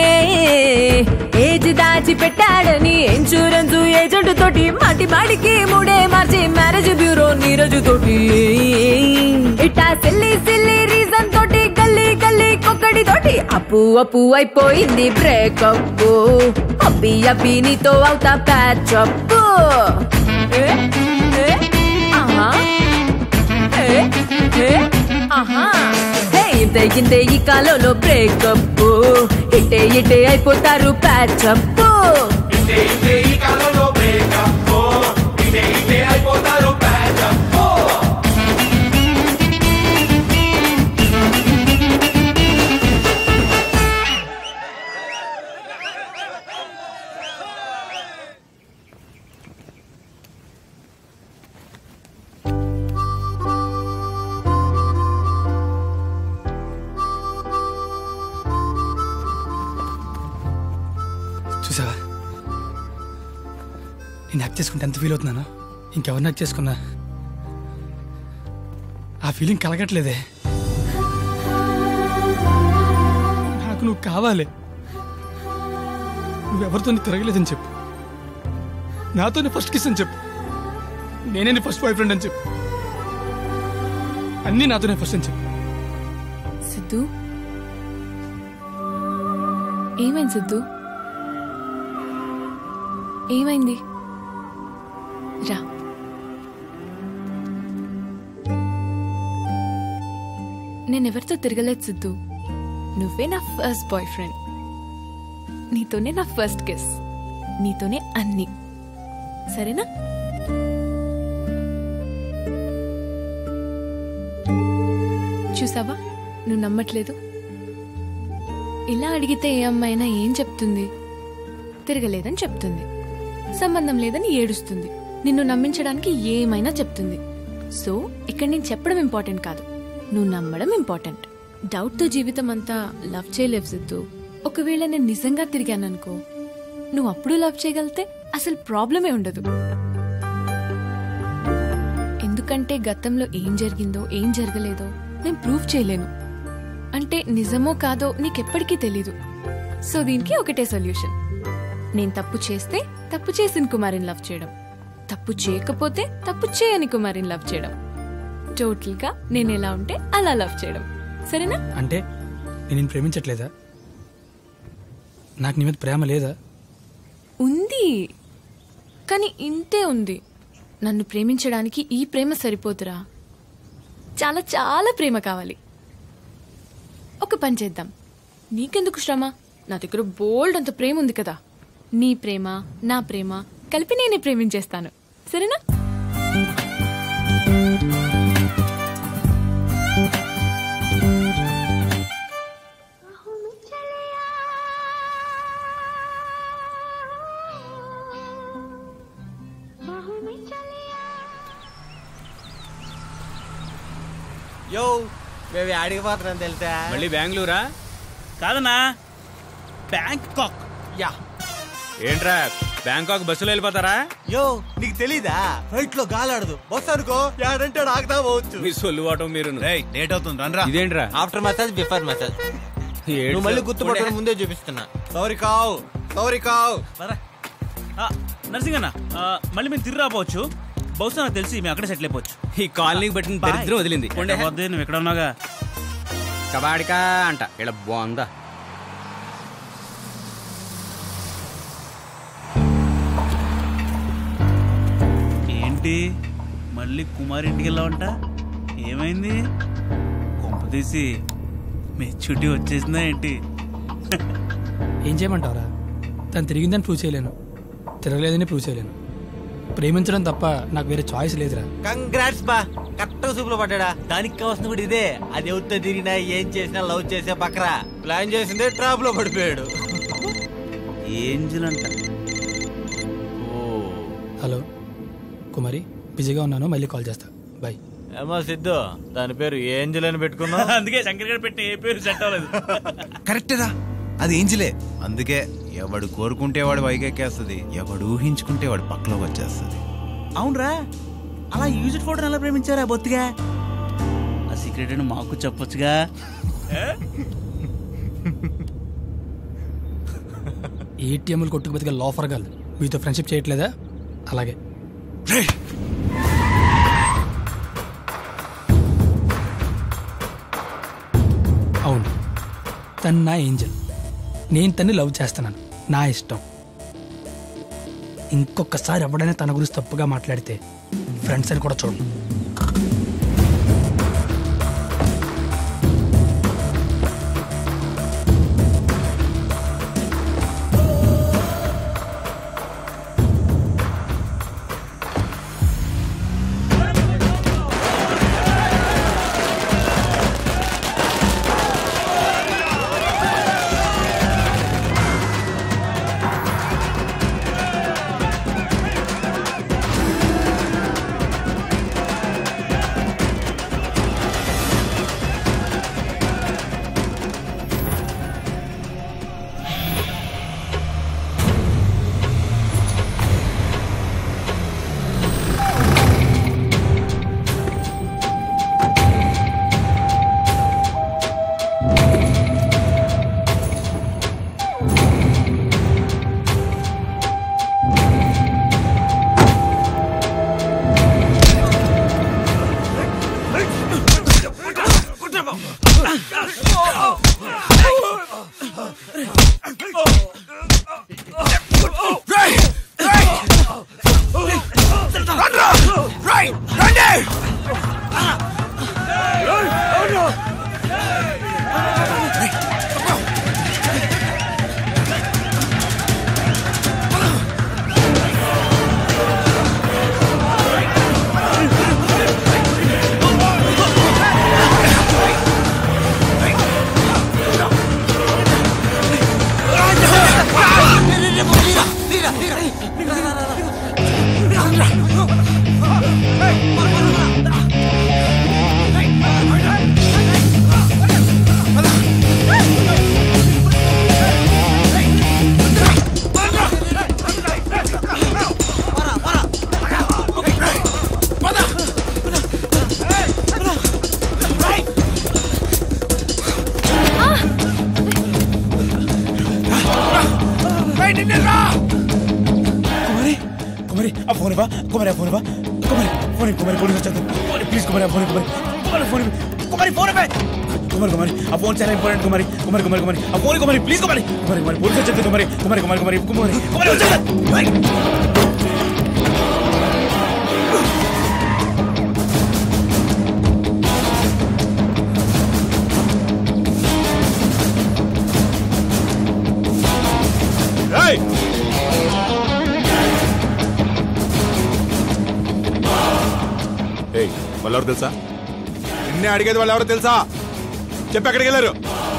ఏజ్ దాచి పెట్టాడని ఇన్సూరెన్స్ ఏజెంట్ తోటి మాటి మాటికి మూడే మార్చి మ్యారేజ్ బ్యూరో నీరజు తోటి ఇట్టా సిల్లి సిల్లి రీజన్ తోటి గల్లీ గల్లీ కొక్కడి తోటి అప్పు అప్పు అయిపోయింది బ్రేకప్ అబ్బి అబ్బి నీతో అవుతా ప్యాచ్ అప్ ఇంతే ఇంతే ఈ కాలంలో బ్రేకప్ ఇటే ఇటే అయిపోతారు ప్యాచ్ అప్ ఇదే ఇదే ఈ కాలంలో బ్రేకప్ ఇదే ఇదే అయిపోతారు ప్యాచప్ చూసావా నేను హక్ చేసుకుంటే ఎంత ఫీల్ అవుతున్నాను ఇంకెవరిని హక్ చేసుకున్నా ఆ ఫీలింగ్ కలగట్లేదే నాకు నువ్వు కావాలి నువ్వెవరితో తిరగలేదని చెప్పు నాతోనే ఫస్ట్ కిస్ అని చెప్పు నేనే నీ ఫస్ట్ బాయ్ ఫ్రెండ్ అని చెప్పు అన్నీ నాతోనే ఫస్ట్ అని చెప్పు సిద్ధు ఏమైంది సిద్ధు ఏమైంది రా నేనెవరితో తిరగలేదు సిద్ధు నువ్వే నా ఫస్ట్ బాయ్ ఫ్రెండ్ నీతోనే నా ఫస్ట్ కిస్ నీతోనే అన్ని సరేనా చూసావా నువ్వు నమ్మట్లేదు ఇలా అడిగితే ఏ అమ్మాయినా ఏం చెప్తుంది తిరగలేదని చెప్తుంది సంబంధం లేదని ఏడుస్తుంది నిన్ను నమ్మించడానికి ఏమైనా చెప్తుంది సో ఇక్కడ నేను చెప్పడం ఇంపార్టెంట్ కాదు నువ్వు నమ్మడం ఇంపార్టెంట్ డౌట్తో జీవితం అంతా లవ్ చేయలేవు సిద్ధు ఒకవేళ నేను నిజంగా తిరిగాననుకో నువ్వు అప్పుడు లవ్ చేయగలిగితే అసలు ప్రాబ్లమే ఉండదు ఎందుకంటే గతంలో ఏం జరిగిందో ఏం జరగలేదో నేను ప్రూవ్ చేయలేను అంటే నిజమో కాదో నీకెప్పటికీ తెలీదు సో దీనికి ఒకటే సొల్యూషన్ నేను తప్పు చేస్తే తప్పు చేసిన కుమారిని లవ్ చేయడం తప్పు చేయకపోతే తప్పు చేయని కుమారిని లవ్ చేయడం టోటల్ గా నేను ఎలా ఉంటే అలా లవ్ చేయడం సరేనా అంటే నేను నిన్ను ప్రేమించట్లేదా నాకు నీ మీద ప్రేమ లేదా ఉంది కానీ ఇంతే ఉంది నన్ను ప్రేమించడానికి ఈ ప్రేమ సరిపోతురా చాలా చాలా ప్రేమ కావాలి ఒక పని చేద్దాం నీకెందుకు శ్రమ నా దగ్గర బోల్డ్ అంత ప్రేమ ఉంది కదా నీ ప్రేమ నా ప్రేమ కలిపి నేనే ప్రేమించేస్తాను సరేనా యో మేము ఆడికి పోతున్నాం తెలుసా మళ్ళీ బెంగళూరా కాదన్నా బ్యాంకాక్ యా ఏంట్రా బ్యాంకాక్ బస్సులో వెళ్ళిపోతారా యో నీకు తెలీదా ఫ్లైట్ లో గాలాడదు బస్ అనుకో ఏడంటే ఆగుతా పోవచ్చు మీ సొల్లు వాటం మీరు లేట్ అవుతుంది రండ్రా ఇదేంట్రా ఆఫ్టర్ మసాజ్ బిఫోర్ మసాజ్ ఏడు నువ్వు మళ్ళీ సార్. గుర్తుపట్టడం ముందే చూపిస్తున్నా సారీ కావు సారీ కావు నర్సింగన్న మళ్ళీ మేము తిరిగి రాపోవచ్చు బహుశా నాకు తెలిసి మేము అక్కడే సెటిల్ అయిపోవచ్చు ఈ కాలనీకి పెట్టిన దరిద్రం వదిలింది పోతే నువ్వు ఎక్కడ ఉన్నాగా కబాడికా అంట ఇలా బాగుందా ఏంటి మళ్ళీ కుమారి ఇంటికి వెళ్ళావంట ఏమైంది కొంప తీసి మెచ్యూరిటీ వచ్చేసిందా ఏంటి ఏం చేయమంటావరా తను తిరిగిందని ప్రూవ్ చేయలేను తిరగలేదని ప్రూవ్ చేయలేను ప్రేమించడం తప్ప నాకు వేరే చాయిస్ లేదురా కంగ్రాట్స్ బా కరెక్ట్ సూపులో పడ్డా దానికి కావాల్సింది కూడా ఇదే అది ఎవరితో తిరిగినా ఏం చేసినా లవ్ చేసే పక్కరా ప్లాన్ చేసిందే ట్రాప్ లో పడిపోయాడు ఏంజల్ అంట హలో కుమారి బిజీగా ఉన్నాను మళ్ళీ కాల్ చేస్తా బాయ్ ఏమో సిద్ధు దాని పేరు ఏంజల్ అని పెట్టుకున్నా అందుకే శంకర్ గారు పెట్టిన ఏ పేరు సెట్ అవ్వలేదు కరెక్టేరా అది ఏంజిలే అందుకే ఎవడు కోరుకుంటే వాడు వైకెక్కేస్తుంది ఎవడు ఊహించుకుంటే వాడు పక్కలోకి వచ్చేస్తుంది అవునరా అలా యూజ్డ్ ఫోటోని ఎలా ప్రేమించారా బొత్తిగా ఆ సీక్రెట్ అని మాకు చెప్పొచ్చుగా ఏటీఎంలు కొట్టుకు బతికే లోఫర్ గలదు మీతో ఫ్రెండ్షిప్ చేయట్లేదా అలాగే అవును తను నా ఏంజల్ నేను తన్ని లవ్ చేస్తున్నాను నా ఇష్టం ఇంకొకసారి ఎవడైనా తన గురించి తప్పుగా మాట్లాడితే ఫ్రెండ్స్ అని కూడా చూడండి కుమారి కుమారి ఆ ఫోన్ ఇవ్వా కుమారి ఆ ఫోన్ ఇవ్వా కుమారి ఫోన్ ఇవ్వు, కుమారి పోలీస్ వచ్చేద్దాం కుమారి ప్లీజ్ కుమారి ఆ ఫోన్ ఇవ్వు, కుమారి కుమారి ఫోన్ ఇవ్వు. కుమారి ఫోన్ ఇవ్వే కుమారి కుమారి ఆ ఫోన్ చాలా ఇంపార్టెంట్ కుమారి కుమారి కుమారి కుమారి ఆ phone Kumari please Kumari Kumari Kumari police వచ్చేద్దాం కుమారి కుమారి కుమారి కుమారి కుమారి కుమారి వచ్చేద్దాం కుమారి ఏయ్! ఏయ్ వాళ్ళెవరు తెలుసా నిన్నే అడిగేది వాళ్ళు ఎవరో తెలుసా చెప్పి ఎక్కడికి వెళ్ళారు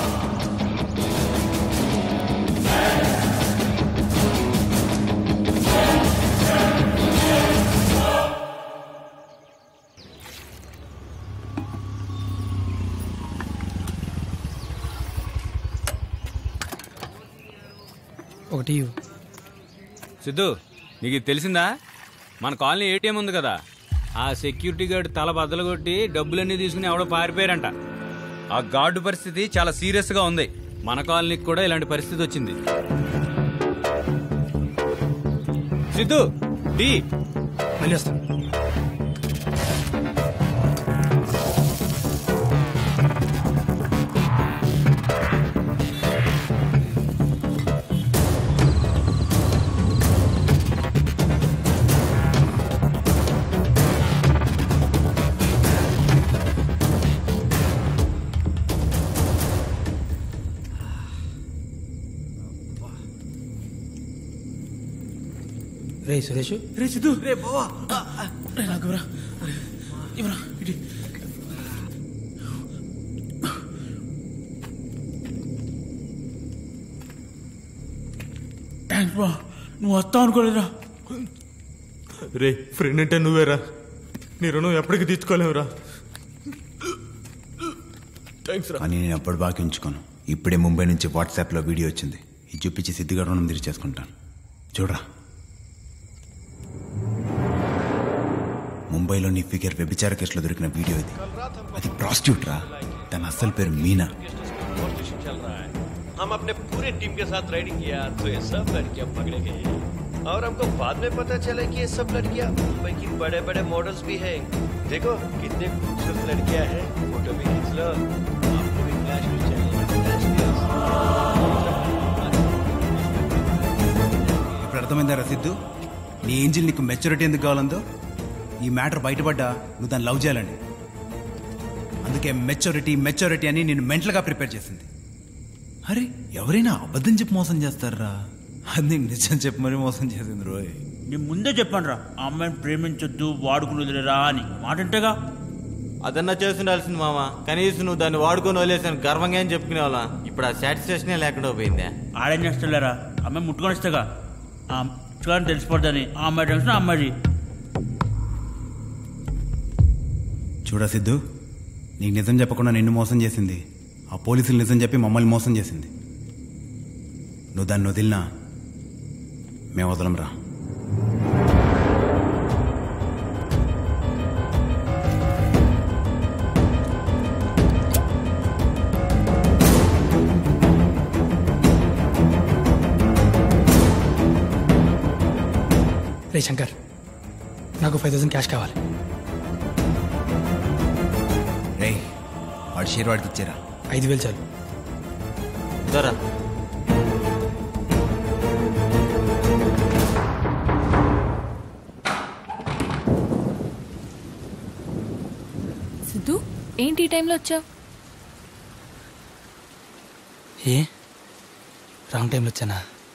ఒకటి ఇవ్వు. సిద్ధు నీకు ఇది తెలిసిందా మన కాలనీ ఏటీఎం ఉంది కదా ఆ సెక్యూరిటీ గార్డ్ తల బద్దలు కొట్టి డబ్బులన్నీ తీసుకుని ఎవడో పారిపోయారంట ఆ గార్డు పరిస్థితి చాలా సీరియస్ గా ఉంది మన కాలనీకి కూడా ఇలాంటి పరిస్థితి వచ్చింది సిద్ధు టీ మళ్ళీ వస్తాను రే సురేష్ రే సిద్ధు రే బావా రే నాకు ఇవ్వరా ఇవ్వరా ఇటు థ్యాంక్స్ బా నువ్వు వస్తావు అనుకోలేదురా రే ఫ్రెండ్ అంటే నువ్వేరా నీ రుణం ఎప్పటికీ తీర్చుకోలేవురా థ్యాంక్స్ రా కానీ నేను అప్పుడు బాగా ఉంచుకోను ఇప్పుడే ముంబై నుంచి వాట్సాప్లో వీడియో వచ్చింది ఇది చూపించి సిద్ధిగా రుణం తీర్చేసుకుంటాను చూడరా ముంబైలో నీ ఫిగర్ వ్యభిచార కేసులో దొరికిన వీడియో ఇది అది ప్రాస్టిట్యూట్ రా తన అసలు పేరు మీనా चल रहा है हम अपने पूरे टीम के साथ राइडिंग किया तो ये सब लड़कियां पकड़े गई और हमको बाद में पता चला कि ये सब लड़कियां मुंबई की बड़े बड़े मॉडल्स भी हैं देखो कितने खूबसूरत लड़कियां हैं फोटो भी खींच लो आपको भी फ्लैश भी चाहिए फ्लैश ఇప్పుడు అర్థమైందా రసిద్దు నీ ఏంజిల్ నీకు మెచ్యూరిటీ ఎందుకు కావాలందో ఈ మ్యాటర్ బయటపడ్డా నువ్వు దాన్ని లవ్ చేయాలండి అందుకే మెచ్యూరిటీ మెచ్యూరిటీ అని నేను మెంటల్గా ప్రిపేర్ చేసింది అరే ఎవరైనా అబద్ధం చెప్పి మోసం చేస్తారా అది నీకు నిజం చెప్పి మరీ మోసం చేసింది రోయ్ నేను ముందే చెప్పాను రా ఆ అమ్మాయిని ప్రేమించొద్దు వాడుకుని వదిలేరా అని మాట అంటేగా అదన్నా చేస్తుండాల్సింది మామ కనీసం నువ్వు దాన్ని వాడుకొని వదిలేసాను గర్వంగా అని చెప్పుకునే వాళ్ళ ఇప్పుడు ఆ సాటిస్ఫాక్షనే లేకుండా పోయిందే ఆడేం చేస్తలేరా అమ్మాయి ముట్టుకొని వస్తాగా ఆ చూడని తెలిసిపోద్దని ఆ అమ్మాయి టెన్షన్ ఆ అమ్మాయి చూడా సిద్ధు నీకు నిజం చెప్పకుండా నిన్ను మోసం చేసింది ఆ పోలీసులు నిజం చెప్పి మమ్మల్ని మోసం చేసింది నువ్వు దాన్ని వదిలినా మేము వదలం రా రే శంకర్ నాకు ఫైవ్ థౌసండ్ క్యాష్ కావాలి రే వాడి షేర్ వాడికి ఇచ్చారా ఐదు వేలు చాలు దొరా సిద్ధు ఏంటి ఈ టైంలో వచ్చావు ఏ రాంగ్ టైంలో వచ్చానా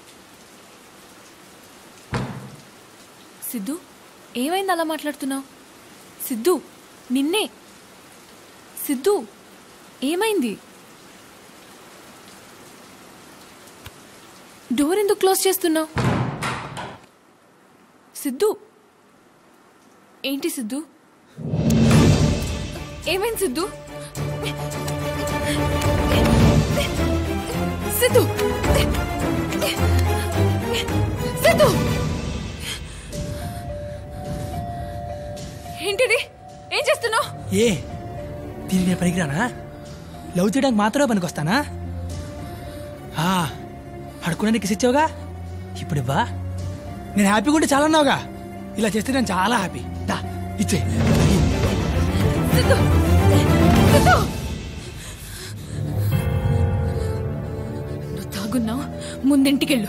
సిద్ధు ఏమైంది అలా మాట్లాడుతున్నావు సిద్ధు నిన్నే సిద్ధు ఏమైంది డోర్ ఎందుకు క్లోజ్ చేస్తున్నావు సిద్ధు ఏంటి సిద్ధు ఏమైంది సిద్ధు సిద్ధు సిద్ధు ఏంటిది ఏం చేస్తున్నావు ఏ దీనికి నేను పనికిరానా లవ్ చేయడానికి మాత్రమే పనికొస్తానా ఆ, అడుక్కున్నా నీకు ఇచ్చావుగా ఇప్పుడు ఇవ్వా నేను హ్యాపీగా ఉంటే చాలా అన్నావుగా ఇలా చేస్తే నేను చాలా హ్యాపీ దా ఇచ్చే నువ్వు తాగున్నావు ముందింటికెళ్ళు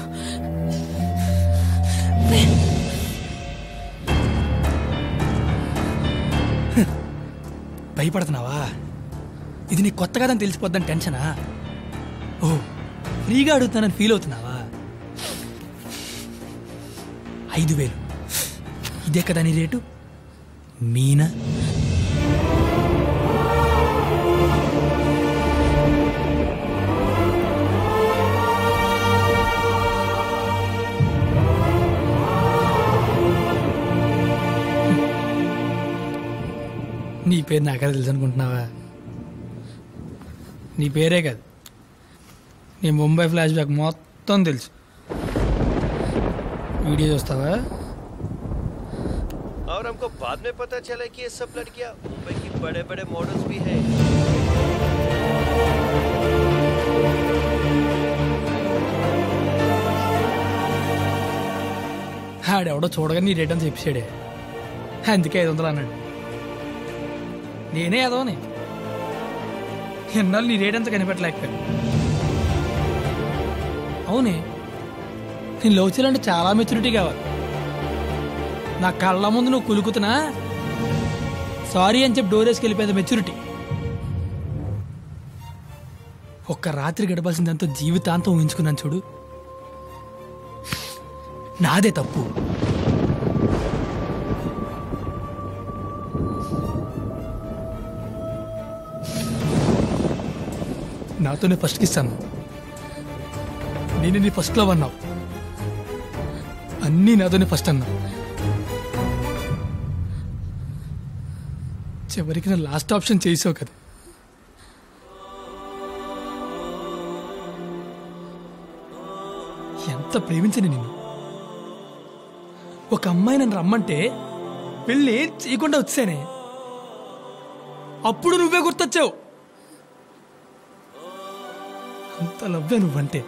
భయపడుతున్నావా ఇది నీకు కొత్త కదని తెలిసిపోద్దని టెన్షనా ఓ ఫ్రీగా అడుగుతానని ఫీల్ అవుతున్నావా ఐదు వేలు ఇదే కదా నీ రేటు మీనా నీ పేరు నాకే తెలుసు అనుకుంటున్నావా నీ పేరే కాదు నీ ముంబై ఫ్లాష్ బ్యాక్ మొత్తం తెలుసు వీడియో చూస్తావా और हमको बाद में पता चला कि ये सब लड़कियां मुंबई की बड़े बड़े मॉडल्स भी हैं ఆడెవడో చూడగా నీ రేట్ అని చెప్పాడే అందుకే ఐదు వందలు అన్నాడు నేనే ఏదోని ఎన్నాళ్ళు నీ రేట్ అంతా కనిపెట్టలేకపోయాను అవునే నేను లవ్ చేయాలంటే చాలా మెచ్యూరిటీ కావాలి నా కళ్ళ ముందు నువ్వు కులుకుతున్నా సారీ అని చెప్పి డోర్ వేసుకు వెళ్ళిపోయేది మెచ్యూరిటీ ఒక్క రాత్రి గడపాల్సిందంతా జీవితాంతం ఊహించుకున్నాను చూడు నాదే తప్పు నాతోనే ఫస్ట్ ఇస్తాను నేను నీ ఫస్ట్ లవ్ అన్నావు అన్నీ నాతోనే ఫస్ట్ అన్నావు చివరికి నా లాస్ట్ ఆప్షన్ చేసావు కదా ఎంత ప్రేమించని నిన్ను ఒక అమ్మాయి నన్ను రమ్మంటే పెళ్ళి చేయకుండా వచ్చానే అప్పుడు నువ్వే గుర్తొచ్చావు అంత లవ్వే నువ్వంటే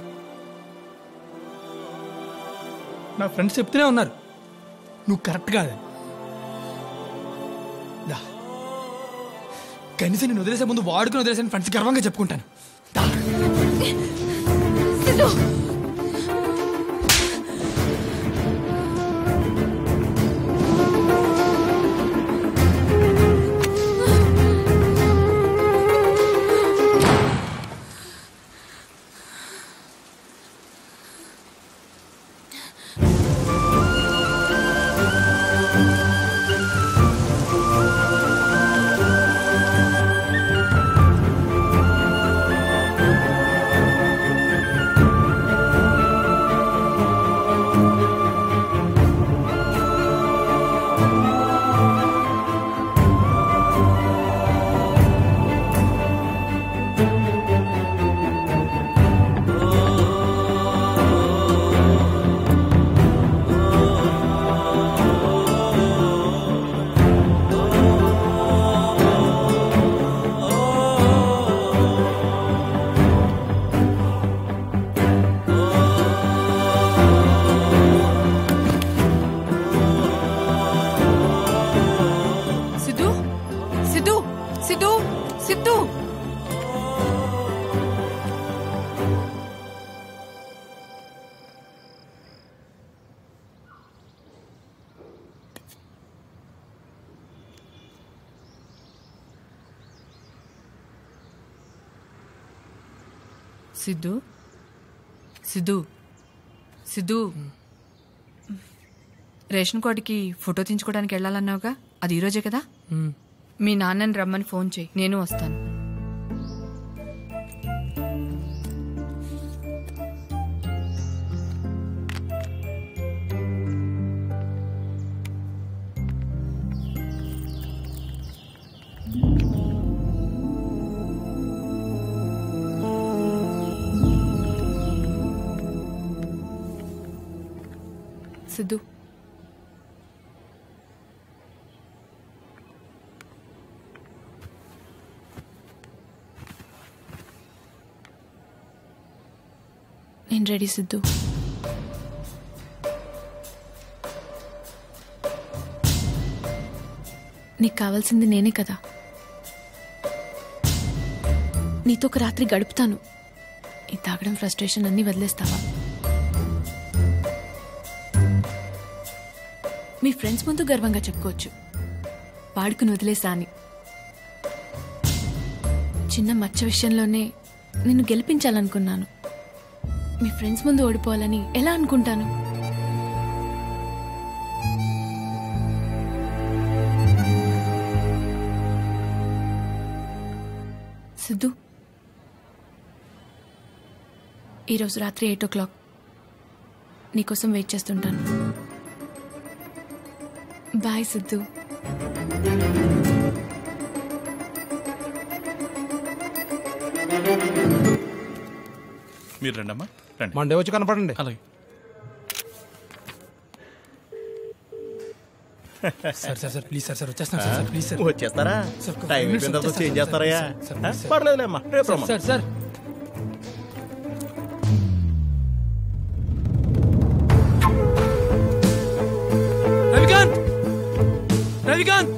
నా ఫ్రెండ్స్ చెప్తూనే ఉన్నారు నువ్వు కరెక్ట్ కాదని దా కనీసం నేను వదిలేసే ముందు వాడుకుని వదిలేసాను ఫ్రెండ్స్ గర్వంగా చెప్పుకుంటాను దా. సిద్ధు సిద్ధు సిద్ధు సిద్ధు సిద్ధు సిద్ధు సిద్ధు రేషన్ కార్డుకి ఫోటో తీయించుకోవడానికి వెళ్ళాలన్నావుగా అది ఈరోజే కదా ఉమ్. మీ నాన్నని రమ్మని ఫోన్ చేయి నేను వస్తాను సిద్ధు నేను రెడీ సిద్ధు నీకు కావాల్సింది నేనే కదా నీతో ఒక రాత్రి గడుపుతాను ఈ తాగడం ఫ్రస్ట్రేషన్ అన్నీ వదిలేస్తావా మీ ఫ్రెండ్స్ ముందు గర్వంగా చెప్పుకోవచ్చు వాడుకుని వదిలేసా అని చిన్న మచ్చ విషయంలోనే నిన్ను గెలిపించాలనుకున్నాను మీ ఫ్రెండ్స్ ముందు ఓడిపోవాలని ఎలా అనుకుంటాను సిద్ధు ఈరోజు రాత్రి ఎయిట్ ఓ క్లాక్ నీకోసం వెయిట్ చేస్తుంటాను బాయ్ సిద్ధు మీరు రండమ్మా రండి మండే వచ్చి కనపడండి అలాగే sir sir sir please sir sir వచ్చేస్తాను సార్ సార్ ప్లీజ్ సార్ వచ్చేస్తారా సార్, ఒక టైం five minutes అయిపోయిన తర్వాత వచ్చేస్తాను చేంజ్ సార్, చేస్తారయ్యా సార్, సార్, ప్లీజ్ సార్. పర్లేదులేమ్మా రేపు సార్, రమ్మా సార్ సార్ రవికాంత్ రవికాంత్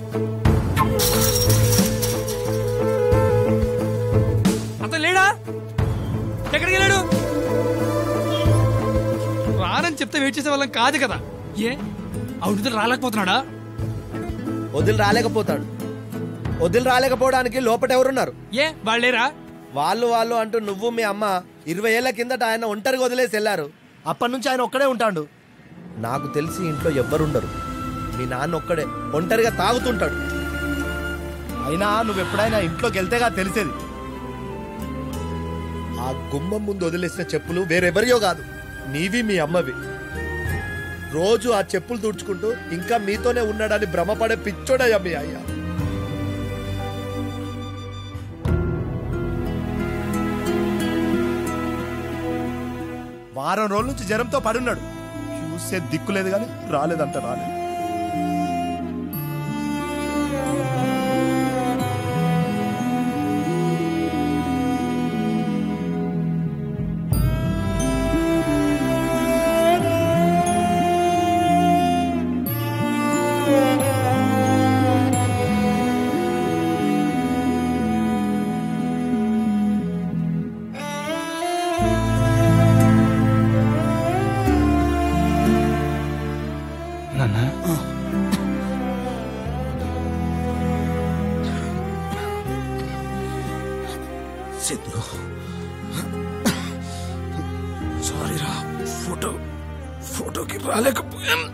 అతను లేడా ఎక్కడికి వెళ్ళాడు రానని చెప్తే వెయిట్ చేసే వాళ్ళం కాదు కదా ఏ అవును రాలేకపోతున్నాడా వదిలి రాలేకపోతాడు వదిలి రాలేకపోవడానికి లోపట ఎవరున్నారు ఏ వాళ్ళేరా వాళ్ళు వాళ్ళు అంటూ నువ్వు మీ అమ్మ ఇరవై ఏళ్ల కిందట ఆయన ఒంటరిగా వదిలేసి వెళ్ళారు అప్పటి నుంచి ఆయన ఒక్కడే ఉంటాడు నాకు తెలిసి ఇంట్లో ఎవ్వరుండరు మీ నాన్న ఒక్కడే ఒంటరిగా తాగుతుంటాడు అయినా నువ్వు ఎప్పుడైనా ఇంట్లోకి వెళ్తేగా తెలిసేది ఆ గుమ్మం ముందు వదిలేసిన చెప్పులు వేరెవరియో కాదు నీవి మీ అమ్మవి రోజు ఆ చెప్పులు తుడుచుకుంటూ ఇంకా మీతోనే ఉన్నాడని భ్రమపడే పిచ్చోడయ్యా మీ అయ్యా వారం రోజుల నుంచి జ్వరంతో పడున్నాడు చూసే దిక్కులేదు కానీ రాలేదంట రాలేదు నాన్న సిద్ధు సారీ రా ఫోటో ఫోటోకి రాలేకపోయాను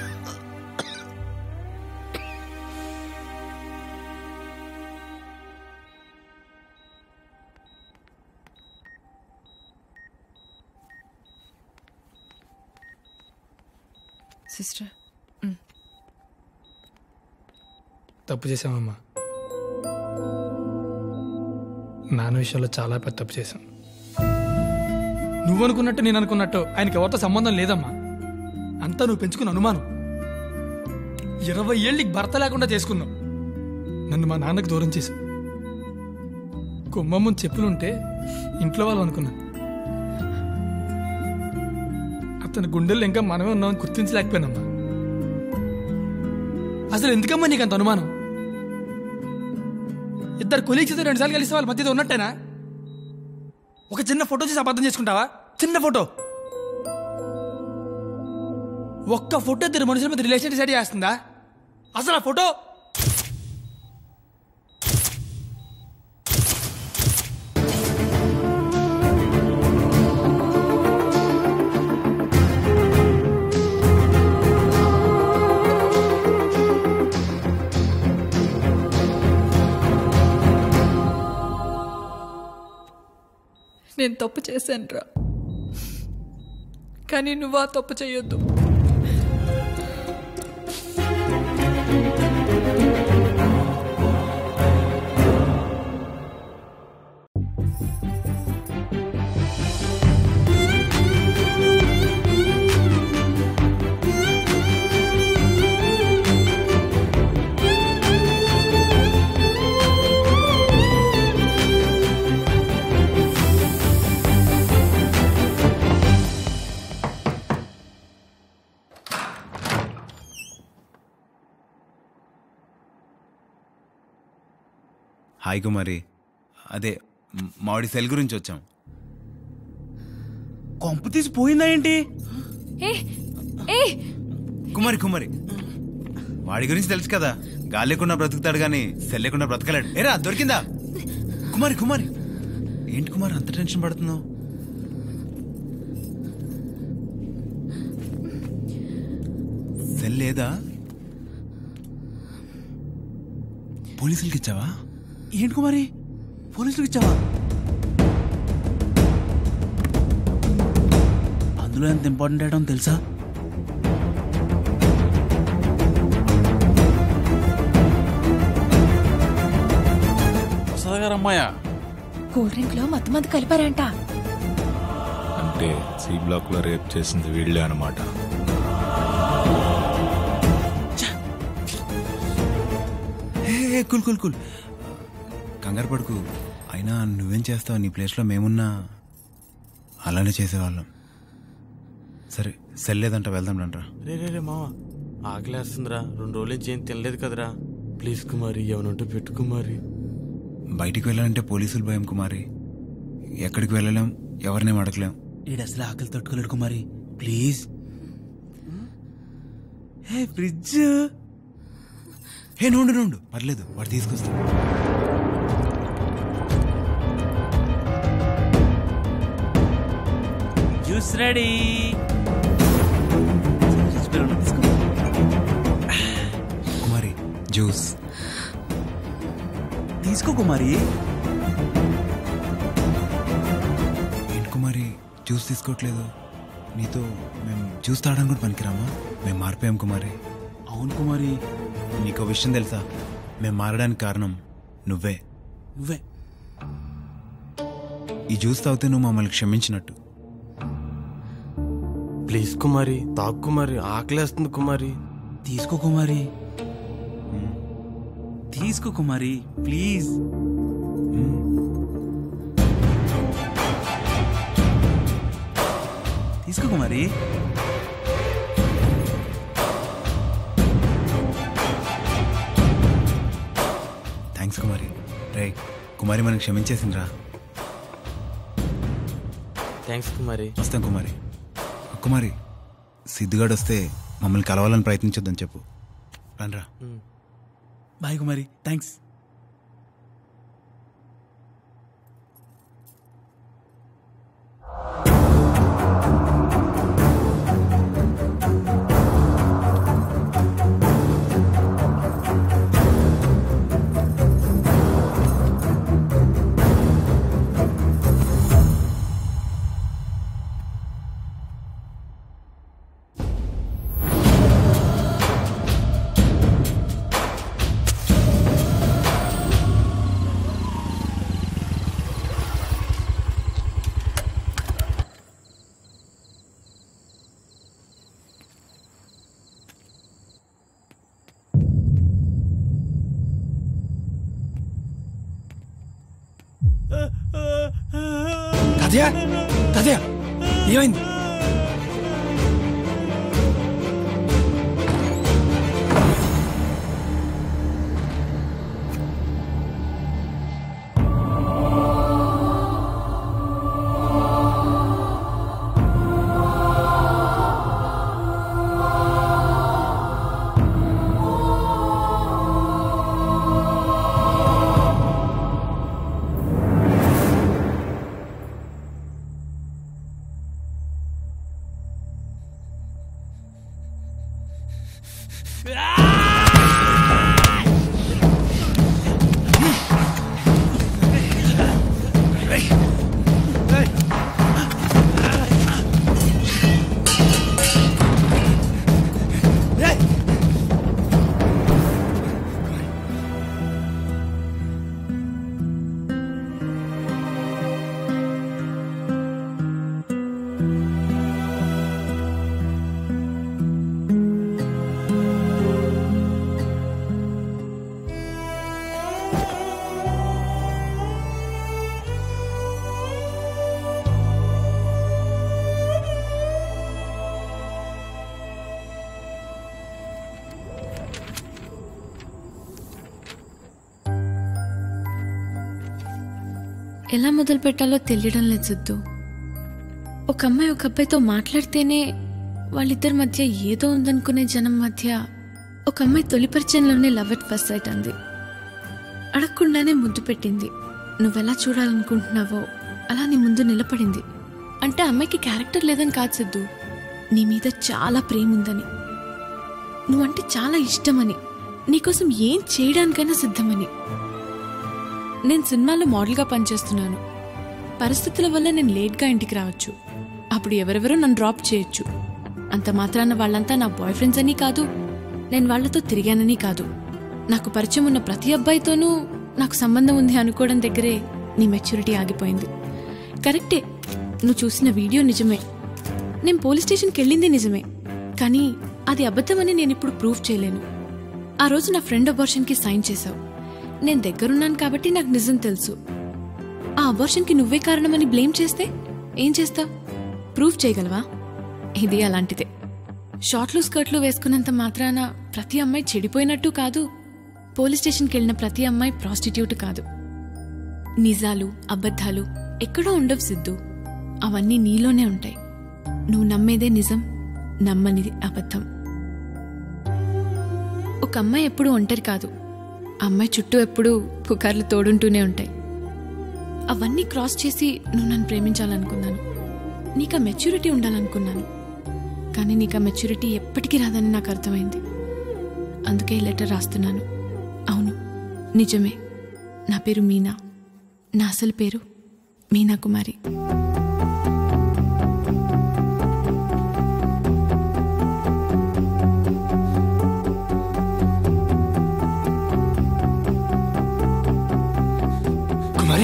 సిస్టర్ తప్పు చేసామమ్మా నాన్న విషయంలో చాలా పెద్ద తప్పు చేశాం నువ్వు అనుకున్నట్టు నేను అనుకున్నట్టు ఆయనకి ఎవరితో సంబంధం లేదమ్మా అంతా నువ్వు పెంచుకున్న అనుమానం ఇరవై ఏళ్ళకి భర్త లేకుండా చేసుకున్నావు నన్ను మా నాన్నకు దూరం చేశావు కుమ్మమ్మ చెప్పులుంటే ఇంట్లో వాళ్ళు అనుకున్నా అతని గుండెల్లో ఇంకా మనమే ఉన్నామని గుర్తించలేకపోయానమ్మా అసలు ఎందుకమ్మా నీకు అంత అనుమానం ఇద్దరు కొలీగ్స్ రెండు సార్లు కలిసి వాళ్ళ మధ్యలో ఉన్నట్టేనా ఒక చిన్న ఫోటో చూసి అబద్ధం చేసుకుంటావా చిన్న ఫోటో ఒక్క ఫోటో ఇద్దరు మనుషుల మీద రిలేషన్ డిసైడ్ చేస్తుందా అసలు ఆ ఫోటో నేను తప్పు చేశాను రా కానీ నువ్వు ఆ తప్పు చేయొద్దు హాయ్ కుమారి అదే మ్- మామిడి సెల్ గురించి వచ్చాం కొంప తీసి పోయిందా ఏంటి ఏ ఏ కుమారి కుమారి వాడి గురించి తెలుసు కదా గాలి లేకుండా బ్రతుకుతాడు కానీ సెల్ లేకుండా బ్రతకలేడు ఏరా దొరికిందా కుమారి కుమారి ఏంటి కుమారి అంత టెన్షన్ పడుతున్నావు సెల్ లేదా పోలీసులకి ఇచ్చావా ఏంటి కుమారి పోలీసులకు ఇచ్చావా అందులో ఎంత ఇంపార్టెంట్ ఐటమ్ తెలుసా ప్రసాద్ గారు అమ్మాయా కూల్ డ్రింక్ లో మత్తు మందు కలిపారంట అంటే సి బ్లాక్ లో రేప్ చేసింది వీళ్ళే అనమాట ఏ కుల్ కుల్ కుల్ కంగారు పడుకు అయినా నువ్వేం చేస్తావు నీ ప్లేస్లో మేమున్నా అలానే చేసేవాళ్ళం సరే సెల్ లేదంట వెళ్దాం రండ్రా రే రే రే మావా ఆకలేస్తుందిరా రెండు రోజుల నుంచి ఏం తినలేదు కదరా ప్లీజ్ కుమారి ఏమనుంటే పెట్టు కుమారి బయటికి వెళ్ళాలంటే పోలీసులు భయం కుమారి ఎక్కడికి వెళ్ళలేం ఎవరినేం అడగలేం ఈడు అసలు ఆకలి తట్టుకోలేడు కుమారి ప్లీజ్ హే ఫ్రిడ్జ్ హే నుండు నుండు పర్లేదు వాడు తీసుకొస్తా జ్యూస్ రెడీ కుమారి జ్యూస్ తీసుకో కుమారి ఏంటి కుమారి జ్యూస్ తీసుకోవట్లేదు నీతో మేము జ్యూస్ తాగడానికి కూడా పనికిరామా మేము మారిపోయాం కుమారి అవును కుమారి నీకో విషయం తెలుసా మేము మారడానికి కారణం నువ్వే నువ్వే ఈ జ్యూస్ తాగితే నువ్వు మమ్మల్ని క్షమించినట్టు ప్లీజ్ కుమారి తాగు కుమారి ఆకలేస్తుంది కుమారి తీసుకో కుమారి తీసుకో కుమారి ప్లీజ్ తీసుకో కుమారి థ్యాంక్స్ కుమారి రే కుమారి మనకు క్షమించేసిందిరా థ్యాంక్స్ కుమారి వస్తాం కుమారి కుమారి సిద్ధుగాడు వస్తే మమ్మల్ని కలవాలని ప్రయత్నించొద్దని చెప్పు రండ్రా బాయ్ కుమారి థ్యాంక్స్ తాతయ్య తాతయ్య ఏమైంది ఎలా మొదలు పెట్టాలో తెలియడం లేదు సిద్ధు ఒక అమ్మాయి ఒక అబ్బాయితో మాట్లాడితేనే వాళ్ళిద్దరి మధ్య ఏదో ఉందనుకునే జనం మధ్య ఒక అమ్మాయి తొలి పరిచయంలోనే లవ్ ఎట్ ఫస్ట్ సైట్ అంది అడగకుండానే ముద్దు పెట్టింది నువ్వెలా చూడాలనుకుంటున్నావో అలా నీ ముందు నిలబడింది అంటే అమ్మాయికి క్యారెక్టర్ లేదని కాదు సిద్ధు నీ మీద చాలా ప్రేమ ఉందని నువ్వంటే చాలా ఇష్టమని నీకోసం ఏం చేయడానికైనా సిద్ధమని నేను సినిమాలో మోడల్గా పనిచేస్తున్నాను పరిస్థితుల వల్ల నేను లేట్గా ఇంటికి రావచ్చు అప్పుడు ఎవరెవరో నన్ను డ్రాప్ చేయొచ్చు అంత మాత్రాన వాళ్ళంతా నా బాయ్ ఫ్రెండ్స్ అని కాదు నేను వాళ్ళతో తిరిగానని కాదు నాకు పరిచయం ఉన్న ప్రతి అబ్బాయితోనూ నాకు సంబంధం ఉంది అనుకోవడం దగ్గరే నీ మెచ్యూరిటీ ఆగిపోయింది కరెక్టే నువ్వు చూసిన వీడియో నిజమే నేను పోలీస్ స్టేషన్కి వెళ్ళింది నిజమే కానీ అది అబద్ధమని నేను ఇప్పుడు ప్రూవ్ చేయలేను ఆ రోజు నా ఫ్రెండ్ అబార్షన్కి సైన్ చేశావు నేను దగ్గరున్నాను కాబట్టి నాకు నిజం తెలుసు ఆ అబార్షన్కి నువ్వే కారణమని బ్లేమ్ చేస్తే ఏం చేస్తావు ప్రూవ్ చేయగలవా ఇది అలాంటిదే షార్ట్లు స్కర్ట్లు వేసుకున్నంత మాత్రాన ప్రతి అమ్మాయి చెడిపోయినట్టు కాదు పోలీస్ స్టేషన్కి వెళ్ళిన ప్రతి అమ్మాయి ప్రాస్టిట్యూట్ కాదు నిజాలు అబద్ధాలు ఎక్కడో ఉండవు సిద్ధు అవన్నీ నీలోనే ఉంటాయి నువ్వు నమ్మేదే నిజం నమ్మనిది అబద్ధం ఒక అమ్మాయి ఎప్పుడూ ఒంటరి కాదు ఆ అమ్మాయి చుట్టూ ఎప్పుడూ పుకార్లు తోడుంటూనే ఉంటాయి అవన్నీ క్రాస్ చేసి నువ్వు నన్ను ప్రేమించాలనుకున్నాను నీకు ఆ మెచ్యూరిటీ ఉండాలనుకున్నాను కానీ నీకు ఆ మెచ్యూరిటీ ఎప్పటికీ రాదని నాకు అర్థమైంది అందుకే ఈ లెటర్ రాస్తున్నాను అవును నిజమే నా పేరు మీనా నా అసలు పేరు మీనా కుమారి కుమారి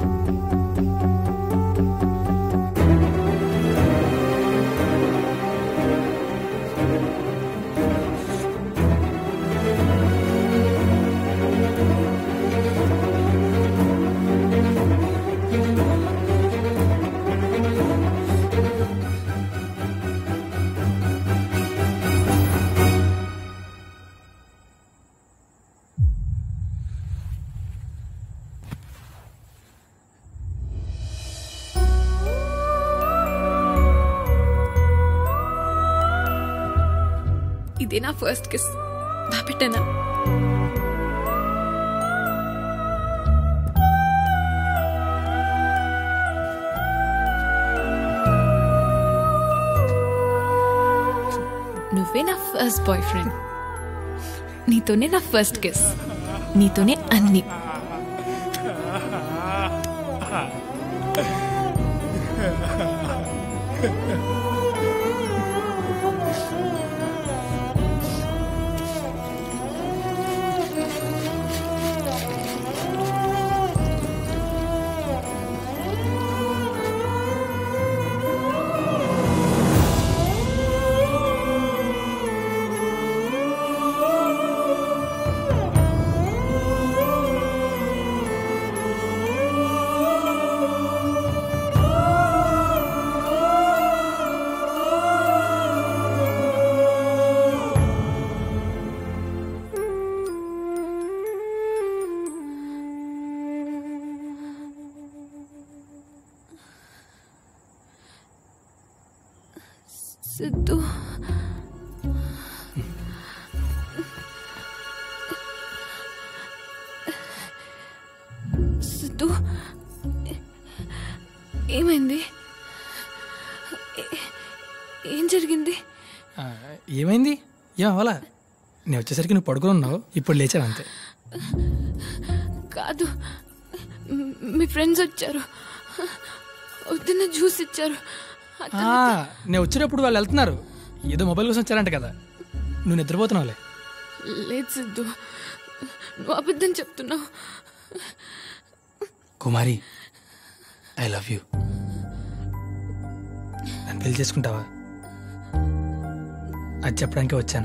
ఇదే నా ఫస్ట్ కిస్ బాపెట్టానా నువ్వే నా ఫస్ట్ బాయ్ ఫ్రెండ్ నీతోనే నా ఫస్ట్ కిస్ నీతోనే అన్ని సిద్ధు సిద్ధు ఏమైంది ఏ- ఏం జరిగింది ఆ, ఏమైంది ఏం అవ్వాలా నేను వచ్చేసరికి నువ్వు పడుకుని ఉన్నావు ఇప్పుడు లేచాను అంతే కాదు మ్- మీ ఫ్రెండ్స్ వచ్చారు వద్దున్న జ్యూస్ ఇచ్చారు ఆ, నేను వచ్చేటప్పుడు వాళ్ళు వెళ్తున్నారు ఏదో మొబైల్ కోసం వచ్చారంట కదా నువ్వు నిద్రపోతున్నావులే లేదు సిద్ధు నువ్వు అబద్ధం చెప్తున్నావు కుమారి ఐ లవ్ యూ నన్ను పెళ్లి చేసుకుంటావా అది చెప్పడానికి వచ్చాను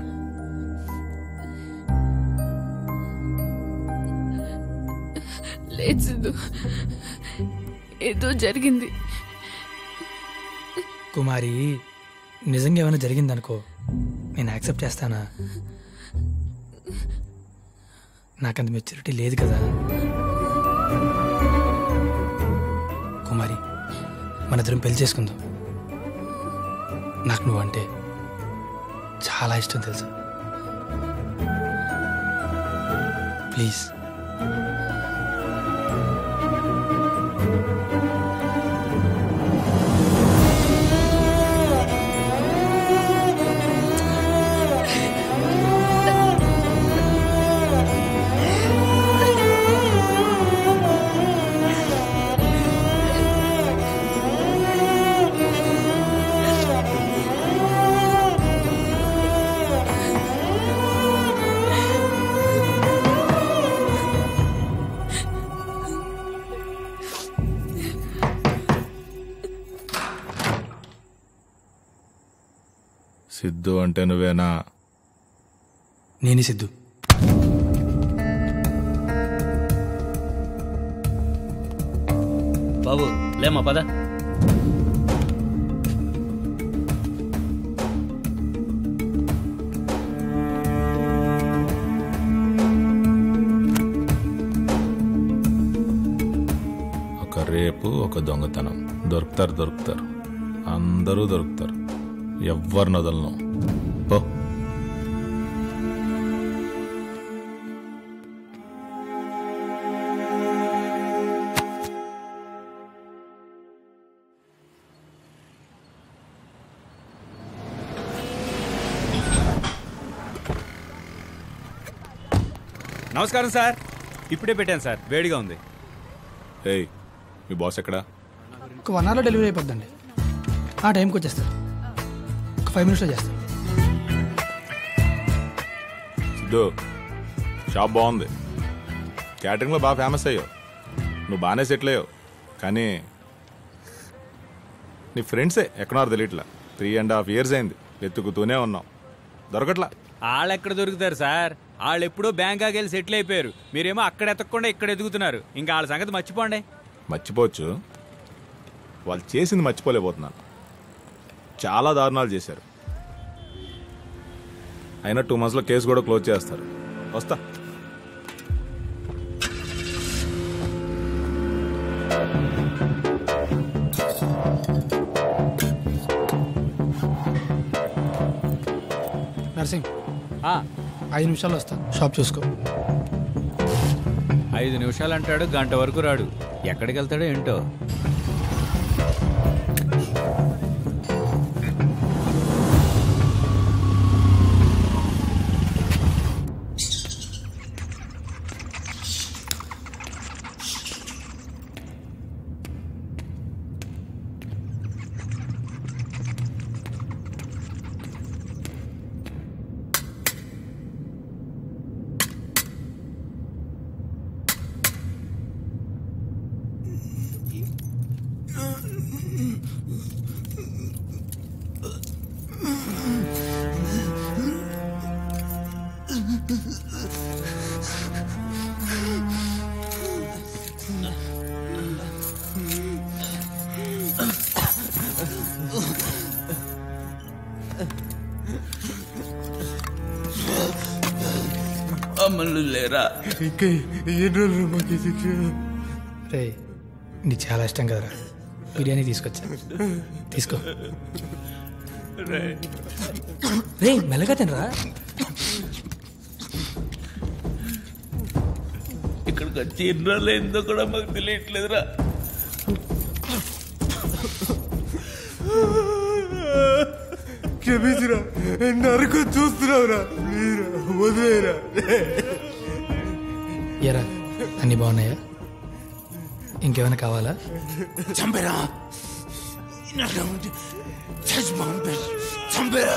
లేదు సిద్ధు ఏదో జరిగింది కుమారి నిజంగా ఏమైనా జరిగిందనుకో నేను యాక్సెప్ట్ చేస్తానా నాకంత మెచ్యూరిటీ లేదు కదా మన ఇద్దరం పెళ్లి చేసుకుందాం నాకు నువ్వంటే చాలా ఇష్టం తెలుసా ప్లీజ్ సిద్ధు అంటే నువ్వేనా నేనే సిద్ధు బాబు లేమ్మా పద ఒక రేపు ఒక దొంగతనం దొరుకుతారు దొరుకుతారు అందరూ దొరుకుతారు ఎవ్వరు నదలను పో నమస్కారం సార్ ఇప్పుడే పెట్టాను సార్ వేడిగా ఉంది ఏయ్ మీ బాస్ ఎక్కడా ఒక వన్ అవర్లో డెలివరీ అయిపోద్దండి ఆ టైంకి వచ్చేస్తారు ఒక ఫైవ్ మినిట్స్లో చేస్తాను సిద్ధు షాప్ బాగుంది క్యాటరింగ్లో బాగా ఫేమస్ అయ్యావు నువ్వు బాగానే సెటిల్ అయ్యావు కానీ నీ ఫ్రెండ్సే ఎక్కడో తెలియట్లా త్రీ అండ్ హాఫ్ ఇయర్స్ అయింది వెతుకుతూనే ఉన్నాం దొరకట్లా వాళ్ళు ఎక్కడ దొరుకుతారు సార్ వాళ్ళు ఎప్పుడో బ్యాంకాకి వెళ్ళి సెటిల్ అయిపోయారు మీరేమో అక్కడ ఎతకకుండా ఇక్కడ ఎదుగుతున్నారు ఇంకా వాళ్ళ సంగతి మర్చిపోండి మర్చిపోవచ్చు వాళ్ళు చేసింది మర్చిపోలేకపోతున్నాను చాలా దారుణాలు చేశారు అయినా టూ మంత్స్లో కేసు కూడా క్లోజ్ చేస్తారు వస్తా నర్సింగ్ ఐదు నిమిషాలు వస్తా షాప్ చూసుకో ఐదు నిమిషాలు అంటాడు గంట వరకు రాడు ఎక్కడికి వెళ్తాడో ఏంటో అమలు లేరా ఇంకా ఎన్ని రోజులు మాకు ఈ శిక్ష రే నీకు చాలా ఇష్టం కదరా బిర్యానీ తీసుకొచ్చా తీసుకో రే మెల్లగా తినరా ఇక్కడికి వచ్చి ఎన్ని రోజులు ఏందో కూడా మాకు తెలియట్లేదురా క్షమించురా నరకం చూస్తున్నావురా మీరా వదిలేరా ఎరా అన్నీ బాగున్నాయా ఇంకేమైనా కావాలా చంపేరా చంపేరా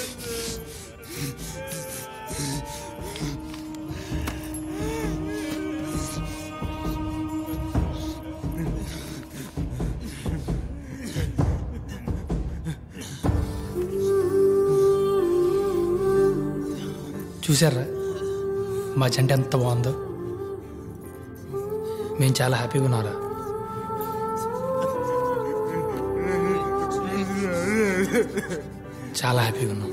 చూసారా మా జంట ఎంత బాగుందో మేము చాలా హ్యాపీగా ఉన్నారా చాలా హ్యాపీగా ఉన్నాం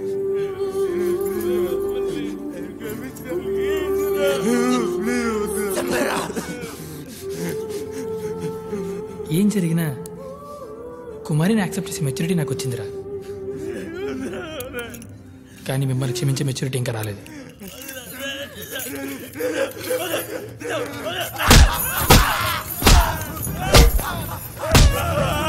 ఏం జరిగినా కుమారిని యాక్సెప్ట్ చేసే మెచ్యూరిటీ నాకు వచ్చిందిరా కానీ మిమ్మల్ని క్షమించే మెచ్యూరిటీ ఇంకా రాలేదు ఆ